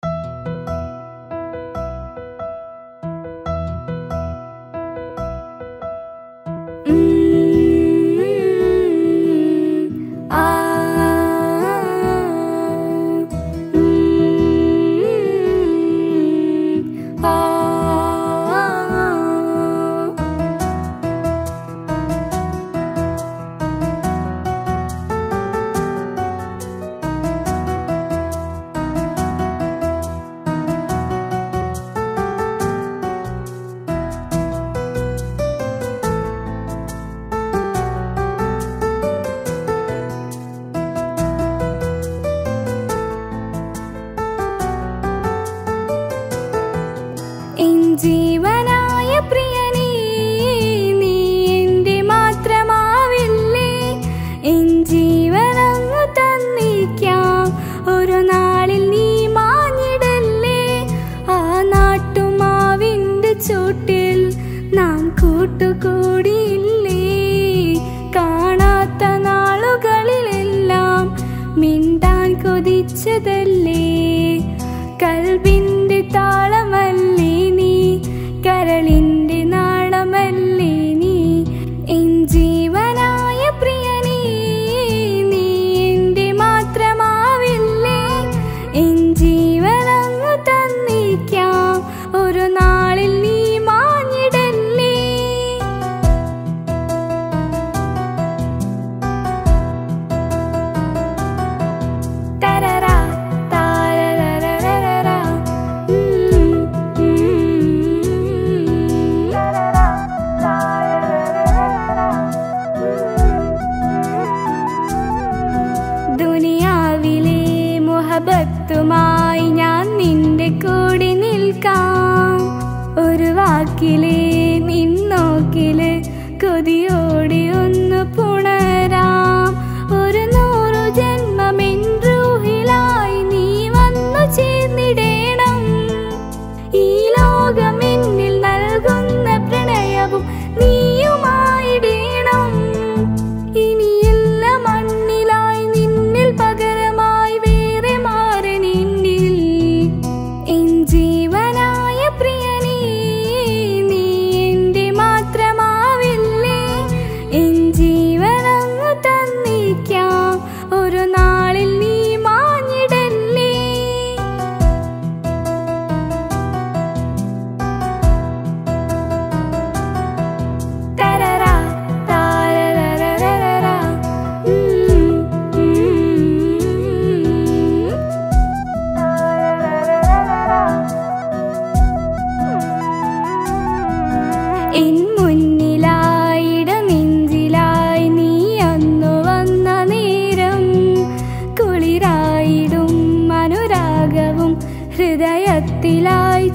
എൻ ജീവനായ പ്രിയനേ നീ എൻ്റെ മാത്രമാവില്ലേ എൻ ജീവനങ്ങ് തന്നിക്കാം ഒരു നാളിൽ നീ മാഞ്ഞിടല്ലേ ആ നാട്ടുമാവിൻ്റെ ചൂട്ടിൽ നാം കൂട്ടുകൂടിയില്ലേ കാണാത്ത നാളുകളിലെല്ലാം മിണ്ടാൻ കൊതിച്ചതല്ലേ കൽബിന്റെ താളമല്ലേ നീ കരളിന്റെ നാളമല്ലേ നീ എൻ ജീവനായ പ്രിയനേ നീ എൻ്റെ മാത്രമാവില്ലേ എൻ ജീവനങ്ങ് തന്നിക്കാം ഒരു നാളിൽ നീ മാഞ്ഞിടല്ലേ തരറാ താരരരരരരാ. ഉം, ഉം. തരറാ താരരരരരരാ. ദുനിയാവിലെ മുഹബത്തുമായി ഞാൻ നിന്റെ കൂടെ നിൽക്കാം ഒരു വാക്കിലെ നിന്നോക്കില് കൊതിയോടെ ഒന്ന് പുണരാം ഒരു നൂറു ജന്മമെൻ റൂഹിലായി നീ വന്നു ചേർന്നിടേണം ഈ ലോകം എന്നിൽ നൽകുന്ന പ്രണയവും നീയുമായിടേണം ഇനിയില്ല മണ്ണിലായി നിന്നിൽ പകരമായി വേറെ മാറി നിന്നിൽ എൻ ജീവനായ പ്രിയനേ നീ എൻ്റെ മാത്രമാവില്ലേ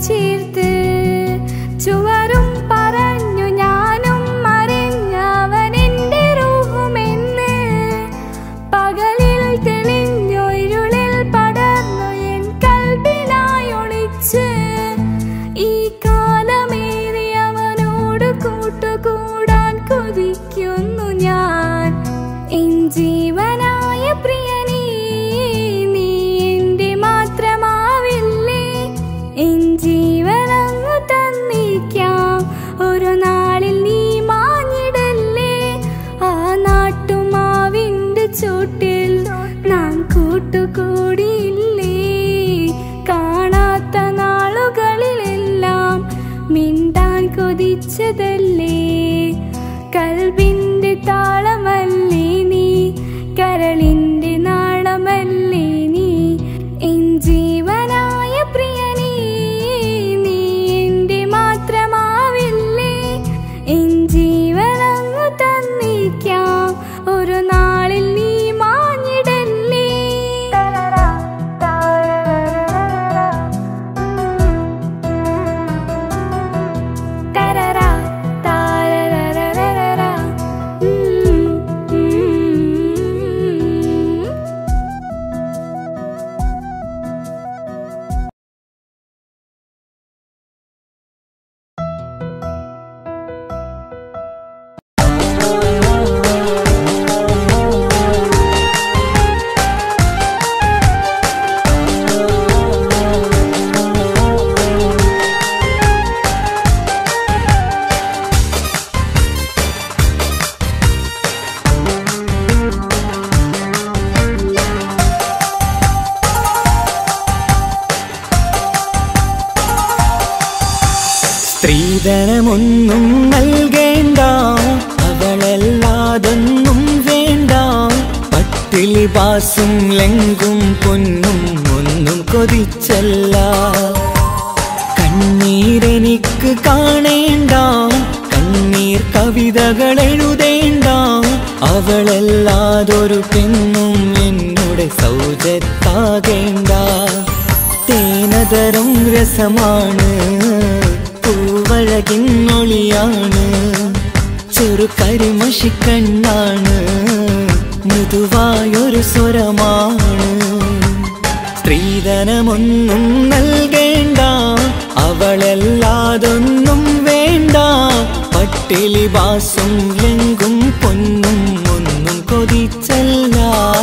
ചേർത്ത് ചുവരും പറഞ്ഞു ഞാനും മറിഞ്ഞവനെന്റെ റൂഹുമെന്ന് പകലിൽ തെളിഞ്ഞു ഇരുളിൽ പടർന്നു എൻ കൽബിനായി ഒളിച്ച് ഈ കാലമേറി അവനോട് കൂട്ടുകൂടാൻ കൊതിക്കുന്നു ഞാൻ എൻ ജീവനായ പ്രിയനീ നീ എന്റെ മാത്രമാവില്ലേ എൻ ജീവനങ്ങു തന്നിക്കാം ഒരു നാളിൽ നീ മാഞ്ഞിടല്ലേ ആ നാട്ടുമാവിന്റെ ചൂട്ടിൽ നാം കൂട്ടുകൂടിയില്ലേ കാണാത്ത നാളുകളിലെല്ലാം മിണ്ടാൻ കൊതിച്ചതല്ലേ കൽബിന്റെ താളമല്ലേ നീ കരളിന്റെ നാളമല്ലേ നീ എൻ ജീവനായ പ്രിയനീ നീ എന്റെ മാത്രമാവില്ലേ എൻ ജീവനങ്ങു തന്നിക്കാം ഒരു നാളിൽ നീ മാഞ്ഞിടല്ലേ തരറാ, താരരരരരരാ. ഉം, ഉം. സ്ത്രീധനമൊന്നും നൽകേണ്ട അവളല്ലാതൊന്നും വേണ്ട പട്ടിലി പാസും ലെങ്കും പൊന്നും ഒന്നും കൊതിച്ചല്ല കണ്ണീരെനിക്ക് കാണേണ്ട കണ്ണീർ കവിതകൾ എഴുതേണ്ട അവളല്ലാതൊരു പെണ്ണും എന്നോട് സൗജത്താകേണ്ട തേനതരം രസമാണ് പൂവഴകിൻ ഒളിയാണ് ചെറു കരിമഷിക്കണ്ണാണ് മൃദുവായൊരു സ്വരമാണ് സ്ത്രീധനമൊന്നും നൽകേണ്ട അവളല്ലാതൊന്നും വേണ്ട പട്ടിലി ബാസും ലെങ്കും പൊന്നും ഒന്നും കൊതിച്ചല്ല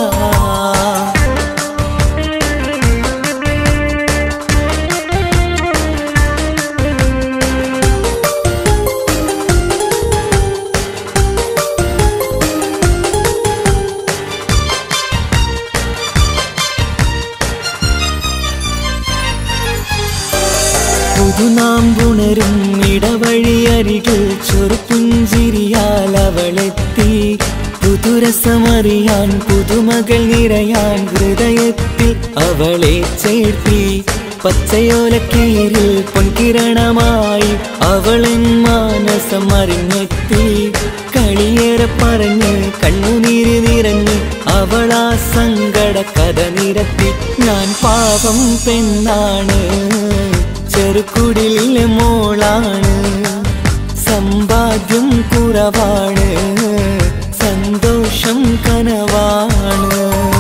പുതുനാം പുണരും ഇടവഴിയരികിൽ ചെറുപ്പുഞ്ചിരിയാൽ അവളെത്തി പുതുരസമറിയാൻ പുതുമകൾ നിറയാൻ ഹൃദയത്തിൽ അവളെ ചേർത്തി പച്ചയോലക്കീരിൽ പൊൻകിരണമായി അവളൻ മാനസം അറിഞ്ഞെത്തി കളിയേറെ പറഞ്ഞ് കണ്ണുനീര് നിറഞ്ഞ് അവളാ സങ്കട കഥ നിരത്തി ഞാൻ പാപം പെണ്ണാണ് ചെറുക്കുടിലെ മോളാണ് സമ്പാദ്യം കുറവാണ് സന്തോഷം കനവാണ്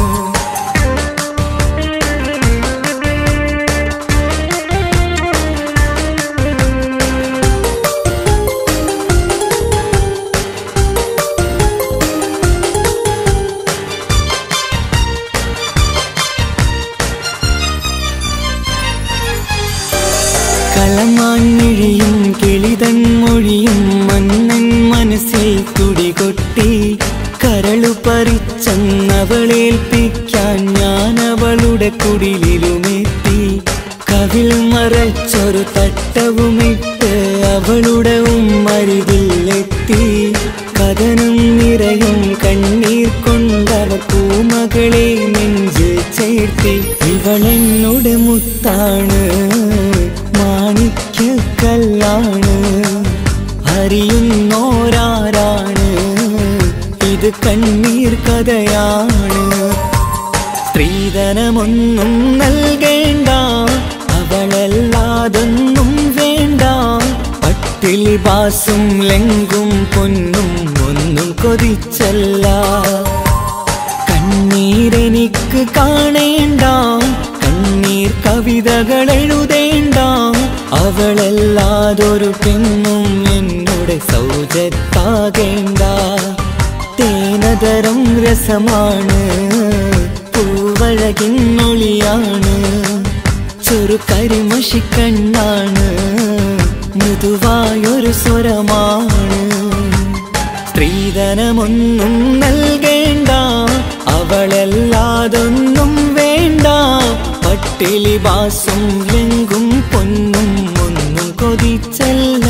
കളമാൻമിഴിയും കിളിതൻ മൊഴിയും മന്നൻ മനസ്സിൽ തുടികൊട്ടി കരളു പറിച്ചെന്നവളേൽപ്പിക്കാൻ ഞാൻ അവളുടെ കുടിലിലുമെത്തി കവിൾ മറച്ചൊരു തട്ടവുമിട്ട് അവളുടെ ഉമ്മരികിലെത്തി കഥനം നിറയും കണ്ണീർ കൊണ്ടവ പൂമകളെ നെഞ്ച് ചേർത്തി ഇവളെന്നോട് മുത്താണ് മാണിക്യക്കല്ലാണ് അറിയുന്നോരാരാണ് ഇത് കണ്ണീർ കഥയാണ് സ്ത്രീധനമൊന്നും നൽകേണ്ട അവളല്ലാ അവളല്ലാതൊന്നും വേണ്ട പട്ടിലി ബാസും ലെങ്കും പൊന്നും ഒന്നും കൊതിച്ചല്ല കണ്ണീരെനിക്ക് കാണേണ്ട കണ്ണീർ കവിതകൾ എഴുതേണ്ട അവളല്ലാതൊരു പെണ്ണും എന്നോട് സൗജത്താകേണ്ട തേനതരം രസമാണ് പൂവഴകിൻ മൊഴിയാണ് ചെറു കരിമഷിക്കണ്ണാണ് മൃദുവായൊരു സ്വരമാണ് സ്ത്രീധനമൊന്നും നൽകേണ്ട അവളല്ലാതൊന്നും വേണ്ട പട്ടിലി ബാസും ലെങ്കും പൊന്നും ഒന്നും കൊതിച്ചല്ല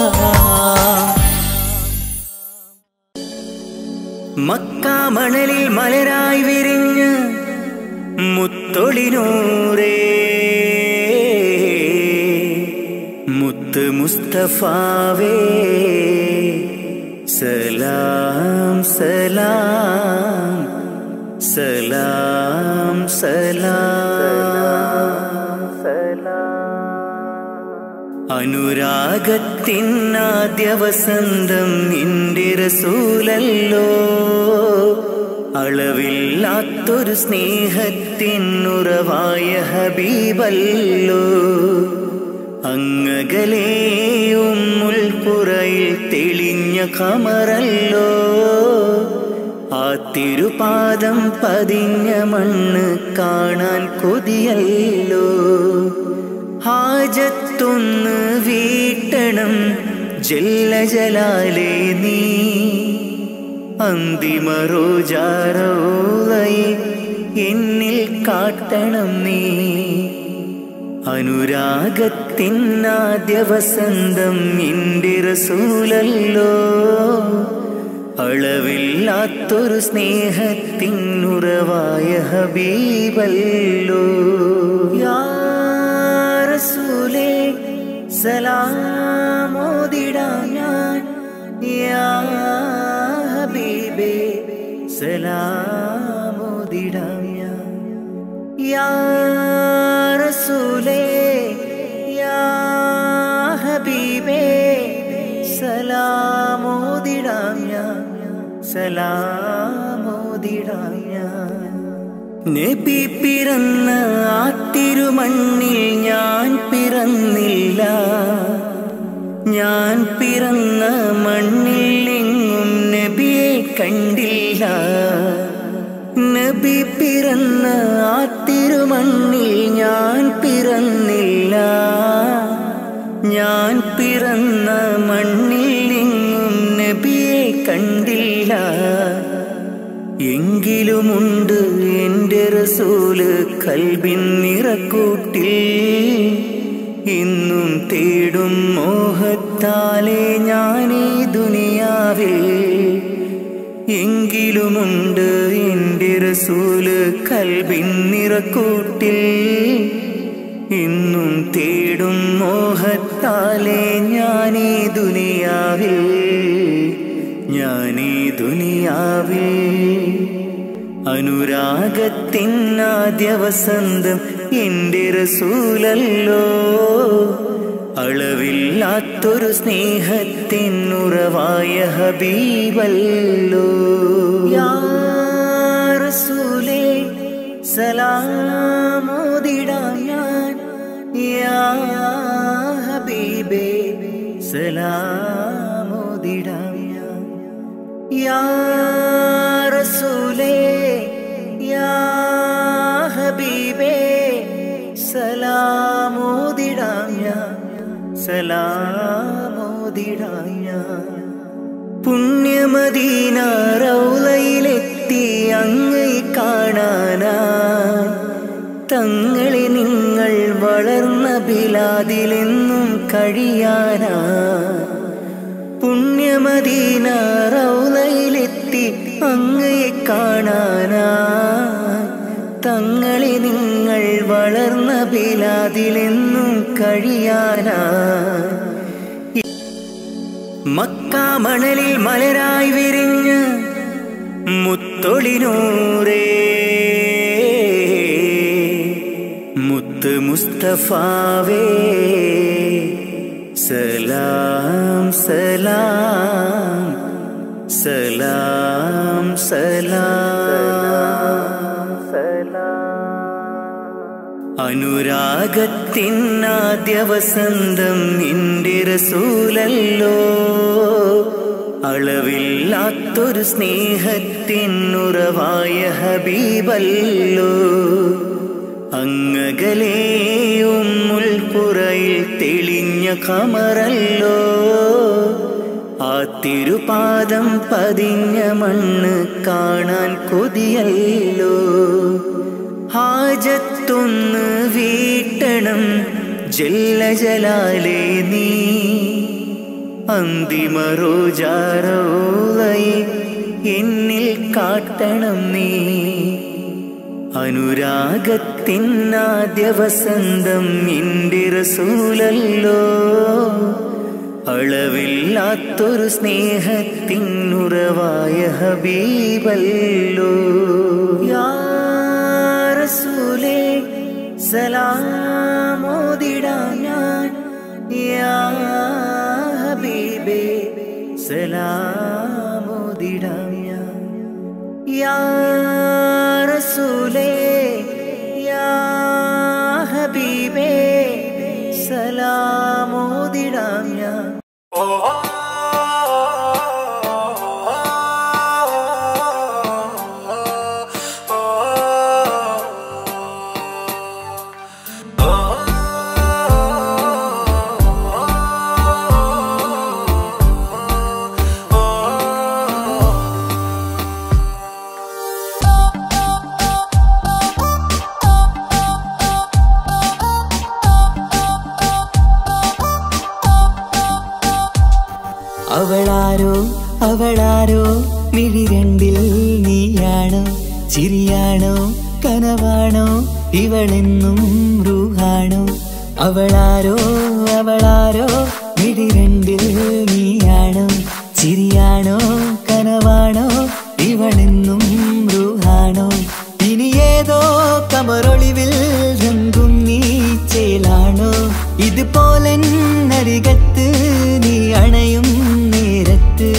മക്കാമണലിൽ മലരായി വിരിഞ്ഞ് മുത്തൊളിനൂറേ മുത്ത് മുസ്തഫാവേ സലാം സലാം സലാം അനുരാഗത്തിനാദ്യ വസന്തം നിന്റെ റസൂലല്ലോ അളവില്ലാത്തൊരു സ്നേഹത്തിനുറവായ ഹബീബല്ലോ അങ്ങകലെയും മുൾപ്പുറയിൽ തെളിഞ്ഞ കമറല്ലോ ആ തിരുപാദം പതിഞ്ഞ മണ്ണ് കാണാൻ കൊതിയല്ലോ ഹാജത്തൊന്ന് വീട്ടണം ജല്ല ജലാലേ നീ അന്തിമ റോജാറോളയെ എന്നിൽ കാട്ടണം നീ അനുരാഗത്തിനാദ്യ വസന്തം നിന്റെ റസൂലല്ലോ അളവില്ലാത്തൊരു സ്നേഹത്തിനുറവായ ഹബീബല്ലോ യാ റസൂലേ സലാമോദിടാം ഞാൻ യാ ഹബീബേ സലാമോദിടാം ഞാൻ യാ റസൂലേ യാ ഹബീബേ സലാമോദിടാം ഞാൻ സലാമോദിടാം ഞാൻ നബി പിറന്ന ആ തിരുമണ്ണിൽ ഞാൻ പിറന്നില്ല ഞാൻ പിറന്ന മണ്ണിൽ എങ്ങും നബിയെ കണ്ടില്ല നബി പിറന്ന ആ തിരുമണ്ണിൽ ഞാൻ പിറന്നില്ല ഞാൻ പിറന്ന മണ്ണിൽ എങ്ങും നബിയെ കണ്ടില്ല എങ്കിലുമുണ്ട് എൻ്റെ റസൂല് കൽബിൻ നിറക്കൂട്ടിൽ ഇന്നും തേടും മോഹത്താലെ ഞാനീ ദുനിയാവിൽ എങ്കിലുമുണ്ട് എൻ്റെ റസൂല് കൽബിൻ നിറക്കൂട്ടിൽ ഇന്നും തേടും മോഹത്താലെ ഞാനീ ദുനിയാവിൽ ഞാനീ ദുനിയാവിൽ അനുരാഗത്തിനാദ്യ വസന്തം എൻ്റെ റസൂലല്ലോ അളവില്ലാത്തൊരു സ്നേഹത്തിനുറവായ ഹബീബല്ലോ യാ റസൂലേ സലാമോദിടാം ഞാൻ യാ ഹബീബേ സലാമോദിടാം ഞാൻ യാ റസൂലേ യാ ഹബീബേ സലാമോദിടാം ഞാൻ സലാമോദിടാം ഞാൻ പുണ്യമദീന റൗലയിലെത്തി അങ്ങൈ കാണാനാ തങ്ങളെ നിങ്ങൾ വളർന്ന ബിലാദിലെന്നും കഴിയാനാ പുണ്യമദീന റൗലയിലെത്തി അങ്ങയെ കാണാനാ തങ്ങളെ നിങ്ങൾ വളർന്ന ബിലാദിലെന്നും കഴിയാനാ മക്കാമണലിൽ മലരായി വിരിഞ്ഞ് മുത്തൊളിനൂറേ മുത്ത് മുസ്തഫാവേ സലാം സലാം സലാം സലാം അനുരാഗത്തിനാദ്യ വസന്തം നിന്റെ റസൂലല്ലോ അളവില്ലാത്തൊരു സ്നേഹത്തിനുറവായ ഹബീബല്ലോ അങ്ങകലെയും മുൾപ്പുറയിൽ തെളിഞ്ഞ കമറല്ലോ ആ തിരുപാദം പതിഞ്ഞ മണ്ണ് കാണാൻ കൊതിയല്ലോ ഹാജത്തൊന്ന് വീട്ടണം ജല്ല ജലാലേ നീ അന്തിമ റോജാറോളയെ എന്നിൽ കാട്ടണം നീ അനുരാഗത്തിനാദ്യ വസന്തം നിന്റെ റസൂലല്ലോ അളവില്ലാത്തൊരു സ്നേഹത്തിനുറവായ ഹബീബല്ലോ യാ റസൂലേ സലാമോദിടാം ഞാൻ യാ ഹബീബേ സലാമോദിടാം ഞാൻ യാ റസൂലേ യാ ഹബീബേ സലാമോദിടാം ഞാൻ അവളാരോ അവളാരോ മിഴി രണ്ടിൽ നീയാണോ ചിരിയാണോ കനവാണോ ഇവളെന്നും റൂഹാണോ അവളാരോ അവളാരോ മിഴി രണ്ടിൽ നീയാണോ ചിരിയാണോ കനവാണോ ഇവളെന്നും റൂഹാണോ ഇനി ഏതോ കമറൊളിവിൽ രംഗും നീ ചേലാണോ ഇതുപോലെ നരികത്ത് നീ അണയും നേരത്ത്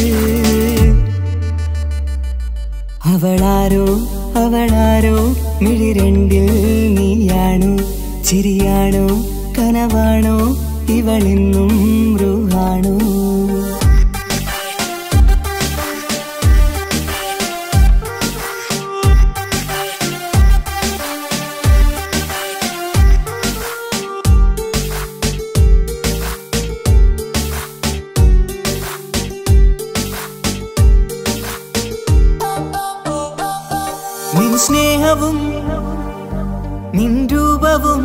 അവളാരോ അവളാരോ മിഴി രണ്ടിൽ നീയാണോ ചിരിയാണോ കനവാണോ ഇവളെന്നും റൂഹാണോ നിൻ സ്നേഹവും നിൻ രൂപവും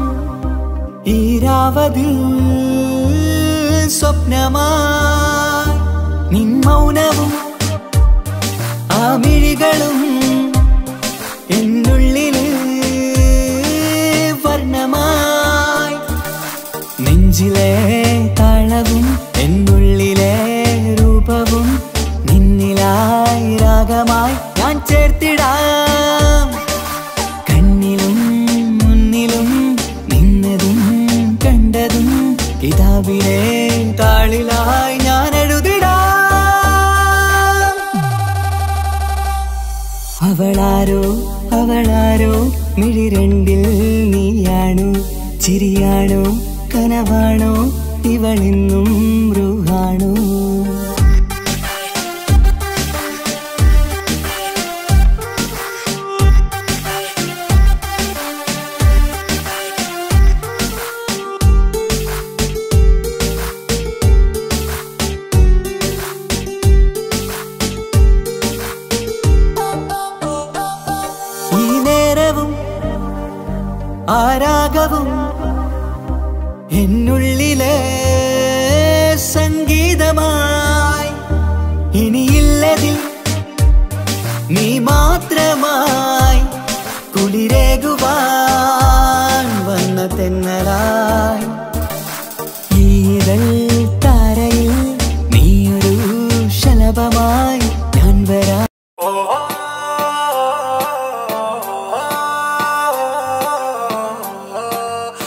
ഈരാവതിൽ സ്വപ്നമാ നിൻ മൗനവും ആ മിഴികളും എന്നുള്ളില് വർണ്ണമായി നെഞ്ചിലെ താളവും എന്നുള്ളിലെ രൂപവും നിന്നിലായി രാഗമായി ഞാൻ ചേർത്തിടാം കണ്ണിലും മുന്നിലും നിന്നതും കണ്ടതും കിതാബിലെ താളിലായി ഞാൻ എഴുതിടാം അവളാരോ അവളാരോ മിഴി രണ്ടിൽ നീയാണോ ചിരിയാണോ കനവാണോ ഇവളെന്നും റൂഹാണോ ഈ നേരവും ആരാഗവും എന്നുള്ളിലെ സംഗീതമായി ഇനിയില്ലതിൽ നീ മാത്രമായി കുളിരേകുവാൻ വന്ന തെന്നലായി ഈതൽ താരയിൽ നീയൊരു ശലഭമായി ഞാൻ വരാം oh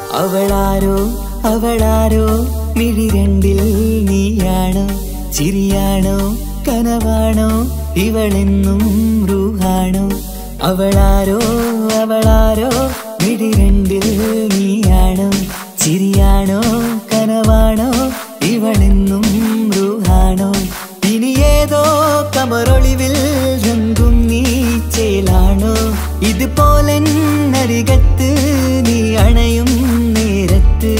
അവളാരോ അവളാരോ മിഴി രണ്ടിൽ നീയാണോ ചിരിയാണോ കനവാണോ ഇവളെന്നും റൂഹാണോ അവളാരോ അവളാരോ മിഴി രണ്ടിൽ നീയാണോ ചിരിയാണോ കനവാണോ ഇവളെന്നും റൂഹാണോ ഇനി ഏതോ കമറൊളിവിൽ രംഗും നീ ചേലാണോ ഇതുപോലെ നരികത്ത് നീ അണയും നേരത്ത്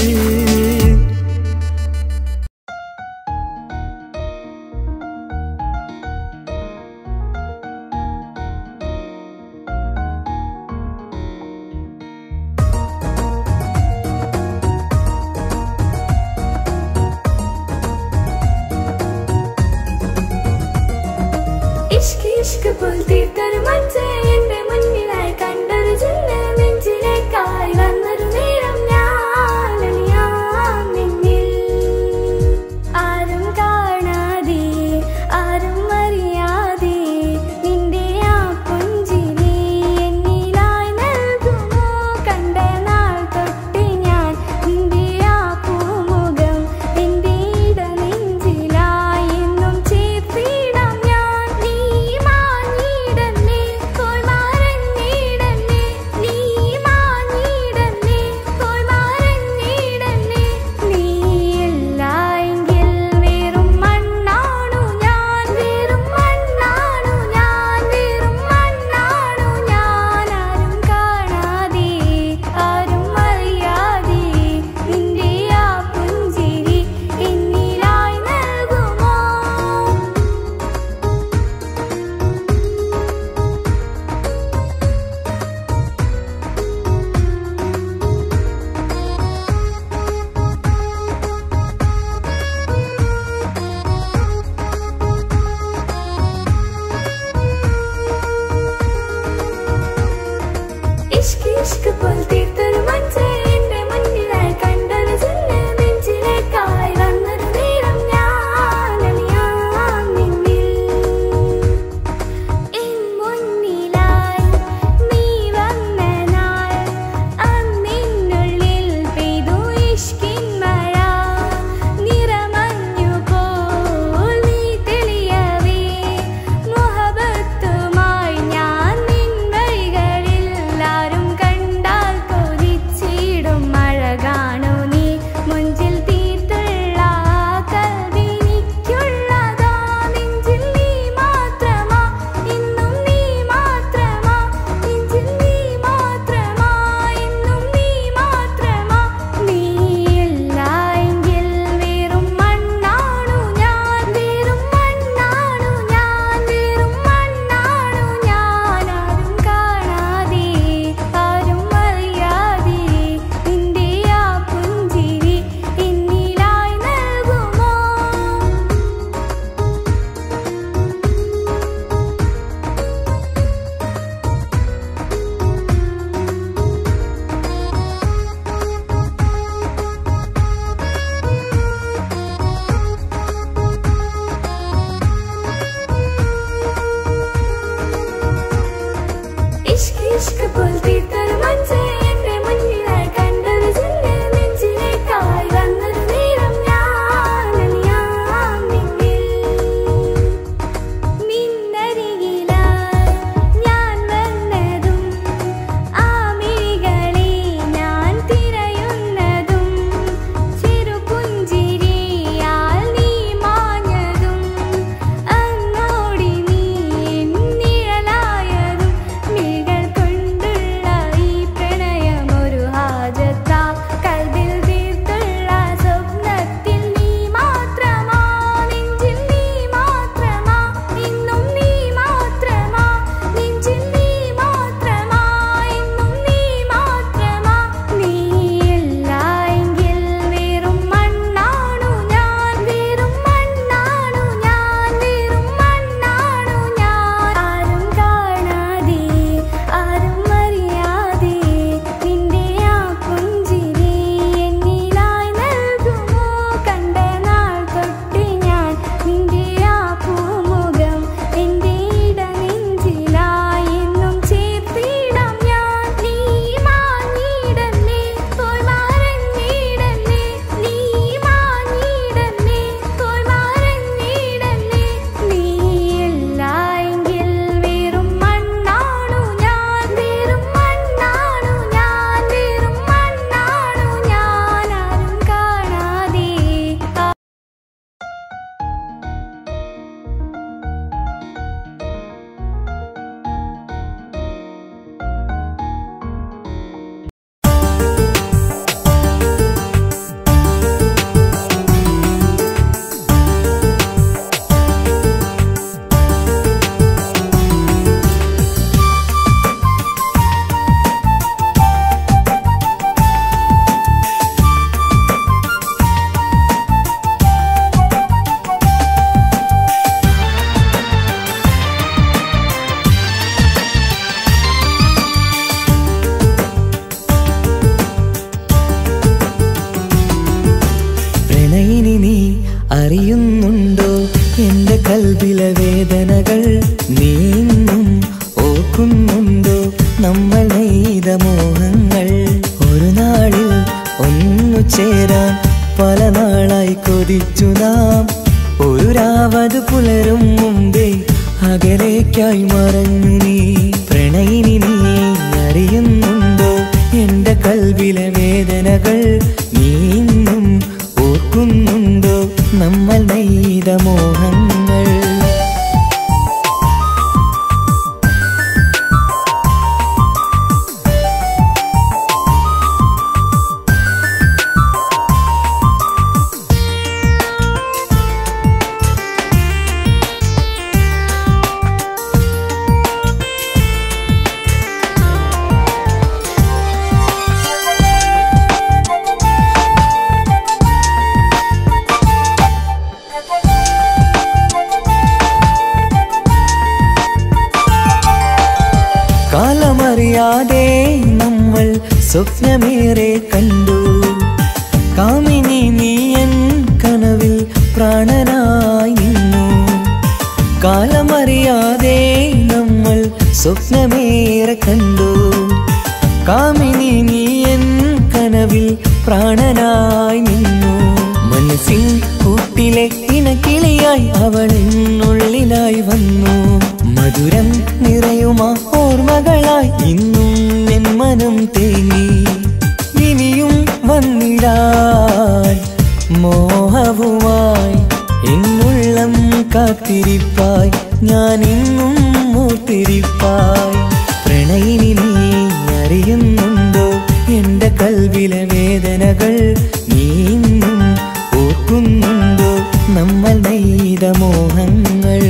അറിയുന്നുണ്ടോ എന്റെ കൽവിലെ വേദനകൾ നീന്നും ഓർക്കുന്നുണ്ടോ നമ്മൾ നെയ്ത മോഹങ്ങൾ ഒരു നാളിൽ ഒന്നു ചേരാൻ പല നാളായി കൊതിച്ചു നാം ഒരു രാവത് പുലരും മുമ്പേ അകലേക്കായി മറഞ്ഞു നീ പ്രണയിനി നീ അറിയുന്നുണ്ടോ എന്റെ കൽവിലെ വേദനകൾ നീ ഇന്നും ഓർക്കുന്നുണ്ടോ നമ്മൾ നെയ്ത മോഹങ്ങൾ കാലമറിയാതെ നമ്മൾ സ്വപ്നമേറെ കണ്ടു കാമിനി നീയൻ കനവിൽ പ്രാണനായി നിന്നു കാലമറിയാതെ നമ്മൾ സ്വപ്നമേറെ കണ്ടു കാമിനി നീയൻ കനവിൽ പ്രാണനായി നിന്നു മനസ്സിൻ കൂട്ടിലെ ഇണക്കിളിയായി അവൾ എന്നുള്ളിലായി വന്നു മധുരം നിറയുമാ ഓർമ്മകളായി ഇന്നും എൻ മനം തേങ്ങി ഇനിയും വന്നിടാൻ മോഹവുമായി എന്നുള്ളം കാത്തിരിപ്പായി ഞാൻ ഇന്നും മൂത്തിരിപ്പായി പ്രണയിനി നീ അറിയുന്നുണ്ടോ എന്റെ കൽവിലെ വേദനകൾ നീ ഇന്നും ഓർക്കുന്നുണ്ടോ നമ്മൾ നെയ്ത മോഹങ്ങൾ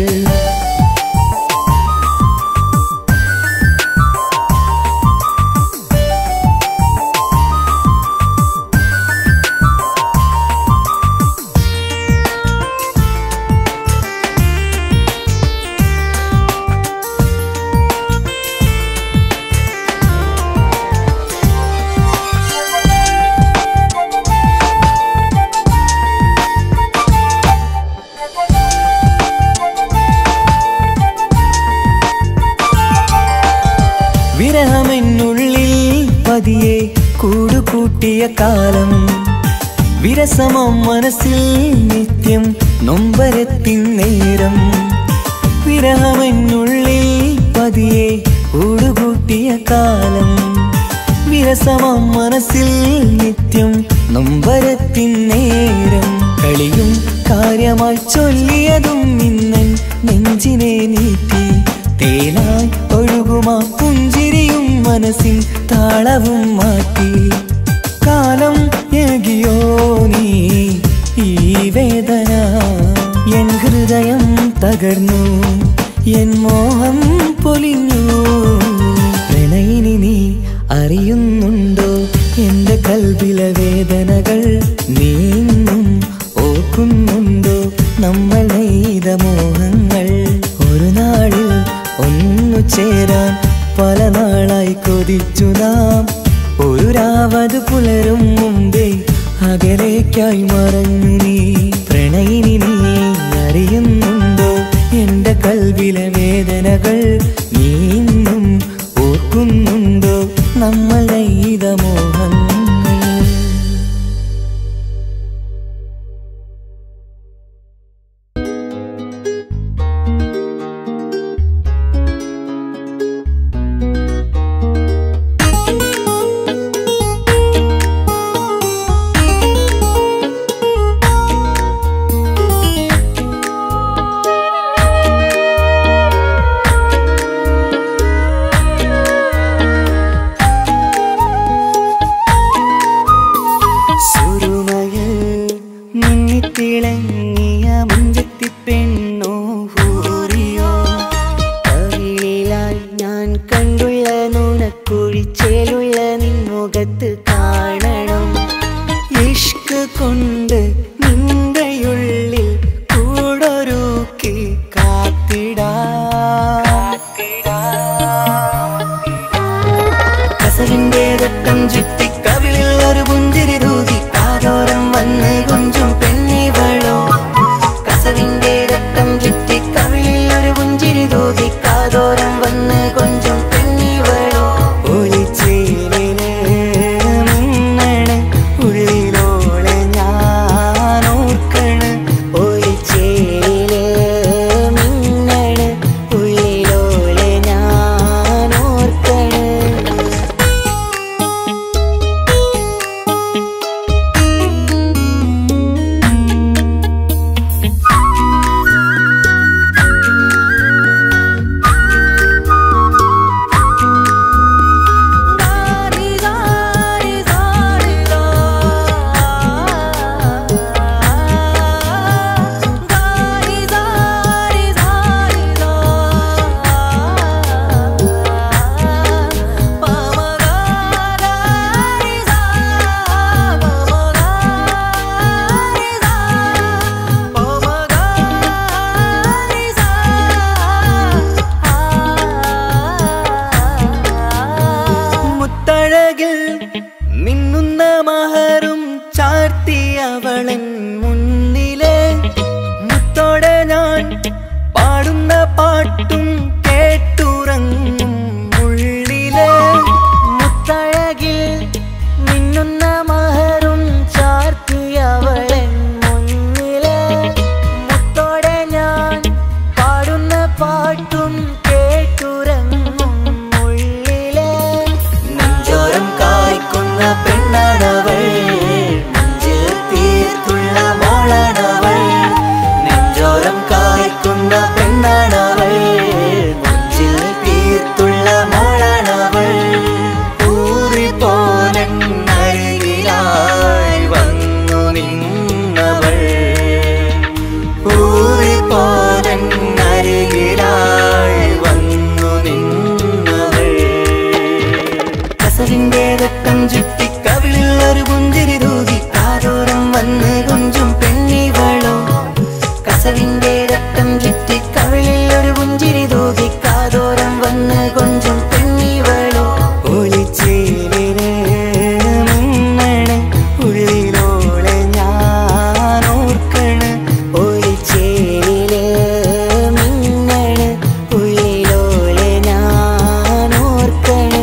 വിരഹമെന്നുള്ളിൽ പതിയെ കൂടുകൂട്ടിയ കാലം വിരസമം മനസ്സിൽ നിത്യം നൊമ്പരത്തിൻ നേരം വിരഹമെന്നുള്ളിൽ പതിയെ കൂടുകൂട്ടിയ കാലം വിരസമം മനസ്സിൽ നിത്യം നൊമ്പരത്തിൻ നേരം കളിയും കാര്യമായി ചൊല്ലിയതും നിന്നൻ നെഞ്ചിനെ നീട്ടി തേനായി ഒഴുകുമാ പുഞ്ചിരിയും മനസ്സിൻ താളവും മാറ്റി കാലം ഏകിയോ നീ ഈ വേദന എൻ ഹൃദയം തകർന്നു എൻ മോഹം പൊലിഞ്ഞു പ്രണയിനി നീ അറിയുന്നുണ്ടോ എന്റെ കൽവിലെ വേദനകൾ നീ ഇന്നും ഓർക്കുന്നുണ്ടോ നമ്മൾ നെയ്ത മോഹങ്ങൾ ഒരു നാളിൽ ഒന്നു ചേരാൻ പല നാളായി കൊതിച്ചു നാം ഒരു രാവത് പുലരും മുമ്പേ അകലേക്കായി മറഞ്ഞു നീ പ്രണയിനി നീ അറിയുന്നുണ്ടോ എന്റെ കൽവിലെ വേദനകൾ നീ ഇന്നും ഓർക്കുന്നുണ്ടോ നമ്മൾ നെയ്ത മോഹങ്ങൾ സുരുമയിൽ മിന്നിത്തിളങ്ങിയ മുഞ്ചത്തി പെണ്ണോ ഹൂറിയോ കവിളിലായി ഞാൻ കണ്ടുള്ള നുണക്കുഴിച്ചേലുള്ള നിൻമുഖത്ത് കാണണം ഇഷ്ക് കൊണ്ട് നിന്റെയുള്ളിൽ കൂടൊരുക്കി കാത്തിടാ കസവിന്റെ രക്തം ചുറ്റി കവിളിൽ ഒരു പുഞ്ചിരി തൂകി കാതോരം വന്ന് കൊഞ്ചും പെണ്ണിവളോ അവളൻ മുന്നില് മുത്തോടെ ഞാൻ പാടുന്ന പാട്ടും കേട്ടുറങ്ങും ഉള്ളില് മുത്തഴകിൽ മിന്നുന്ന മഹറും ചാർത്തിയവളൻ മുന്നില് മുത്തോടെ ഞാൻ പാടുന്ന പാട്ടും കേട്ടുറങ്ങും ഉള്ളില് നെഞ്ചോരം കായ്ക്കുന്ന പെണ്ണാണവൾ നെഞ്ചിൽ തീർത്തുള്ള മോളാണവൾ നെഞ്ചോരം കായ്ക്കുന്ന പെണ്ണാണവൾ നെഞ്ചിൽ തീർത്തുള്ള മോളാണവൾ ഊറി പോലരികിലായി വന്നു നിന്നവൾ ഊറി പോലരികിലായി വന്നു നിന്നവൾ കസവിന്റെ രക്തം ചുറ്റി കവിളിൽ ഒരു പുഞ്ചിരി തൂകി കാതോരം വന്ന് കൊഞ്ചും പെണ്ണിവളോ കസവിന്റെ രക്തം ചുറ്റി കവിളിൽ ഒരു പുഞ്ചിരി തൂകി കാതോരം വന്ന് കൊഞ്ചും പെണ്ണിവളോ ഒളിച്ചേലിന് മിന്നണ് ഉള്ളിലോളെ ഞാൻ ഓർക്കണ് ഒളിച്ചേലില് മിന്നണ് ഉള്ളിലോളെ ഞാൻ ഓർക്കണ്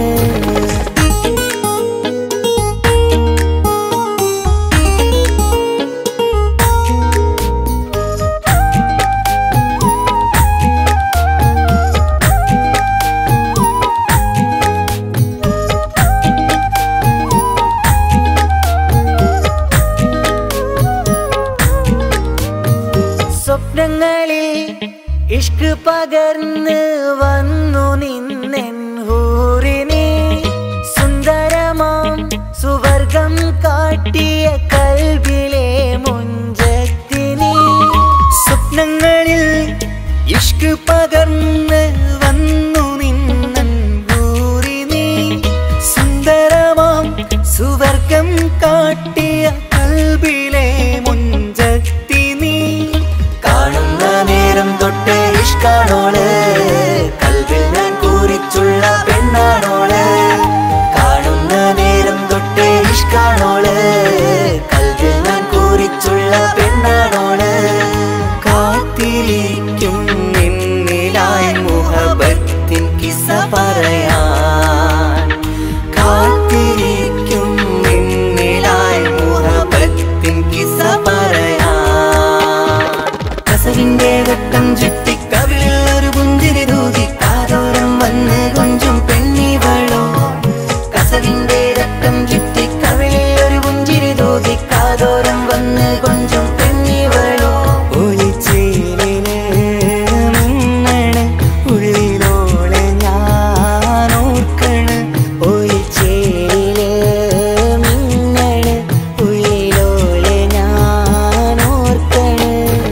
സ്വപ്നങ്ങളിൽ ഇഷ്ക് പകർന്ന് വന്നു നിന്നെൻ ഹൂറിനെ സുന്ദരമാം സുവർഗം കാട്ടിയ കൽബിലെ മുഞ്ചത്തിനി സ്വപ്നങ്ങളിൽ ഇഷ്ക് പകർന്ന് വന്നു നിന്നൻ ഹൂറിനെ സുന്ദരമാം സുവർഗം കാട്ടിയ കൽബിലെ മുഞ്ചത്തി നീ കാണുന്ന നേരം തൊട്ട് ഇഷ്കാണോള് കൽവിൽ ഞാൻ കൂറിച്ചുള്ള പെണ്ണാണോള് കാണുന്ന നേരം തൊട്ട് ഇഷ്കാണോള് കൽവിൽ ഞാൻ കൂറിച്ചുള്ള പെണ്ണാണോള് കാത്തിരിക്കും നിന്നിലായി മുഹബത്തിൻ കിസ പറയാൻ കാത്തിരിക്കും നിന്നിലായി മുഹബത്തിൻ കിസ പറയാൻ കസവിന്റെ വെട്ടം ചുറ്റി കവിളിൽ ഒരു പുഞ്ചിരി തൂകി കാതോരം വന്ന് കൊഞ്ചും പെണ്ണിവളോ കസവിന്റെ രക്തം ചുറ്റി കവിളിൽ ഒരു പുഞ്ചിരി തൂകി കാതോരം വന്ന് കൊഞ്ചും പെണ്ണിവളോ ഒളിച്ചേലിന് മിന്നണ് ഉള്ളിലോളെ ഞാൻ ഓർക്കണ് ഒളിച്ചേലില് മിന്നണ് ഉള്ളിലോളെ ഞാൻ ഓർക്കണ്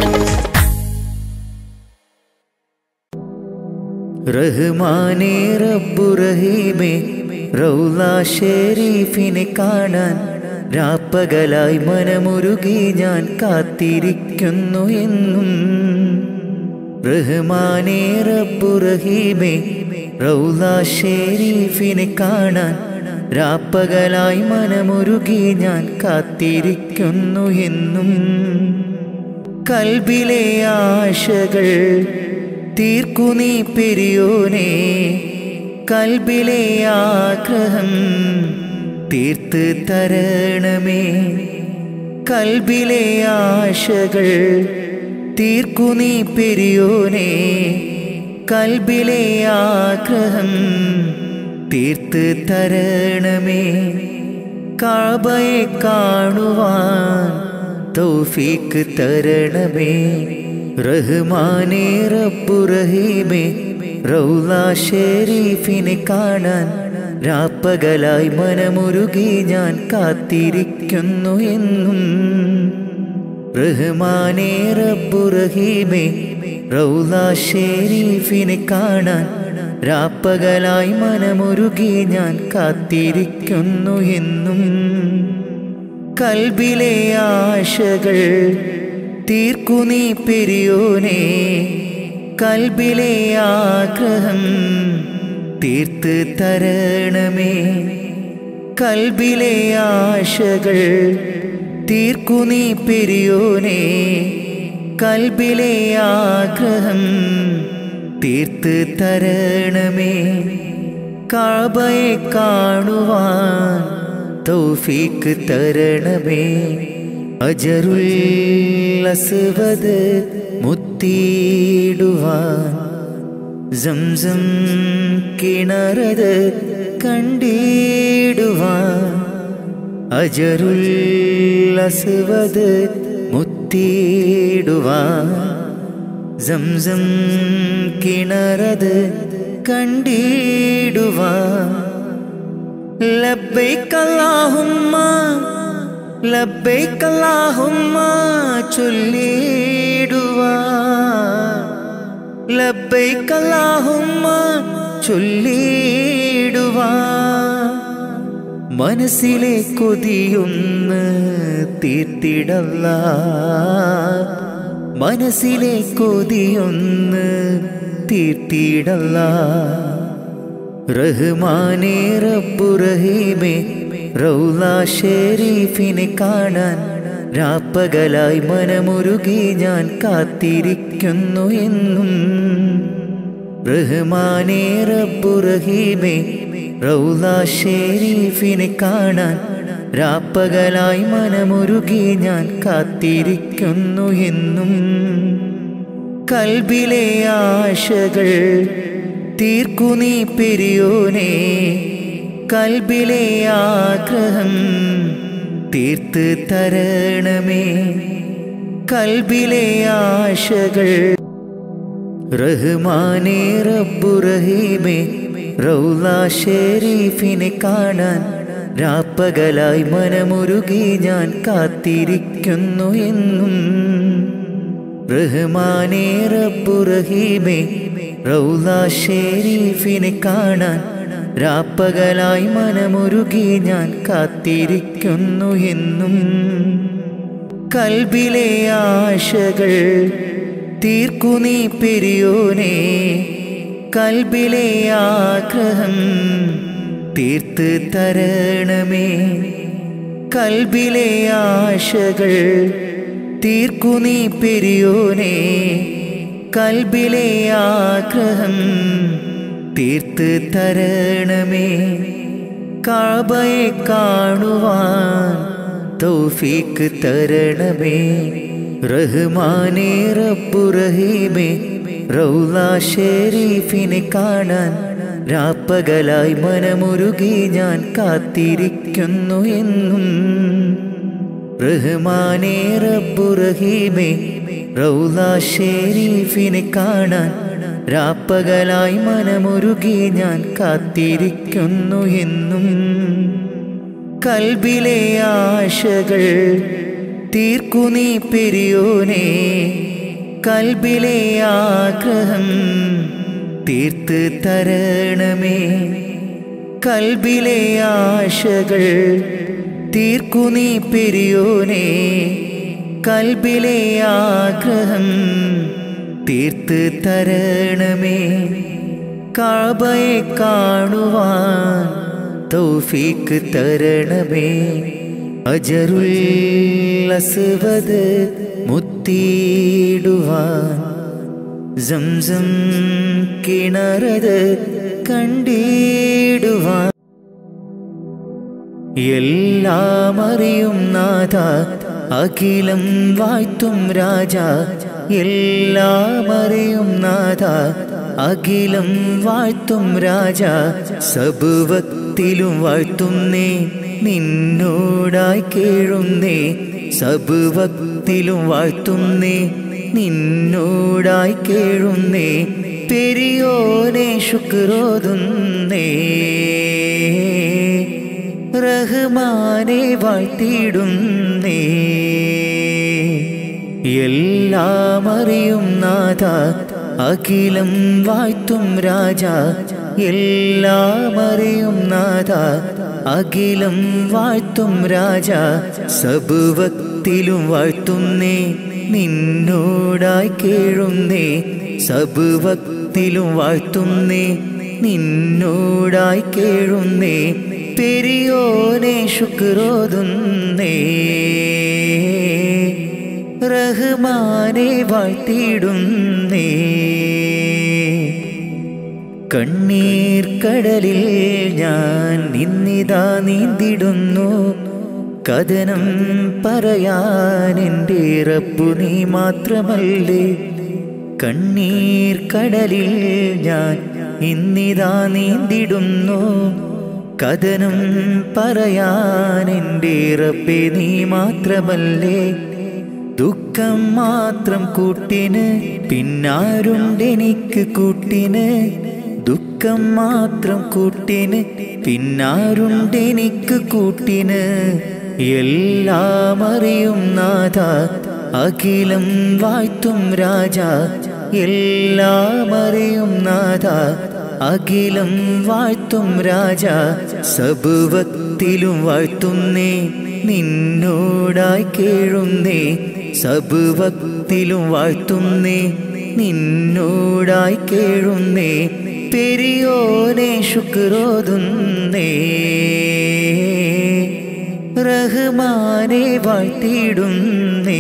റഹ്മാനേ റബ്ബു റഹീമേ റൗല ഷെരീഫിനെ കാണാൻ രാപ്പകലായി മനമുരുകി ഞാൻ കാത്തിരിക്കുന്നു എന്നും റഹ്മാനേ റബ്ബു റഹീമേ റൗല ഷെരീഫിനെ കാണാൻ രാപ്പകലായി മനമുരുകി ഞാൻ കാത്തിരിക്കുന്നു എന്നും കൽബിലെ ആശകൾ തീർക്കു നീ പെരിയോനെ കൽബിലെ ആഗ്രഹം തീർത്ത് തരണമേ കൽബിലെ ആശകൾ തീർക്കു നീ പെരിയോനെ കൽബിലെ ആഗ്രഹം തീർത്ത് തരണമേ കാബയെ കാണുവാൻ തൗഫീക്ക് തരണമേ റഹ്മാനേ റബ്ബു റഹീമേ റൗല ഷെരീഫിനെ കാണാൻ രാപ്പകലായി മനമുരുകി ഞാൻ കാത്തിരിക്കുന്നു എന്നും റഹ്മാനേ റബ്ബു റഹീമേ റൗല ഷെരീഫിനെ കാണാൻ രാപ്പകലായി മനമുരുകി ഞാൻ കാത്തിരിക്കുന്നു എന്നും കൽബിലെ ആശകൾ തീർക്കു നീ പെരിയോനെ കൽബിലെ ആഗ്രഹം തീർത്ത് തരണമേ കൽബിലെ ആശകൾ തീർക്കു നീ പെരിയോനെ കൽബിലെ ആഗ്രഹം തീർത്ത് തരണമേ കാബയെ കാണുവാൻ തൗഫീക്ക് തരണമേ അജറുൽ അസ്വദ് മുത്തിയിടുവാൻ സംസം കിണറത് കണ്ടിടുവാൻ അജറുൽ അസ്വദ് മുത്തിയിടുവാൻ സംസം കിണറത് കണ്ടിടുവാൻ ലബ്ബൈക് അല്ലാഹുമ്മ ലബ്ബൈക് അല്ലാഹുമ്മ ചൊല്ലിടുവാൻ ലബ്ബൈക് അല്ലാഹുമ്മ ചൊല്ലിടുവാൻ മനസ്സിലെ കൊതിയൊന്ന് തീർത്തിടല്ല മനസ്സിലെ കൊതിയൊന്ന് തീർത്തിടല്ല റഹ്മാനേ റബ്ബു റഹീമേ റൗല ഷെരീഫിനെ കാണാൻ രാപ്പകലായി മനമുരുകി ഞാൻ കാത്തിരിക്കുന്നു എന്നും റഹ്മാനേ റബ്ബു റഹീമേ റൗല ഷെരീഫിനെ കാണാൻ രാപ്പകലായി മനമുരുകി ഞാൻ കാത്തിരിക്കുന്നു എന്നും കൽബിലെ ആശകൾ തീർക്കു നീ പെരിയോനെ കൽബിലെ ആഗ്രഹം തീർത്ത് തരണമേ കൽബിലെ ആശകൾ റഹ്മാനേ റബ്ബു റഹീമേ റൗല ഷെരീഫിനെ കാണാൻ രാപ്പകലായി മനമുരുകി ഞാൻ കാത്തിരിക്കുന്നു എന്നും റഹ്മാനേ റബ്ബു റഹീമേ റൗല ഷെരീഫിനെ കാണാൻ രാപ്പകലായി മനമുരുകി ഞാൻ കാത്തിരിക്കുന്നു എന്നും കൽബിലെ ആശകൾ തീർക്കു നീ പെരിയോനെ കൽബിലെ ആഗ്രഹം തീർത്ത് തരണമേ കൽബിലെ ആശകൾ തീർക്കു നീ പെരിയോനെ കൽബിലെ ആഗ്രഹം തീർത്ത് തരണമേ കാബയെ കാണുവാൻ തൗഫീക്ക് തരണമേ റഹ്മാനേ റബ്ബു റഹീമേ റൗല ഷെരീഫിനെ കാണാൻ രാപ്പകലായി മനമുരുകി ഞാൻ കാത്തിരിക്കുന്നു എന്നും റഹ്മാനേ റബ്ബു റഹീമേ റൗല ഷെരീഫിനെ കാണാൻ രാപ്പകലായി മനമുരുകി ഞാൻ കാത്തിരിക്കുന്നു എന്നും കൽബിലെ ആശകൾ തീർക്കു നീ പെരിയോനെ കൽബിലെ ആഗ്രഹം തീർത്ത് തരണമേ കൽബിലെ ആശകൾ തീർക്കു നീ പെരിയോനെ കൽബിലെ ആഗ്രഹം തീർത്ത് തരണമേ കാബയെ കാണുവാൻ തൗഫീക്ക് തരണമേ അജറുൽ അസ്വദ് മുത്തിയിടുവാൻ സംസം കിണറത് കണ്ടിടുവാൻ എല്ലാം അറിയും നാഥ അഖിലം വാഴ്ത്തും രാജ എല്ലാം അറിയും നാഥ അഖിലം വാഴ്ത്തും രാജ സബുവത്തിലും വാഴ്ത്തുന്നേ നിന്നോടായി കേഴുന്നേ സബുവത്തിലും വാഴ്ത്തുന്നേ നിന്നോടായി കേഴുന്നേ പെരിയോനെ ശുക്രോതുന്നേ റഹ്മാനെ വാഴ്ത്തിയിടുന്നേ എല്ലാം അറിയും നാഥ അഖിലം വാഴ്ത്തും രാജ എല്ലാം അറിയും നാഥ അഖിലം വാഴ്ത്തും രാജ സബുവത്തിലും വാഴ്ത്തുന്നേ നിന്നോടായി കേഴുന്നേ സബുവത്തിലും വാഴ്ത്തുന്നേ നിന്നോടായി കേഴുന്നേ പെരിയോനെ ശുക്രോതുന്നേ റഹ്മാനെ വാഴ്ത്തിയിടുന്നേ കണ്ണീർ കടലിൽ ഞാൻ നിന്നിതാ നീന്തിടുന്നു കഥനം പറയാൻ എൻ്റെ റബ്ബു നീ മാത്രമല്ലേ കണ്ണീർ കടലിൽ ഞാൻ ഇന്നിതാ നീന്തിടുന്നു കഥനം പറയാൻ എൻ്റെ റബ്ബെ നീ മാത്രമല്ലേ ദുഃഖം മാത്രം കൂട്ടിന് പിന്നാരുണ്ടെനിക്ക് കൂട്ടിന് ദുഃഖം മാത്രം കൂട്ടിന് പിന്നാരുണ്ടെനിക്ക് കൂട്ടിന് എല്ലാം അറിയും നാഥ അഖിലം വാഴ്ത്തും രാജ എല്ലാം അറിയും നാഥ അഖിലം വാഴ്ത്തും രാജ സബുവത്തിലും വാഴ്ത്തുന്നേ നിന്നോടായി കേഴുന്നേ സബുവത്തിലും വാഴ്ത്തുന്നേ നിന്നോടായി കേഴുന്നേ പെരിയോനെ ശുക്രോതുന്നേ റഹ്മാനെ വാഴ്ത്തിയിടുന്നേ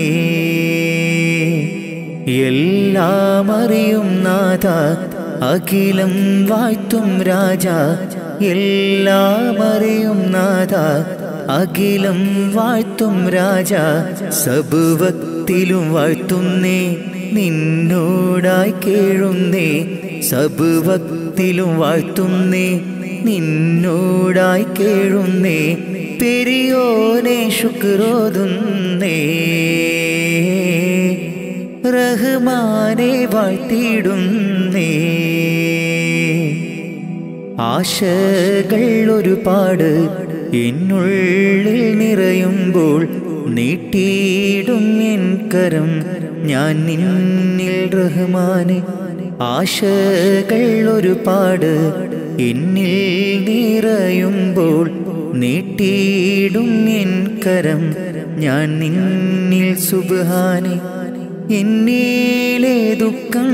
എല്ലാം അറിയും നാഥ അഖിലം വാഴ്ത്തും രാജ എല്ലാം അറിയും നാഥ അഖിലം വാഴ്ത്തും രാജ സബുവത്തിലും വാഴ്ത്തുന്നേ നിന്നോടായി കേഴുന്നേ സബുവത്തിലും വാഴ്ത്തുന്നേ നിന്നോടായി കേഴുന്നേ പെരിയോനെ ശുക്രോതുന്നേ റഹ്മാനെ വാഴ്ത്തിയിടുന്നേ ആശകൾ ഒരുപാട് എന്നുള്ളിൽ നിറയുമ്പോൾ നീട്ടിയിടും എൻ കരം ഞാൻ നിന്നിൽ റഹ്മാനെ ആശകൾ ഒരുപാട് എന്നിൽ നിറയുമ്പോൾ നീട്ടിയിടും എൻ കരം ഞാൻ നിന്നിൽ സുബാനെ എന്നിലെ ദുഃഖം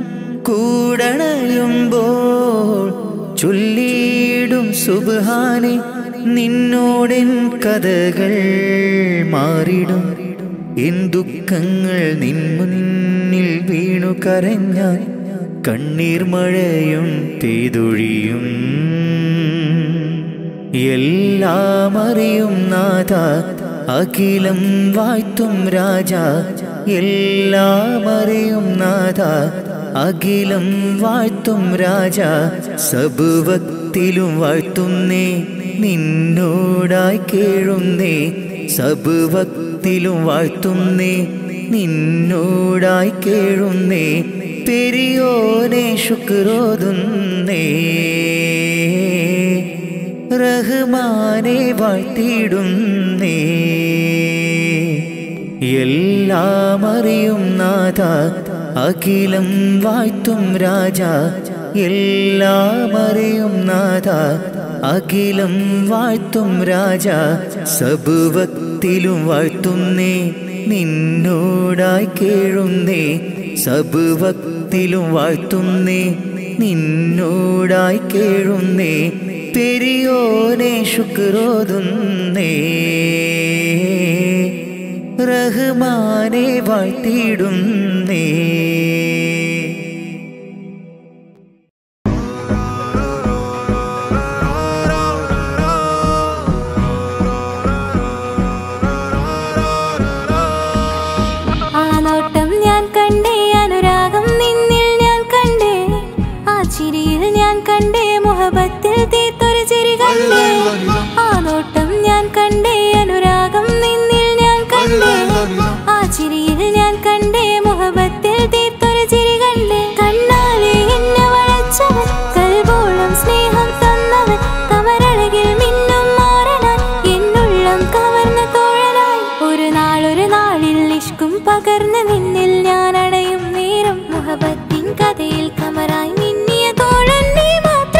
കൂടണയുമ്പോൾ ചൊല്ലിയിടും സുബാനെ നിന്നോടെൻ കഥകൾ മാറിടും എൻ ദുഃഖങ്ങൾ നിൻ മുന്നിൽ വീണു കരഞ്ഞാൽ കണ്ണീർ മഴയും പെയ്തൊഴിയും എല്ലാം അറിയും നാഥ അഖിലം വാഴ്ത്തും രാജ എല്ലാം അറിയും നാഥ അഖിലം വാഴ്ത്തും രാജ സബുവത്തിലും വാഴ്ത്തുന്നേ നിന്നോടായി കേഴുന്നേ സബുവത്തിലും വാഴ്ത്തുന്നേ നിന്നോടായി കേഴുന്നേ പെരിയോനെ ശുക്രോതുന്നേ റഹ്മാനെ വാഴ്ത്തിയിടുന്നേ എല്ലാം അറിയും നാഥ അഖിലം വാഴ്ത്തും രാജ എല്ലാം അറിയും നാഥ അഖിലം വാഴ്ത്തും രാജ സബുവത്തിലും വാഴ്ത്തുന്നേ നിന്നോടായി കേഴുന്നേ സബുവത്തിലും വാഴ്ത്തുന്നേ നിന്നോടായി കേഴുന്നേ പെരിയോനെ ശുക്രോതുന്നേ റഹ്മാനെ വാഴ്ത്തിയിടുന്നേ ആ നോട്ടം ഞാൻ കണ്ടേ അനുരാഗം നിന്നിൽ ഞാൻ കണ്ടേ ആ ചിരിയിൽ ഞാൻ കണ്ടേ മുഹബത്തിൽ തീത്തൊരു ചിരി കണ്ടേ ആ നോട്ടം ഞാൻ കണ്ടേ അനുരാഗം നിന്നിൽ ഞാൻ കണ്ടേ ആ ചിരിയിൽ ഞാൻ കണ്ടേ മുഹബത്തിൽ തീത്തൊരു ചിരി കണ്ടേ കണ്ണാലെ എന്നെ വളച്ചവൻ കൽബോളം സ്നേഹം തന്നവൻ കമരഴകിൽ മിന്നും മാറനാൻ എന്നുള്ളം കവർന്ന തോഴനായി ഒരു നാളൊരു നാളിൽ നിഷ്കും പകർന്ന് നിന്നിൽ ഞാൻ അടയും നേരം മുഹബത്തിൻ കഥയിൽ കമറായി മിന്നിയ തോഴൻ നീ മാത്രം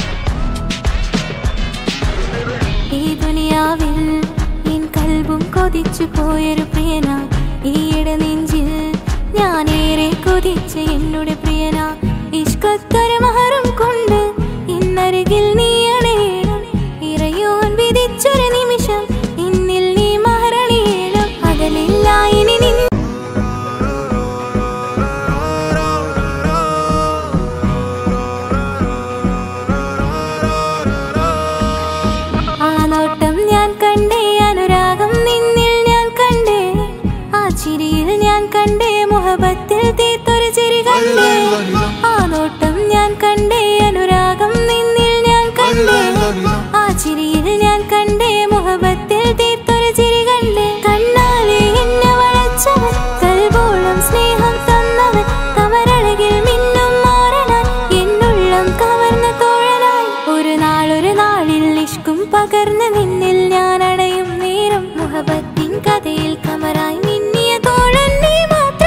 ഈ ദുനിയാവിൽ എൻ കൽബും കൊതി കൊതിച്ചു പോയൊരു പ്രിയന ഈയിടെ നെഞ്ചിൽ ഞാനേറെ കൊതിച്ച എന്നോട് പ്രിയന ഇഷ്കത്തൊരു മഹറും കൊണ്ട് ഇന്നരികിൽ നീ അണയണം ഇറയോൻ വിധിച്ചൊരു നിമിഷം ഇന്നിൽ നീ മഹറണിയണം അകലില്ല ഇനി നിൻ ആ നോട്ടം ഞാൻ കണ്ടേ അനുരാഗം നിന്നിൽ ഞാൻ കണ്ടേ ആ ചിരിയിൽ ഞാൻ കണ്ടേ മുഹബത്തിൽ തീത്തൊരു ചിരി കണ്ടേ ആ നോട്ടം ഞാൻ കണ്ടേ അനുരാഗം നിന്നിൽ ഞാൻ കണ്ടേ ആ ചിരിയിൽ ഞാൻ കണ്ടേ മുഹബത്തിൽ തീത്തൊരു ചിരി കണ്ടേ കണ്ണാലെ എന്നെ വളച്ചവൻ കൽബോളം സ്നേഹം തന്നവൻ കമരഴകിൽ മിന്നും മാറനാൻ എന്നുള്ളം കവർന്ന തോഴനായി ഒരു നാളൊരു നാളിൽ ഇഷ്കും പകർന്ന് നിന്നിൽ ഞാൻ അടയും നേരം മുഹബത്തിൻ കഥയിൽ കമറായി മിന്നിയ തോഴൻ നീ മാത്രം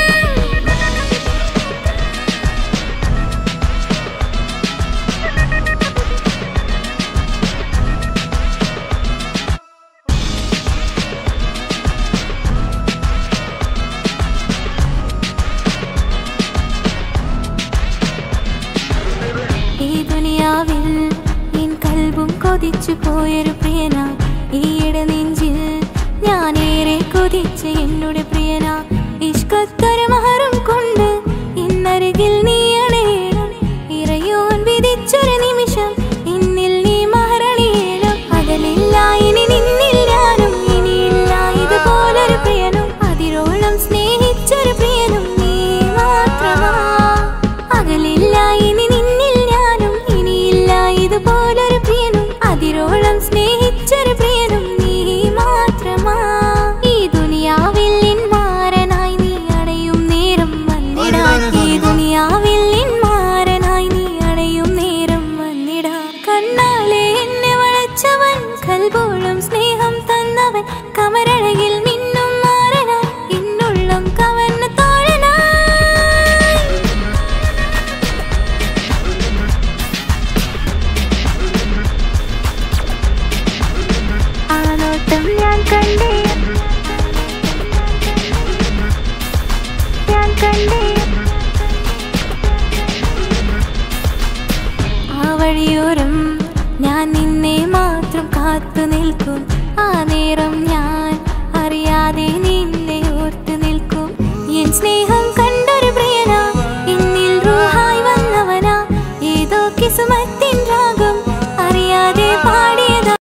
ഈ ദുനിയാവിൽ എൻ കൽബും കൊതിച്ചു പോയൊരു പ്രിയന ഈയിടെ നെഞ്ചിൽ ഞാനേറെ കൊതിച്ച എന്നോട് പ്രിയന ഇഷ്കത്തൊരു മഹറും കൊണ്ട് ഇന്നരികിൽ നീ അണയണം ഇറയോൻ വിധിച്ചൊരു നിമിഷം ഇന്നിൽ നീ മഹറണിയണം അകലില്ല ഇനി നിന്നിൽ ഞാനും ഇനിയില്ല ഇതുപോലൊരു പ്രിയനും അതിരോളം സ്നേഹിച്ചൊരു പ്രിയനും നീ മാത്രമാ അകലില്ല ഇനി നിന്നിൽ ഞാനും ഇനിയില്ല ഇതുപോലൊരു പ്രിയനും അതിരോളം സ്നേഹിച്ചൊരു പ്രിയനും നീ മാത്രമാ ഈ ദുനിയാവിൽ നിൻ മാരനായി നീ അടയും നേരം വന്നിടാൻ ഈ ദുനിയാവിൽ നിൻ മാരനായി നീ അടയും നേരം വന്നിടാൻ കണ്ണാലെ എന്നെ വളച്ചവൻ കൽബോളം സ്നേഹം തന്നവൻ കമരഴകിൽ മിന്നും മാറനായി എന്നുള്ളം കവർന്ന തോഴനായി ആ നോട്ടം ഞാൻ കണ്ടേ ഞാൻ കണ്ടേ ആ വഴിയോരം ഞാൻ നിന്നെ മാത്രം കാത്തു നിൽക്കും ആ നേരം ഞാൻ അറിയാതെ നിന്നെ ഓർത്തു നിൽക്കും എൻ സ്നേഹം കണ്ടൊരു പ്രിയന എന്നിൽ റൂഹായി വന്നവനാ ഏതോ കിസുമത്തിൻ രാഗം അറിയാതെ പാടിയതാ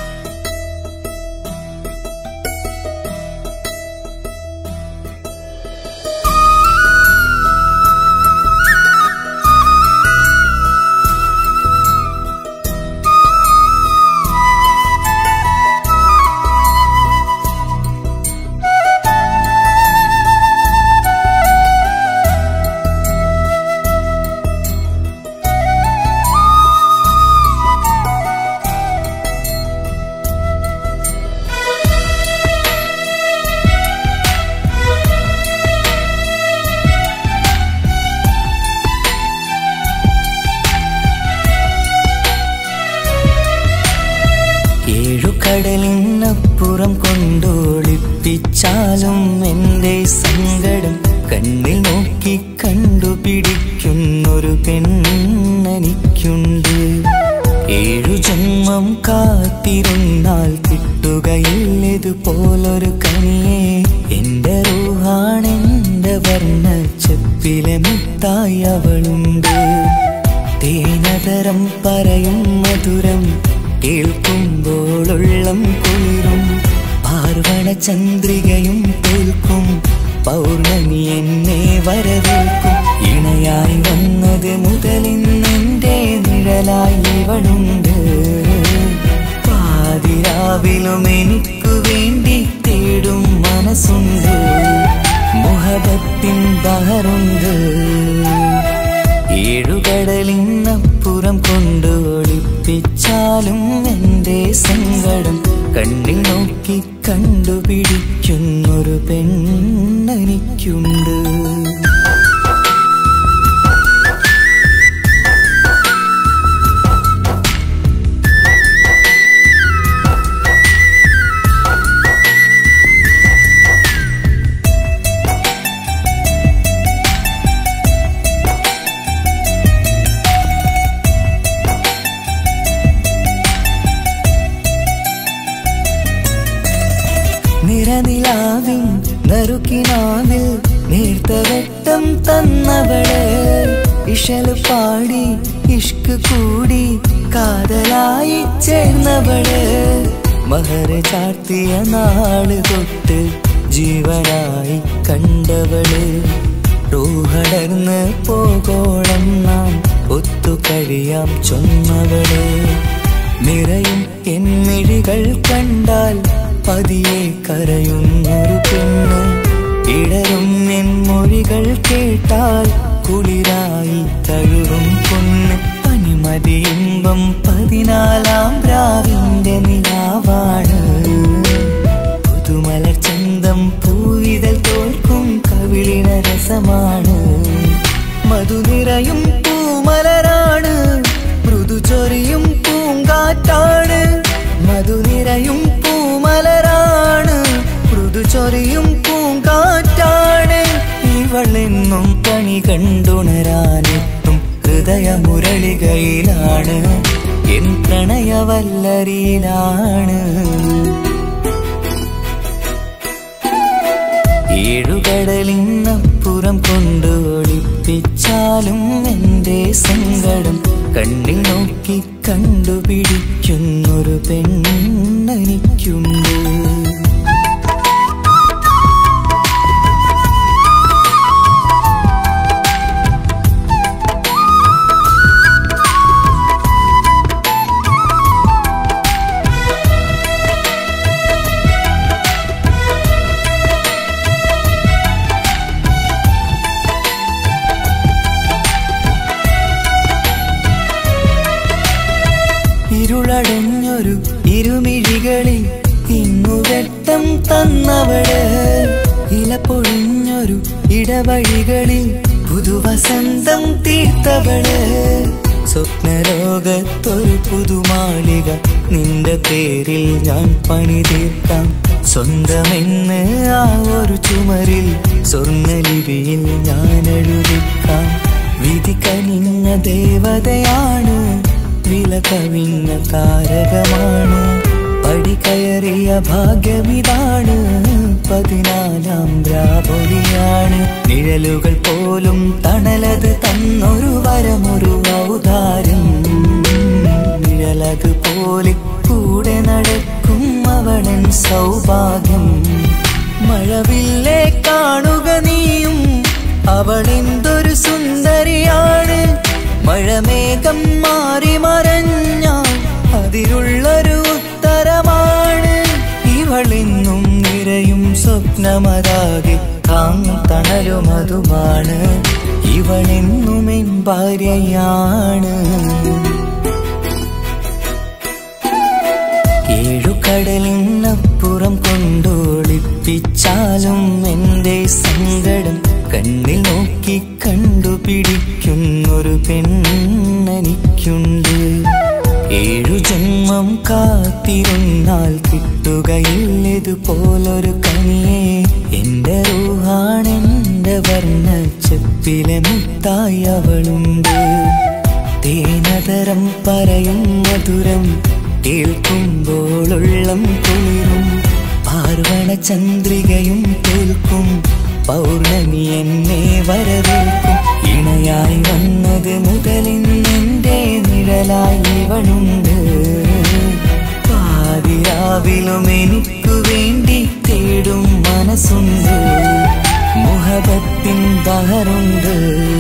ഏഴു കടലിനപ്പുറം കൊണ്ടോളിപ്പിച്ചാലും എൻ്റെ സങ്കടം കണ്ണിൽ നോക്കി കണ്ടുപിടിക്കുന്നൊരു പെണ്ണെനിക്കുണ്ട് ഏഴു ജന്മം കാത്തിരുന്നാൽ കിട്ടുകയില്ലതുപോലൊരു കനിയെ എൻ്റെ റൂഹാണെൻ്റെ വർണ്ണ ചെപ്പിലെ മുത്തായി അവളുണ്ട് തേനതരം പറയും മധുരം കേൾക്കുമ്പോളുള്ളം കുളിരും പാർവണ ചന്ദ്രികയും തോൽക്കും പൗർണമി എന്നെ വരവേൽക്കും ഇണയായി വന്നത് മുതലിന്നെന്റെ നിഴലായി ഇവളുണ്ട് പാതിരാവിലും എനിക്കു വേണ്ടി തേടും മനസ്സുണ്ട് മുഹബത്തിൻ ബഹറുണ്ട് ഏഴുകടലിനപ്പുറം കൊണ്ട് ഒളിപ്പിച്ചാലും എൻ്റെ സങ്കടം കണ്ണിൽ നോക്കി കണ്ടുപിടിക്കുന്നൊരു പെണ്ണെനിക്കുണ്ട് നിറനിലാവിൻ നറുക്കിനാവിൽ നേർത്ത വെട്ടം തന്നവള് ഇഷല് പാടി ഇഷ്ക് കൂടി കാതലായി ചേർന്നവള് മഹര ചാർത്തിയ നാള് തൊട്ട് ജീവനായി കണ്ടവള് റൂഹടർന്ന് പോകോളം നാം ഒത്തു കഴിയാം ചൊന്നവള് നിറയും എന്നിഴികൾ കണ്ടാൽ പതിയെ കരയുന്നൊരു പെണ്ണ് ഇടറും എൻ മൊഴികൾ കേട്ടാൽ കുളിരായി തഴുകും പൊന്ന് പനിമതി ഇമ്പം പതിനാലാം രാവിന്റെ നിലാവാണ് പുതുമലർ ചന്തം പൂവിതൽ തോൽക്കും കവിളിന രസമാണ് മധു നിറയും പൂമലരാണ് മൃദു ചൊരിയും പൂങ്കാറ്റാണ് മധു നിറയും പൂമലരാണ് മൃദു ചൊരിയും പൂങ്കാറ്റാണ് ഇവളെന്നും പണി കണ്ടുണരാനെത്തും ഹൃദയമുരളികയിലാണ് എൻ പ്രണയവല്ലരിയിലാണ് ഏഴുകടലിനപ്പുറം കൊണ്ട് ഒളിപ്പിച്ചാലും എന്റെ സങ്കടം കണ്ണിൽ നോക്കി കണ്ടുപിടിക്കുന്നൊരു പെണ്ണെനിക്കുണ്ട് ഇരുളടഞ്ഞൊരു ഇരുമിഴികളിൽ ഇന്നു വെട്ടം തന്നവള് ഇല പൊഴിഞ്ഞൊരു ഇടവഴികളിൽ പുതുവസന്തം തീർത്തവള് സ്വപ്നലോകത്തൊരു പുതുമാളിക നിന്റെ പേരിൽ ഞാൻ പണി തീർക്കാം സ്വന്തമെന്ന് ആ ഒരു ചുമരിൽ സ്വർണ്ണലിപിയിൽ ഞാൻ എഴുതിക്കാം വിധി കനിഞ്ഞ ദേവതയാണ് വില കവിഞ്ഞ താരകമാണ് പടി കയറിയ ഭാഗ്യമിതാണ് പതിനാലാം ദ്രാപൊലിയാണ് നിഴലുകൾ പോലും തണലത് തന്നൊരു വരമൊരു ഔദാരം നിഴലത് പോലെ കൂടെ നടക്കും അവളൻ സൗഭാഗ്യം മഴവില്ലേ കാണുക നീയും അവളെന്തൊരു സുന്ദരിയാണ് മഴമേഘം മാറി മറഞ്ഞാൽ അതിലുള്ളൊരു ഉത്തരമാണ് ഇവളെന്നും നിറയും സ്വപ്നമതാകെ താങ്ങും തണലും അതുമാണ് ഇവളെന്നും എൻ ഭാര്യയാണ് ഏഴുകടലിനപ്പുറം കൊണ്ടോളിപ്പിച്ചാലും എന്റെ സങ്കടം കണ്ണിൽ നോക്കി കണ്ടുപിടിക്കുന്നൊരു പെണ്ണെനിക്കുണ്ട് ഏഴു ജന്മം കാത്തിരുന്നാൽ കിട്ടുകയില്ലതുപോലൊരു കനിയെ എന്റെ റൂഹാണെന്റെ വർണ്ണച്ചപ്പിലെ മുത്തായി അവളുണ്ട് തേനതരം പറയും മധുരം കേൾക്കുമ്പോളുള്ളം കുളിരും പാർവണ ചന്ദ്രികയും കേൾക്കും പൗർണമി എന്നെ വരവേൽക്കും ഇണയായി വന്നത് മുതലിന്നെന്റെ നിഴലായി ഇവളുണ്ട് പാതിരാവിലും എനിക്കു വേണ്ടി തേടും മനസ്സുണ്ട് മുഹബത്തിൻ ബഹറുണ്ട്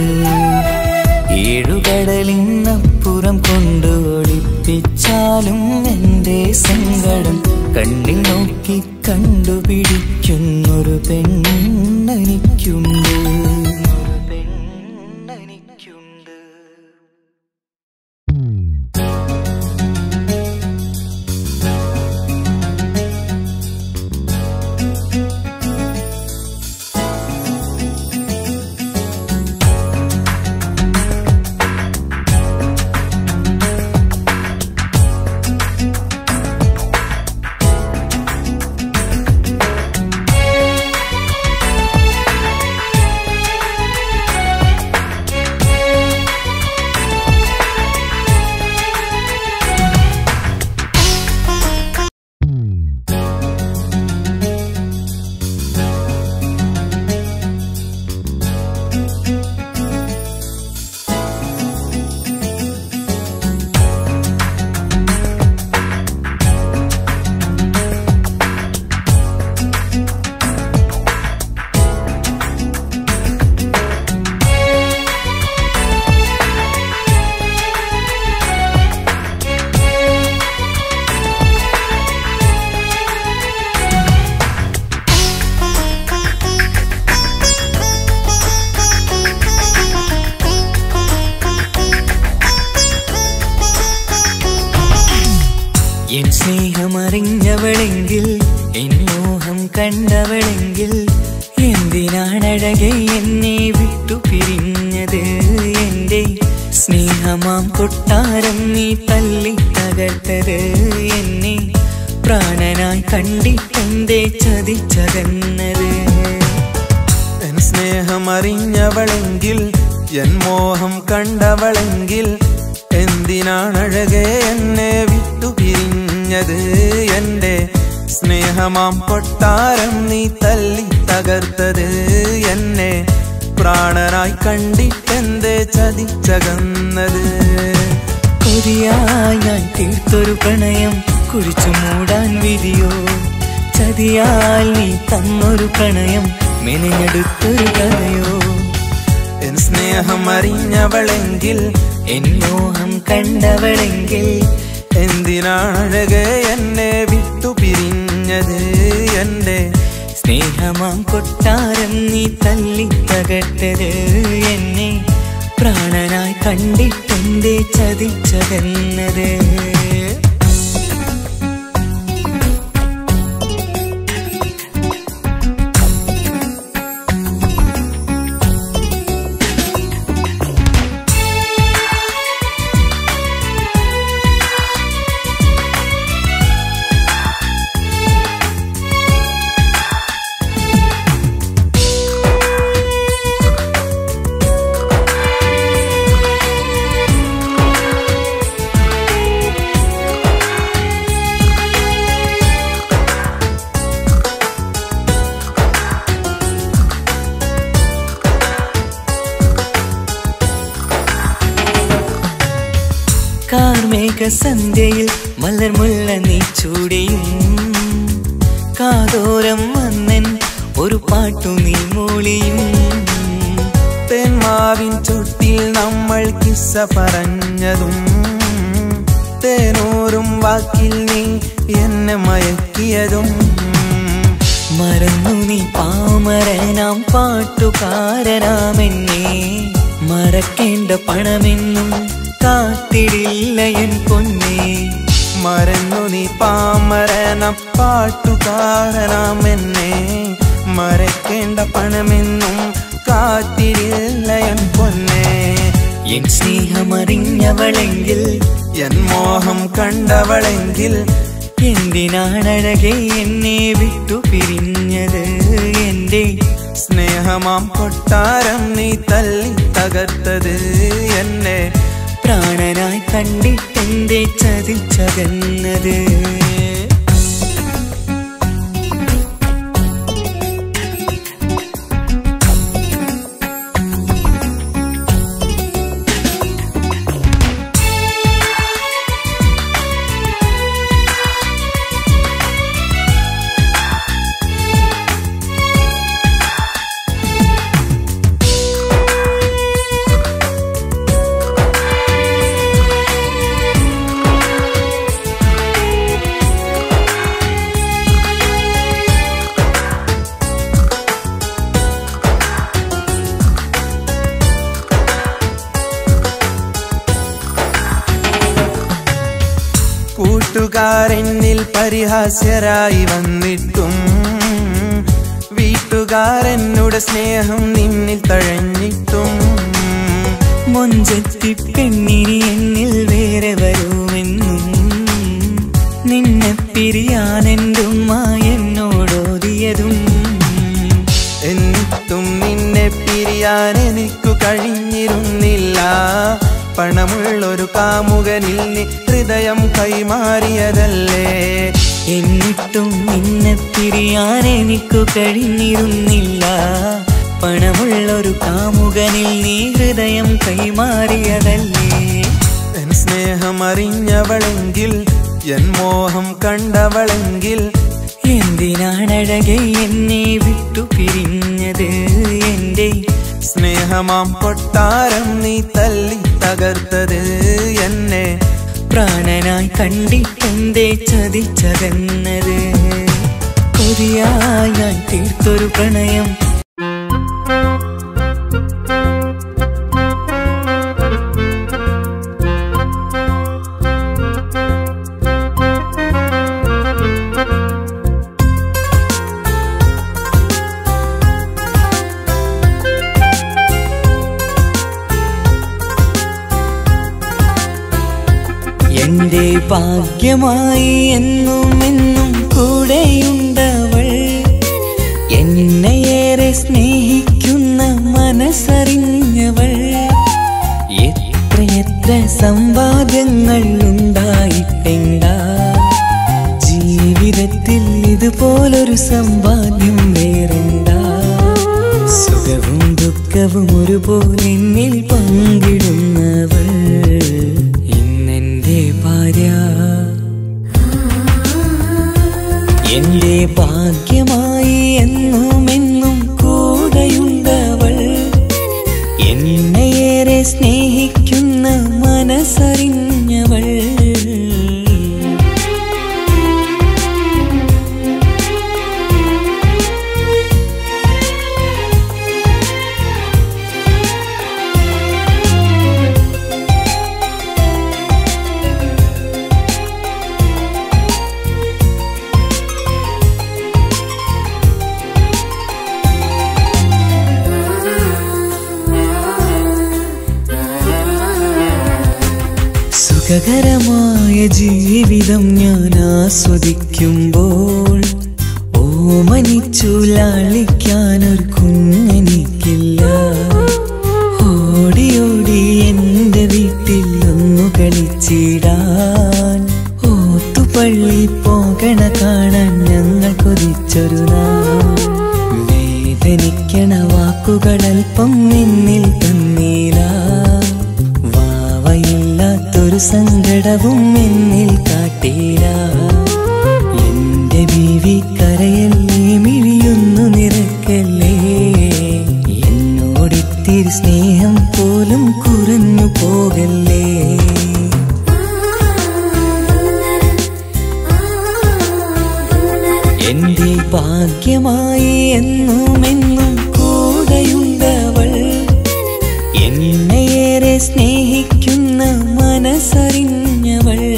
ഏഴുകടലിനപ്പുറം കൊണ്ട് ഒളിപ്പിച്ചാലും എന്റെ സങ്കടം കണ്ണിൽ നോക്കി കണ്ടുപിടിക്കുന്നൊരു പെണ്ണെനിക്കുണ്ട് പെണ്ണെനിക്കുണ്ട് ും അറിഞ്ഞവളെങ്കിൽ എൻ മോഹം കണ്ടവളെങ്കിൽ എന്തിനാണഴകെ എന്നെ വിട്ടു പിരിഞ്ഞത് എന്റെ സ്നേഹമാം കൊട്ടാരം നീ തല്ലി തകർത്തത് എന്നെ പ്രാണനായി കണ്ടിട്ടെന്തേ ചതിച്ചതെന്നത് എൻ സ്നേഹം അറിഞ്ഞവളെങ്കിൽ എൻ മോഹം കണ്ടവളെങ്കിൽ എന്തിനാണഴകെ എന്നെ വിട്ടു പിരിഞ്ഞത് എന്റെ സ്നേഹമാം കൊട്ടാരം നീ തല്ലി തകർത്തത് എന്നെ പ്രാണനായി കണ്ടിട്ടെന്തേ ചതിച്ചകന്നത് കൊതിയായി ഞാൻ തീർത്തൊരു പ്രണയം കുഴിച്ചു മൂടാൻ വിധിയോ ചതിയാൽ നീ തന്നൊരു പ്രണയം മെനഞ്ഞെടുത്തൊരു കഥയോ എൻ സ്നേഹം അറിഞ്ഞവളെങ്കിൽ എൻ മോഹം കണ്ടവളെങ്കിൽ എന്തിനാണഴകെ എന്നെ വിട്ടു പിരിഞ്ഞത് എന്റെ സ്നേഹമാം കൊട്ടാരം നീ തല്ലി തകർത്തത് എന്നെ പ്രാണനായി കണ്ടിട്ടെന്തേ ചതിച്ചതെന്നത് കാർമേഘ സന്ധ്യയിൽ മലർമുല്ല നീ ചൂടിയും കാതോരം വന്നൻ ഒരു പാട്ടു നീ മൂളിയും തേന്മാവിൻ ചുട്ടിൽ നമ്മൾ കിസ്സ പറഞ്ഞതും തേനൂറും വാക്കിൽ നീ എന്നെ മയക്കിയതും മറന്നു നീ പാമരനാം പാട്ടുകാരനാമെന്നെ മറക്കേണ്ട പണമെന്നും കാത്തിടില്ല എൻ പൊന്നേ മറന്നു നീ പാമരന പാട്ടുകാരനാം എന്നെ മറക്കേണ്ട പണമെന്നും കാത്തിരില്ല എൻ പൊന്നെ എൻ സ്നേഹമറിഞ്ഞവളെങ്കിൽ എൻ മോഹം കണ്ടവളെങ്കിൽ എന്തിനാണഴകെ എന്നെ വിട്ടു പിരിഞ്ഞത് എന്റെ സ്നേഹമാം കൊട്ടാരം നീ തല്ലി തകർത്തത് എന്നെ പ്രാണനായി കണ്ടിട്ടെന്റെ ചതിച്ചകന്നത് കൂട്ടുകാരെന്നിൽ പരിഹാസ്യരായി വന്നിട്ടും വീട്ടുകാരെന്നുടെ സ്നേഹം നിന്നിൽ തഴഞ്ഞിട്ടും മൊഞ്ചത്തി പെണ്ണിനി എന്നിൽ വേറെ വരുമെന്നും നിന്നെ പിരിയാൻ എൻ്റെ ഉമ്മ എന്നോടോതിയതും എന്നിട്ടും നിന്നെ പിരിയാൻ എനിക്കു കഴിഞ്ഞിരുന്നില്ല പണമുള്ളൊരു കാമുകനിൽ നീ ഹൃദയം കൈമാറിയതല്ലേ എന്നിട്ടും നിന്നെ പിരിയാൻ എനിക്കു കഴിഞ്ഞിരുന്നില്ല പണമുള്ളൊരു കാമുകനിൽ നീ ഹൃദയം കൈമാറിയതല്ലേ എൻ സ്നേഹം അറിഞ്ഞവളെങ്കിൽ എൻ മോഹം കണ്ടവളെങ്കിൽ എന്തിനാണഴകെ എന്നെ വിട്ടു പിരിഞ്ഞത് എന്റെ സ്നേഹമാം കൊട്ടാരം നീ തല്ലി തകർത്തത് എന്നെ പ്രാണനായി കണ്ടിട്ടെന്തേ ചതിച്ചതെന്നത് കൊതിയായി ഞാൻ തീർത്തൊരു പ്രണയം ഭാഗ്യമായി എന്നും എന്നും കൂടെയുണ്ടവൾ എന്നെയേറെ സ്നേഹിക്കുന്ന മനസ്സറിഞ്ഞവൾ എത്രയെത്ര സമ്പാദ്യങ്ങൾ ഉണ്ടായിട്ടെന്താ ജീവിതത്തിൽ ഇതുപോലൊരു സമ്പാദ്യം വേറെന്താ സുഖവും ദുഃഖവും ഒരുപോലെ എന്നിൽ പങ്കിടുന്നവൾ ഇന്നെന്റെ ഭാര്യ എന്റെ ഭാഗ്യമായി എന്നും എന്നും കൂടെയുണ്ടവൾ എന്നെയേറെ സ്നേഹിക്കുന്ന മനസ്സറിഞ്ഞവൾ സുഖകരമായ ജീവിതം ഞാൻ ആസ്വദിക്കുമ്പോൾ ഓമനിച്ചു ലാളിക്കാനൊരു കുഞ്ഞെനിക്കില്ല ഓടി ഓടി എൻ്റെ വീട്ടിൽ ഒന്നു കളിച്ചിടാൻ ഓത്തുപള്ളി പോകണ കാണാൻ ഞങ്ങൾ കൊതിച്ചൊരു നാൾ വേദനിക്കണ വാക്കുകളൽപ്പം നിന്നിൽ തന്നീല വാവയില്ലാത്തൊരു സങ്കടവും എന്നിൽ കാട്ടീല എന്റെ ബീവി കരയല്ലേ മിഴിയൊന്നു നിറക്കല്ലേ എന്നോടിത്തിരി സ്നേഹം പോലും കുറഞ്ഞു പോകല്ലേ എന്റെ ഭാഗ്യമായി എന്നും എന്നും കൂടെയുണ്ടവൾ എന്നെയേറെ സ്നേഹിക്കുന്ന മനസ്സറിഞ്ഞവൾ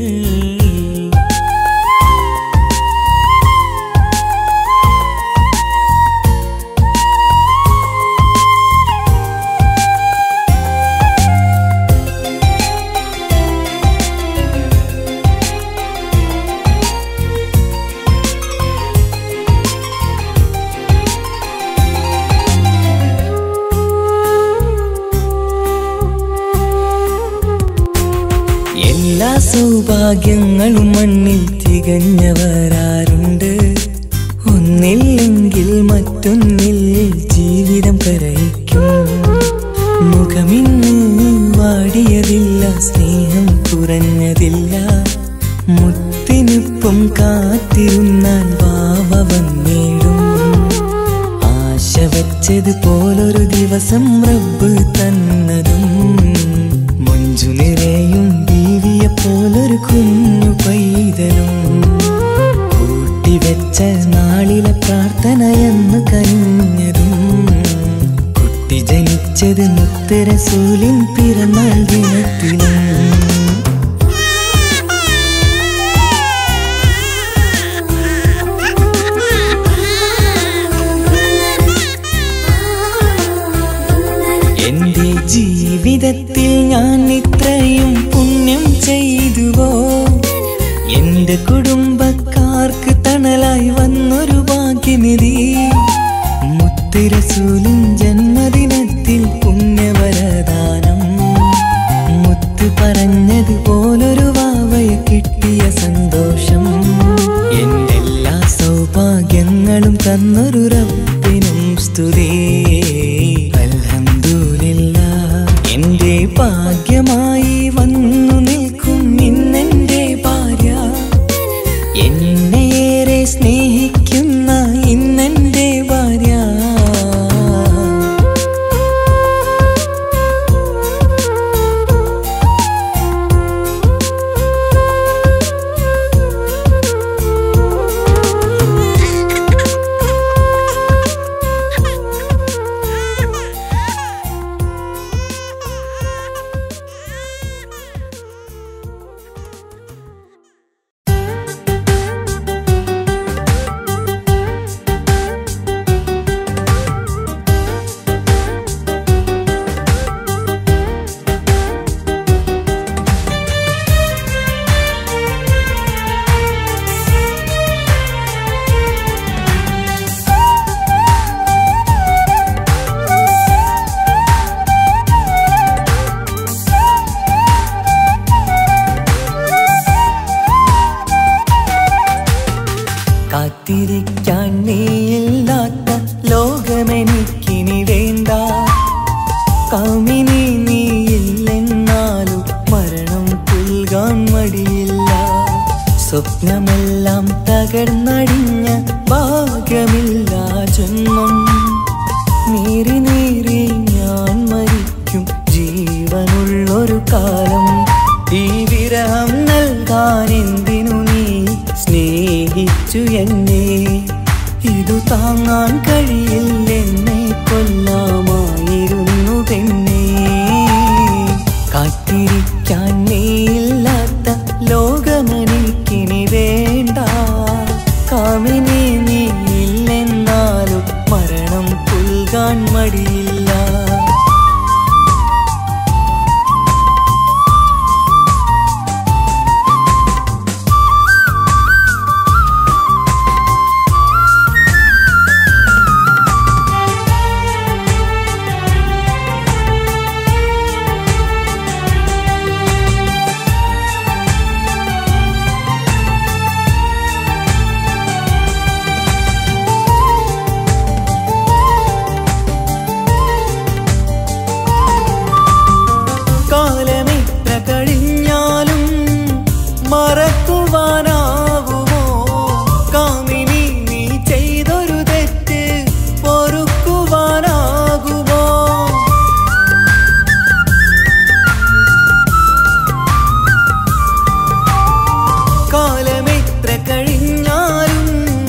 എല്ലാ സൗഭാഗ്യങ്ങളും മണ്ണിൽ തികഞ്ഞവരാരുണ്ട് ഒന്നില്ലെങ്കിൽ മറ്റൊന്നിൽ ജീവിതം കരയിക്കും മുഖമിന്ന് വാടിയതില്ല സ്നേഹം കുറഞ്ഞതില്ല മുത്തിനൊപ്പം കാത്തിരുന്നാൽ വാവ വന്നിടും ആശ വെച്ചത് പോലൊരു ദിവസം റബ്ബ് തന്നതും മഞ്ജു നിറയും ബീവിയെ പോലൊരു കുഞ്ഞു പൈതലും കൂട്ടിവെച്ച നാളിലെ പ്രാർത്ഥനയെന്ന് കഴിഞ്ഞതും കുട്ടി ജനിച്ചത് മുത്തരസൂലിൻ പിറന്നാൾ ദിനത്തിലും എന്റെ ജീവിതത്തിൽ ഞാൻ ഇത്രയും പുണ്യം ചെയ്തുവോ എന്റെ കുടുംബക്കാർക്ക് തണലായി വന്നൊരു ഭാഗ്യനിധി മുത്തുരസൂലിൻ ജന്മദിനത്തിൽ പുണ്യവരദാനം മുത്ത് പറഞ്ഞതുപോലൊരു വാവയെ കിട്ടിയ സന്തോഷം എന്റെ എല്ലാ സൗഭാഗ്യങ്ങളും തന്നൊരു റബ്ബിനും സ്തുതി അൽഹംദുലില്ലാ എന്റെ ഭാഗ്യമായി വന്നു നിൽക്കും ഇന്നെന്റെ ഭാര്യ എന്നെയേറെ സ്നേഹിക്കുന്ന ഇന്നെന്റെ ഭാര്യ കാത്തിരിക്കാൻ നീയില്ലാത്ത ലോകമെനിക്കിനി വേണ്ട കാമിനി നീയില്ലെന്നാലും മരണം പുൽകാൻ മടിയില്ല സ്വപ്നമെല്ലാം തകർന്നടിഞ്ഞ ഭാഗ്യമില്ല ജന്മം നീറി നീറി ഞാൻ മരിക്കും ജീവനുള്ളൊരു കാലം ഈ വിരഹം നൽകാൻ എന്തിനു നീ സ്നേഹിച്ചു എന്നെ ഇതു താങ്ങാൻ കഴിയില്ലെന്നെ കൊല്ലാമായിരുന്നു പെണ്ണേ കാത്തിരിക്കാൻ നീയില്ലാത്ത ലോകമെനിക്കിനി വേണ്ട കാമിനി നീയില്ലെന്നാലും മരണം പുൽകാൻ മടിയില്ല കാലമെത്ര കഴിഞ്ഞാലും മറക്കുവാനാകുമോ കാമിനി നീ ചെയ്തൊരു തെറ്റ് പൊറുക്കുവാനാകുമോ കാലമെത്ര കഴിഞ്ഞാലും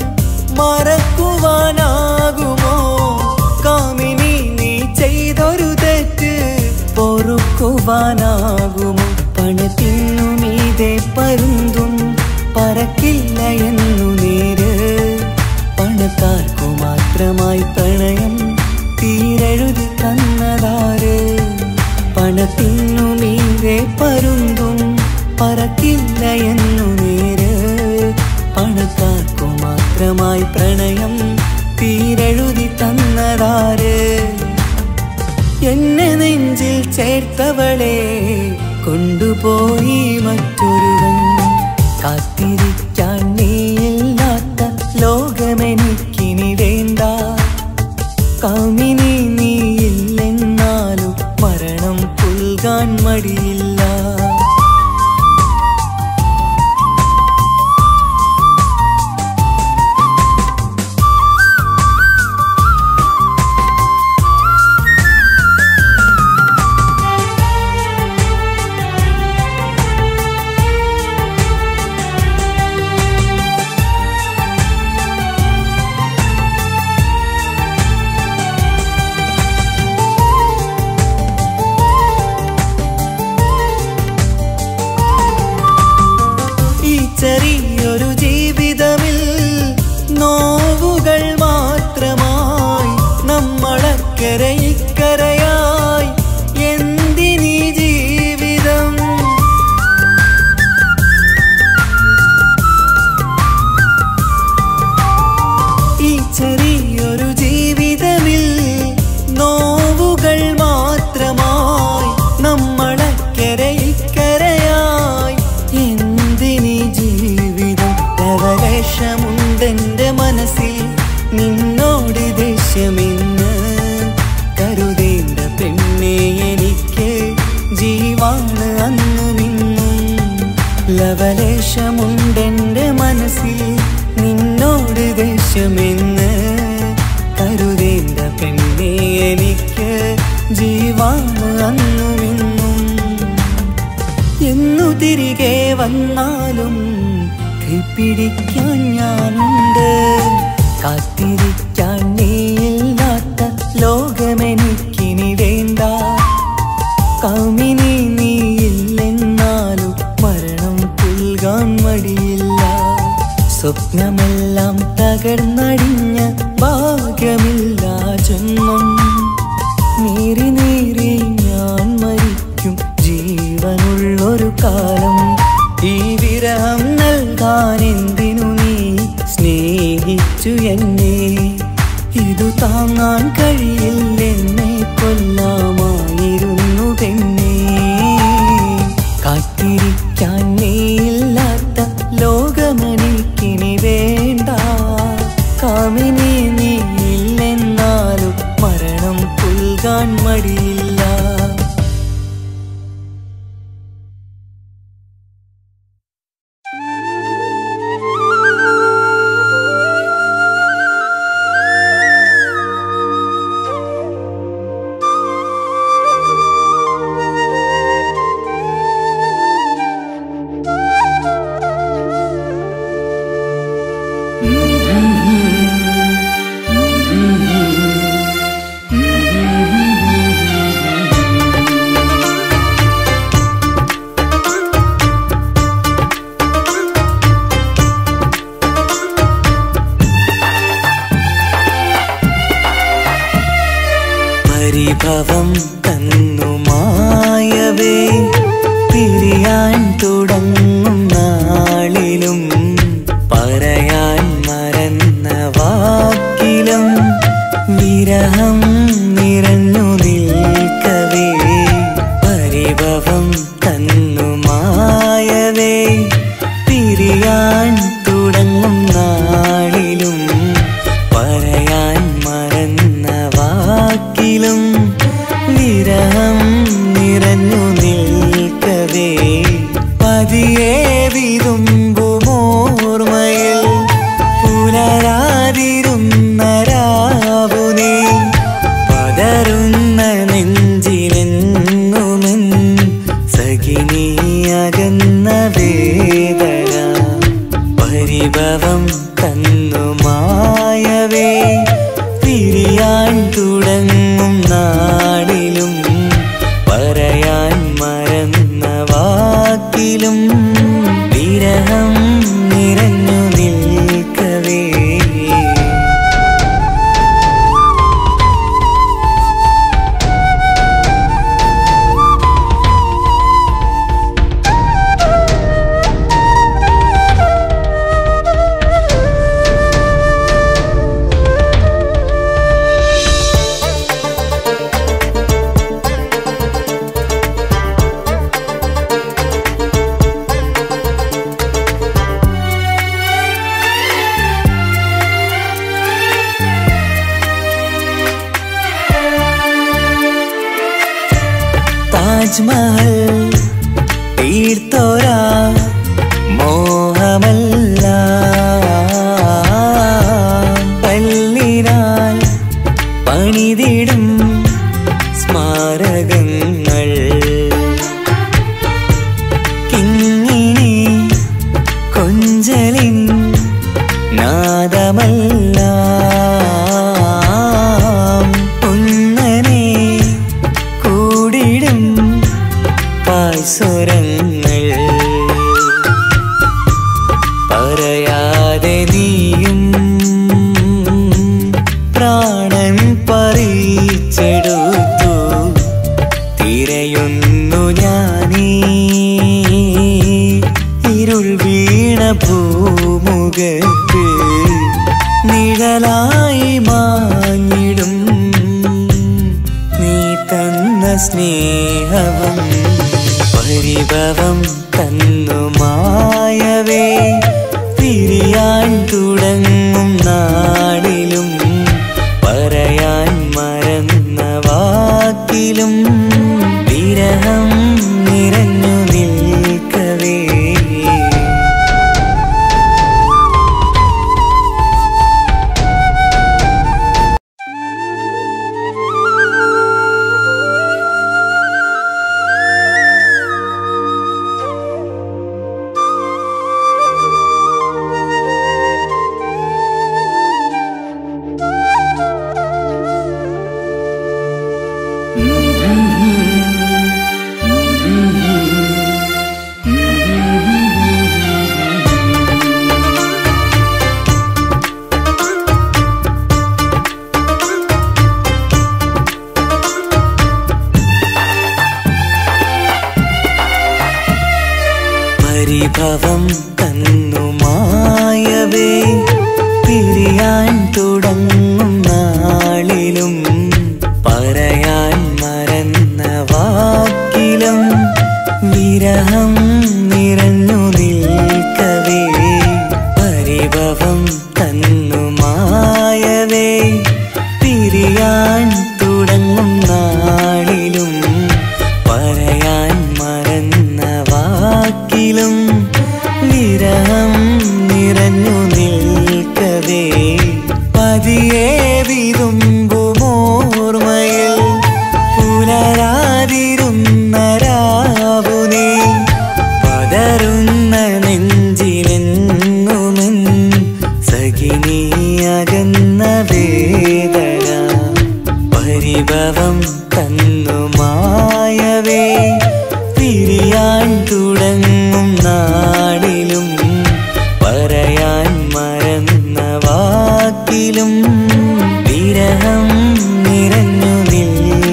മറക്കുവാനാകുമോ കാമിനി നീ ചെയ്തൊരു തെറ്റ് പൊറുക്കുവാനാകുമോ പണത്തിനു മീതെ പരുന്തും പറക്കില്ല എന്നു നേര് പണക്കാർക്കു മാത്രമായി പ്രണയം തീരെഴുതി തന്നതാര് പണത്തിനു മീതെ പരുന്തും പറക്കില്ല എന്നു നേര് പണക്കാർക്കു മാത്രമായി പ്രണയം തീരെഴുതി തന്നതാര് എന്നെ നെഞ്ചിൽ ചേർത്തവളെ കൊണ്ടുപോയി മറ്റൊരുവൻ കാത്തിരിക്കാൻ നീയില്ലാത്ത ലോകമെനിക്കിനി വേണ്ട കാമിനി നീയില്ലെന്നാലും മരണം പുൽകാൻ മടിയില്ല ഈ ചെറിയൊരു ജീവിതമിൽ നോവുകൾ മാത്രമായി നമ്മളക്കരെ ഇക്കരയായി എന്തിനീ ജീവിതം ഈ ചെറിയൊരു ജീവിതമിൽ നോവുകൾ മാത്രമായി നമ്മളക്കരെ ഇക്കരയായി എന്തിനീ ജീവിതം ലവലേശമുണ്ടെന്റെ മനസ്സിൽ നിന്നോട് ദേഷ്യമെന്ന് കരുതേണ്ട പെണ്ണെ എനിക്ക് ജീവാണ് അന്നുമിന്നും ലവലേശമുണ്ടെന്റെ മനസ്സിൽ നിന്നോട് ദേഷ്യമെന്ന് കരുതേണ്ട പെണ്ണെ എനിക്ക് ജീവാണ് അന്നുമിന്നും എന്നു തിരികെ വന്നാലും കൈപ്പിടിക്കാൻ ഞാനുണ്ട് കാത്തിരിക്കാൻ നീയില്ലാത്ത ലോകമെനിക്കിനി വേണ്ട കാമിനി നീയില്ലെന്നാലും മരണം പുൽകാൻ മടിയില്ല സ്വപ്നമെല്ലാം തകർന്നടിഞ്ഞ ഭാഗ്യമില്ല ജന്മം നീറി നീറി ഞാൻ മരിക്കും ജീവനുള്ളൊരു കാലം ഈ വിരഹം നൽകാൻ എന്തിനു നീ സ്നേഹിച്ചു എന്നെ ഇതു താങ്ങാൻ കഴിയില്ലെന്നെ കൊല്ലാമായിരുന്നു പെണ്ണേ കാത്തിരിക്കാൻ നീയില്ലാത്ത ലോകമെനിക്കിനി വേണ്ട കാമി പരിഭവം തന്നു മായവേ പിരിയാൻ തുടങ്ങും നാളിലും പറയാൻ മറന്ന വാക്കിലും വിരഹം നിറഞ്ഞു നിൽക്കവേ പരിഭവം തന്നു മായവേ പിരിയാൻ തുടങ്ങും നാളിലും പറയാൻ മറന്ന വാക്കിലും വിരഹം നിറഞ്ഞു നിൽക്കവേ പതിയെ വിതുമ്പുമോർമയിൽ പുലരാതിരുന്ന രാവുനേ പതറുന്ന നെഞ്ചിലെങ്ങുമെൻ സഖിനിയകന്ന വേദന പരിഭവം തന്നു മായവേ പിരിയാൻ തുടങ്ങും നാടിലും പറയാൻ മറന്ന വാക്കിലും വിരഹം നിറഞ്ഞു നിൽക്കവേ താജ്മഹൽ തീർത്തോരാ മോഹമല്ല പല്ലിനാൽ പണിതിടും സ്മാരകങ്ങൾ കിങ്ങിണി കൊഞ്ചലിൻ നാദമല്ല ഉന്നനെ കൂടിടും പായ്സ്വരങ്ങൾ പറയാതെ നീയും പ്രാണൻ പറിച്ചെടുത്തു തിരയുന്നു ഞാനീ ഇരുൾ വീണ ഭൂമുഖത്ത് നിഴലായി മാഞ്ഞിടും നീ തന്ന സ്നേഹവും പരിഭവം തന്നു മായവേ പിരിയാൻ തുടങ്ങും നാടിലും പറയാൻ മറന്ന വാക്കിലും വിരഹം നിറഞ്ഞു നിൽക്കവേ പരിഭവം തന്നു മായവേ പിരിയാൻ തുടങ്ങും നാളിലും പറയാൻ മറന്ന വാക്കിലും വിരഹം നിറഞ്ഞു നിൽക്കവേ പരിഭവം തന്നു മായവേ പിരിയാൻ തുടങ്ങും നാളിലും പറയാൻ മറന്ന വാക്കിലും വിരഹം നിറഞ്ഞു നിൽക്കവേ പതിയെ വിതുമ്പുമോർമയിൽ പുലരാതിരുന്ന രാവുനേ പതറുന്ന നെഞ്ചിലെങ്ങുമെൻ സഖിനിയകന്ന വേദന പരിഭവം തന്നു മായവേ പിരിയാൻ തുടങ്ങും നാടിലും പറയാൻ മറന്ന വാക്കിലും വിരഹം നിറഞ്ഞു നിൽ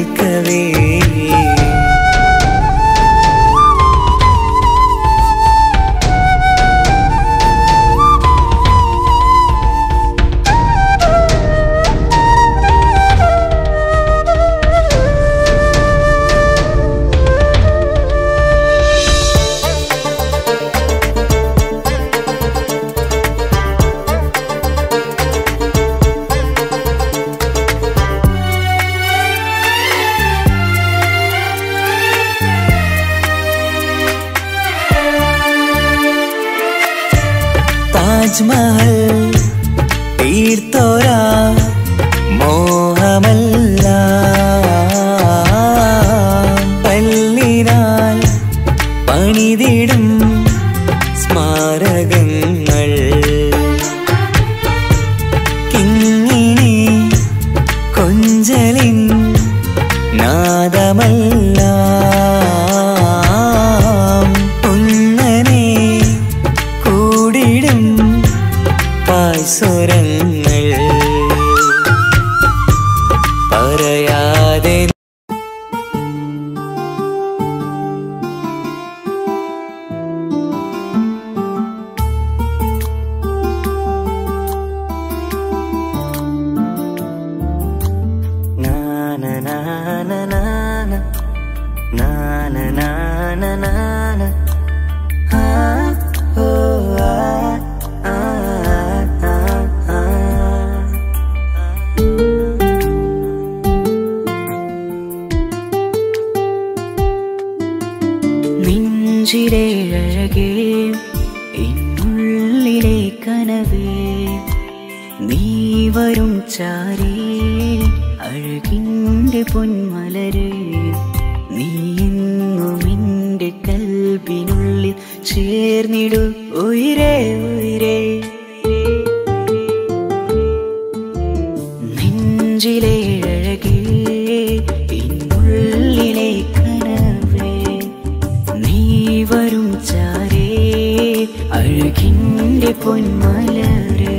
താജ്മഹൽ തീർത്തോരാ മോഹമല്ല പല്ലിനാൽ പണിതിടും സ്മാരകങ്ങൾ കിങ്ങിണി കൊഞ്ചലിൻ നാദമല്ല ഒന്നനെ കൂടിടും പായ്സ്വരങ്ങൾ പറയാതെ na na na na na na na na na na na na ah oh ah ah ah ah നെഞ്ചിലെ അഴകേ എന്നുള്ളിലെ കനവേ നീ വരും ചാരേ അഴകിൻ്റെ പൊന്മലര് നീ എന്നും എൻ്റെ കൽബിനുള്ളിൽ ചേർന്നിടു ഉയരേ ഉയരേ നെഞ്ചിലെ അഴകേ എന്നുള്ളിലെ കനവേ നീ വരും ചാരേ അഴകിൻ്റെ പൊന്മലരേ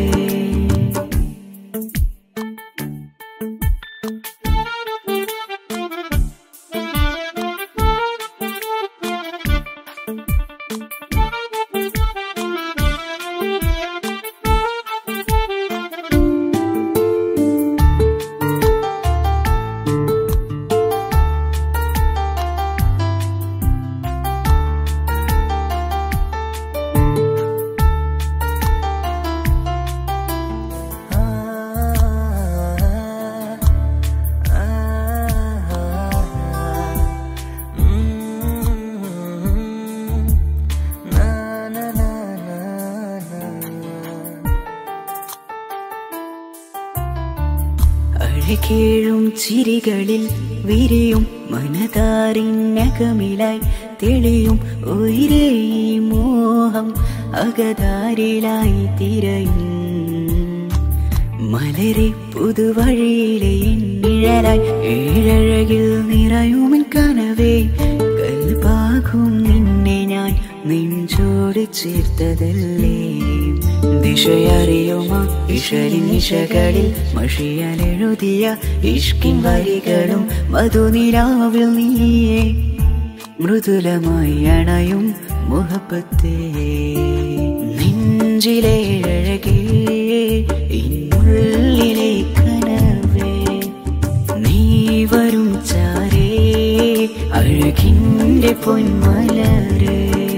അഴകേഴും ചിരികളിൽ വിരിയും മനതാരിനകമിലായി തെളിയും ഉയരേ ഈ മോഹം അകതാരിലായി തിരയും മലരെ പുതുവഴിയിലെ നിഴലായി ഏഴഴകിൽ നിറയുമിൻ കനവേ കൽപാകും നിന്നെ ഞാൻ നെഞ്ചോട് ചേർത്തതല്ലേ ദിശയറിയുമോ ഇഷലിൻ നിശകളിൽ മഷിയാലെഴുതിയ ഇഷ്കിൻ വരികളും മധുനിലാവിൽ നീയേ മൃദുലമായി അണയും മുഹബത്തേ നെഞ്ചിലെ അഴകേ ഇന്നുള്ളിലെ കനവേ നീ വരും ചാരേ അഴകിൻ്റെ പൊന്മലരേ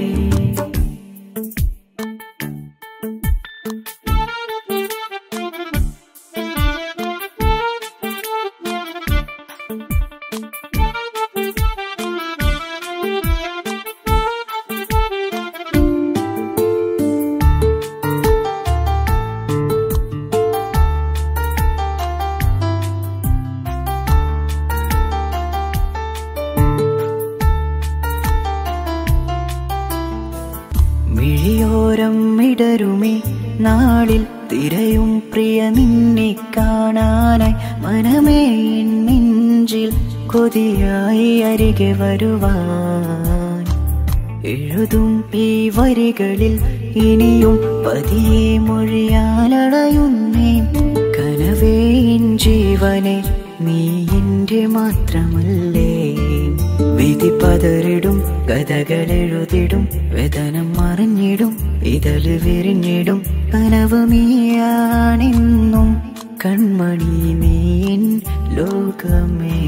മിഴിയോരം ഇടരുമേ നാളിൽ തിരയും പ്രിയ നിന്നെ കാണാനായി മനമേ എൻ നെഞ്ചിൽ കൊതിയായി അരികെ വരുവാൻ എഴുതും ഈ വരികളിൽ ഇനിയും പതിയെ മൊഴിയാലടയുന്നേ കനവേ എൻ ജീവനെ നീ എന്റെ മാത്രമല്ലേ വിധി പതറിടും കഥകളെഴുതിടും വേദനം മറിഞ്ഞിടും ഇതള് വിരിഞ്ഞിടും കനവ് നീയാണെന്നും കൺമണി നീ എൻ ലോകമേ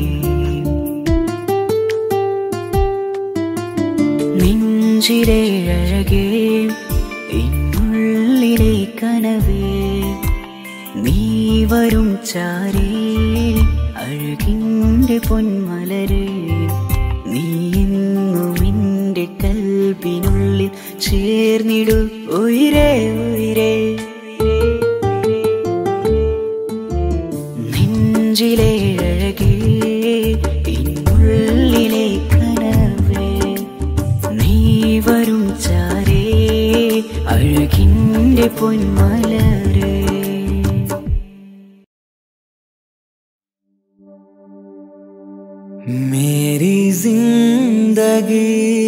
നെഞ്ചിലെ അഴകേ ഇന്നുള്ളിലെ കനവേ നീ വരും ചാരേ അഴകിൻ്റെ പൊന്മലരേ നീ എന്നും എൻ്റെ കൽബിനുള്ളിൽ ചേർന്നിടു ഉയരേ ഉയരേ നെഞ്ചിലെ അഴകേ ഇന്നുള്ളിലെ കനവേ നീ വരും ചാരേ അഴകിൻ്റെ പൊന്മലരേ मेरी जिंदगी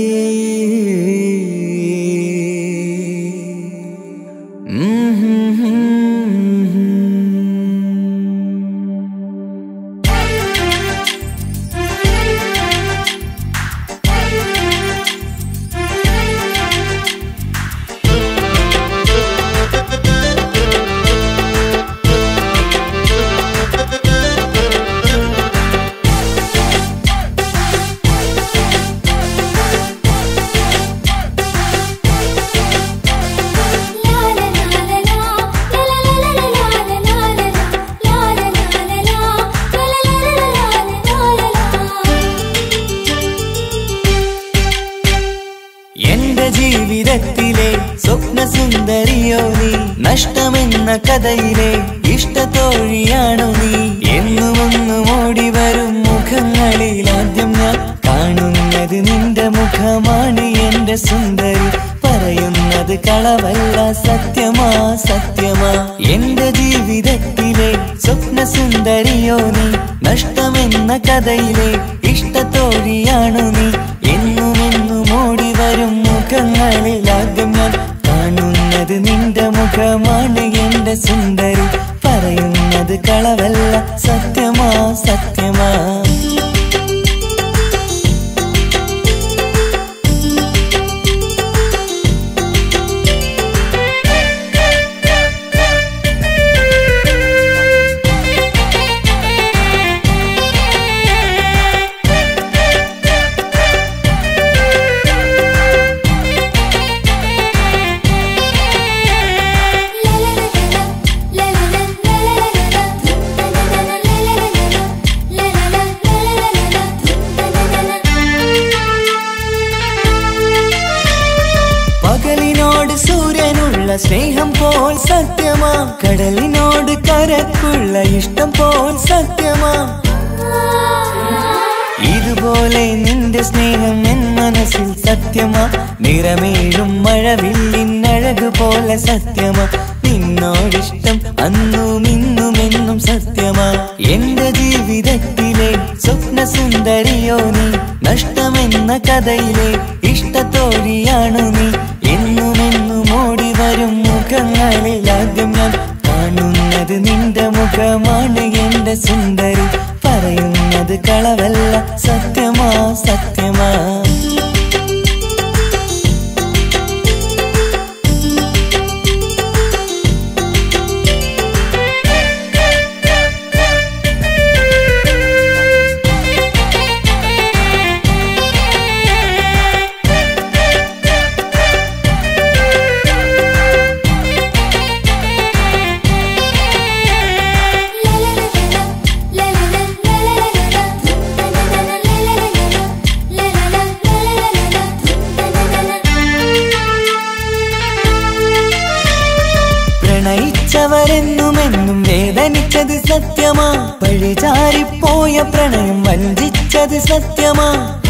എന്റെ ജീവിതത്തിലെ സ്വപ്ന സുന്ദരിയോ നീ നഷ്ടമെന്ന കഥയിലെ ഇഷ്ടത്തോഴിയാണോ നീ എന്നുമൊന്നും ഓടി വരും മുഖങ്ങളിൽ ആദ്യം ഞാൻ കാണുന്നത് നിന്റെ മുഖമാണ് എന്റെ സുന്ദരി പറയുന്നത് കളവല്ല സത്യമാ സത്യമാ എന്റെ ജീവിതത്തിലെ സ്വപ്ന സുന്ദരിയോ നീ നഷ്ടമെന്ന കഥയിലെ ഇഷ്ടത്തോഴിയാണു നീ എന്നുമെന്നും ഓടി വരും മുഖങ്ങളിൽ ആദ്യം ഞാൻ കാണുന്നത് നിന്റെ മുഖമാണ് എന്റെ സുന്ദരി പറയുന്നത് കളവല്ല സത്യമാ സത്യമാ പകലിനോട് സൂര്യനുള്ള സ്നേഹം പോൽ സത്യമാ കടലിനോട് കരക്കുള്ള ഇഷ്ടം പോൽ സത്യമാ ഇതുപോലെ നിന്റെ സ്നേഹം എൻ മനസ്സിൽ സത്യമാ നിറമേഴും മഴവില്ലിനഴക് പോലെ സത്യമാ നിന്നോടിഷ്ടം അന്നും ഇന്നും എന്നും സത്യമാ എന്റെ ജീവിതത്തിലെ സ്വപ്ന സുന്ദരിയോ നീ നഷ്ടമെന്ന കഥയിലെ ഇഷ്ടത്തോഴിയാണു നീ എന്നുമെന്നും ഓടി വരും മുഖങ്ങളിൽ ആദ്യം ഞാൻ കാണുന്നത് നിന്റെ മുഖമാണ് എന്റെ സുന്ദരി പറയുന്നത് കളവല്ല സത്യമാ സത്യമാ പ്രണയിച്ചവരെന്നുമെന്നും വേദനിച്ചത് സത്യമാ പഴിചാരിപ്പോയ പ്രണയം വഞ്ചിച്ചത് സത്യമാ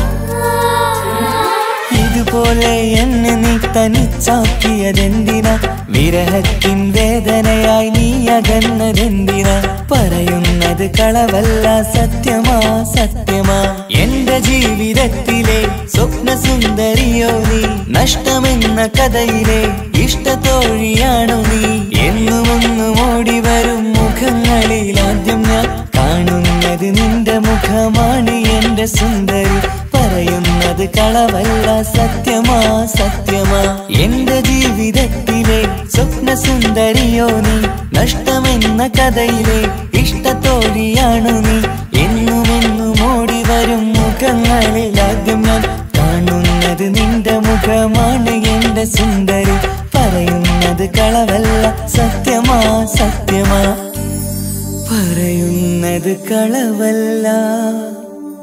ഇതുപോലെ എന്നെ നീ തനിച്ചാക്കിയതെന്തിനാ വിരഹത്തിൻ വേദനയായി നീ അകന്നതെന്തിനാ പറയുന്നത് കളവല്ല സത്യമാ സത്യമാ എന്റെ ജീവിതത്തിലെ സ്വപ്ന സുന്ദരിയോ നീ നഷ്ടമെന്ന കഥയിലെ ഇഷ്ടത്തോഴിയാണു നീ എന്നുമൊന്നും ഓടി വരും മുഖങ്ങളിൽ ആദ്യം ഞാൻ കാണുന്നത് നിന്റെ മുഖമാണ് എന്റെ സുന്ദരി പറയുന്നത് കളവല്ല സത്യമാ സത്യമാ എന്റെ ജീവിതത്തിലെ സ്വപ്ന സുന്ദരിയോ നീ നഷ്ടമെന്ന കഥയിലെ ഇഷ്ടത്തോഴിയാണു നീ എന്നുമെന്നും ഓടി വരും മുഖങ്ങളിൽ ആദ്യം ഞാൻ കാണുന്നത് നിന്റെ മുഖമാണ് എന്റെ സുന്ദരി പറയുന്നത് കളവല്ല സത്യമാ സത്യമാ പറയുന്നത് കളവല്ല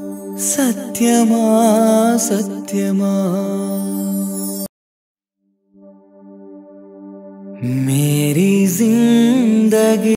സത്യമാ സത്യമാ जिंदगी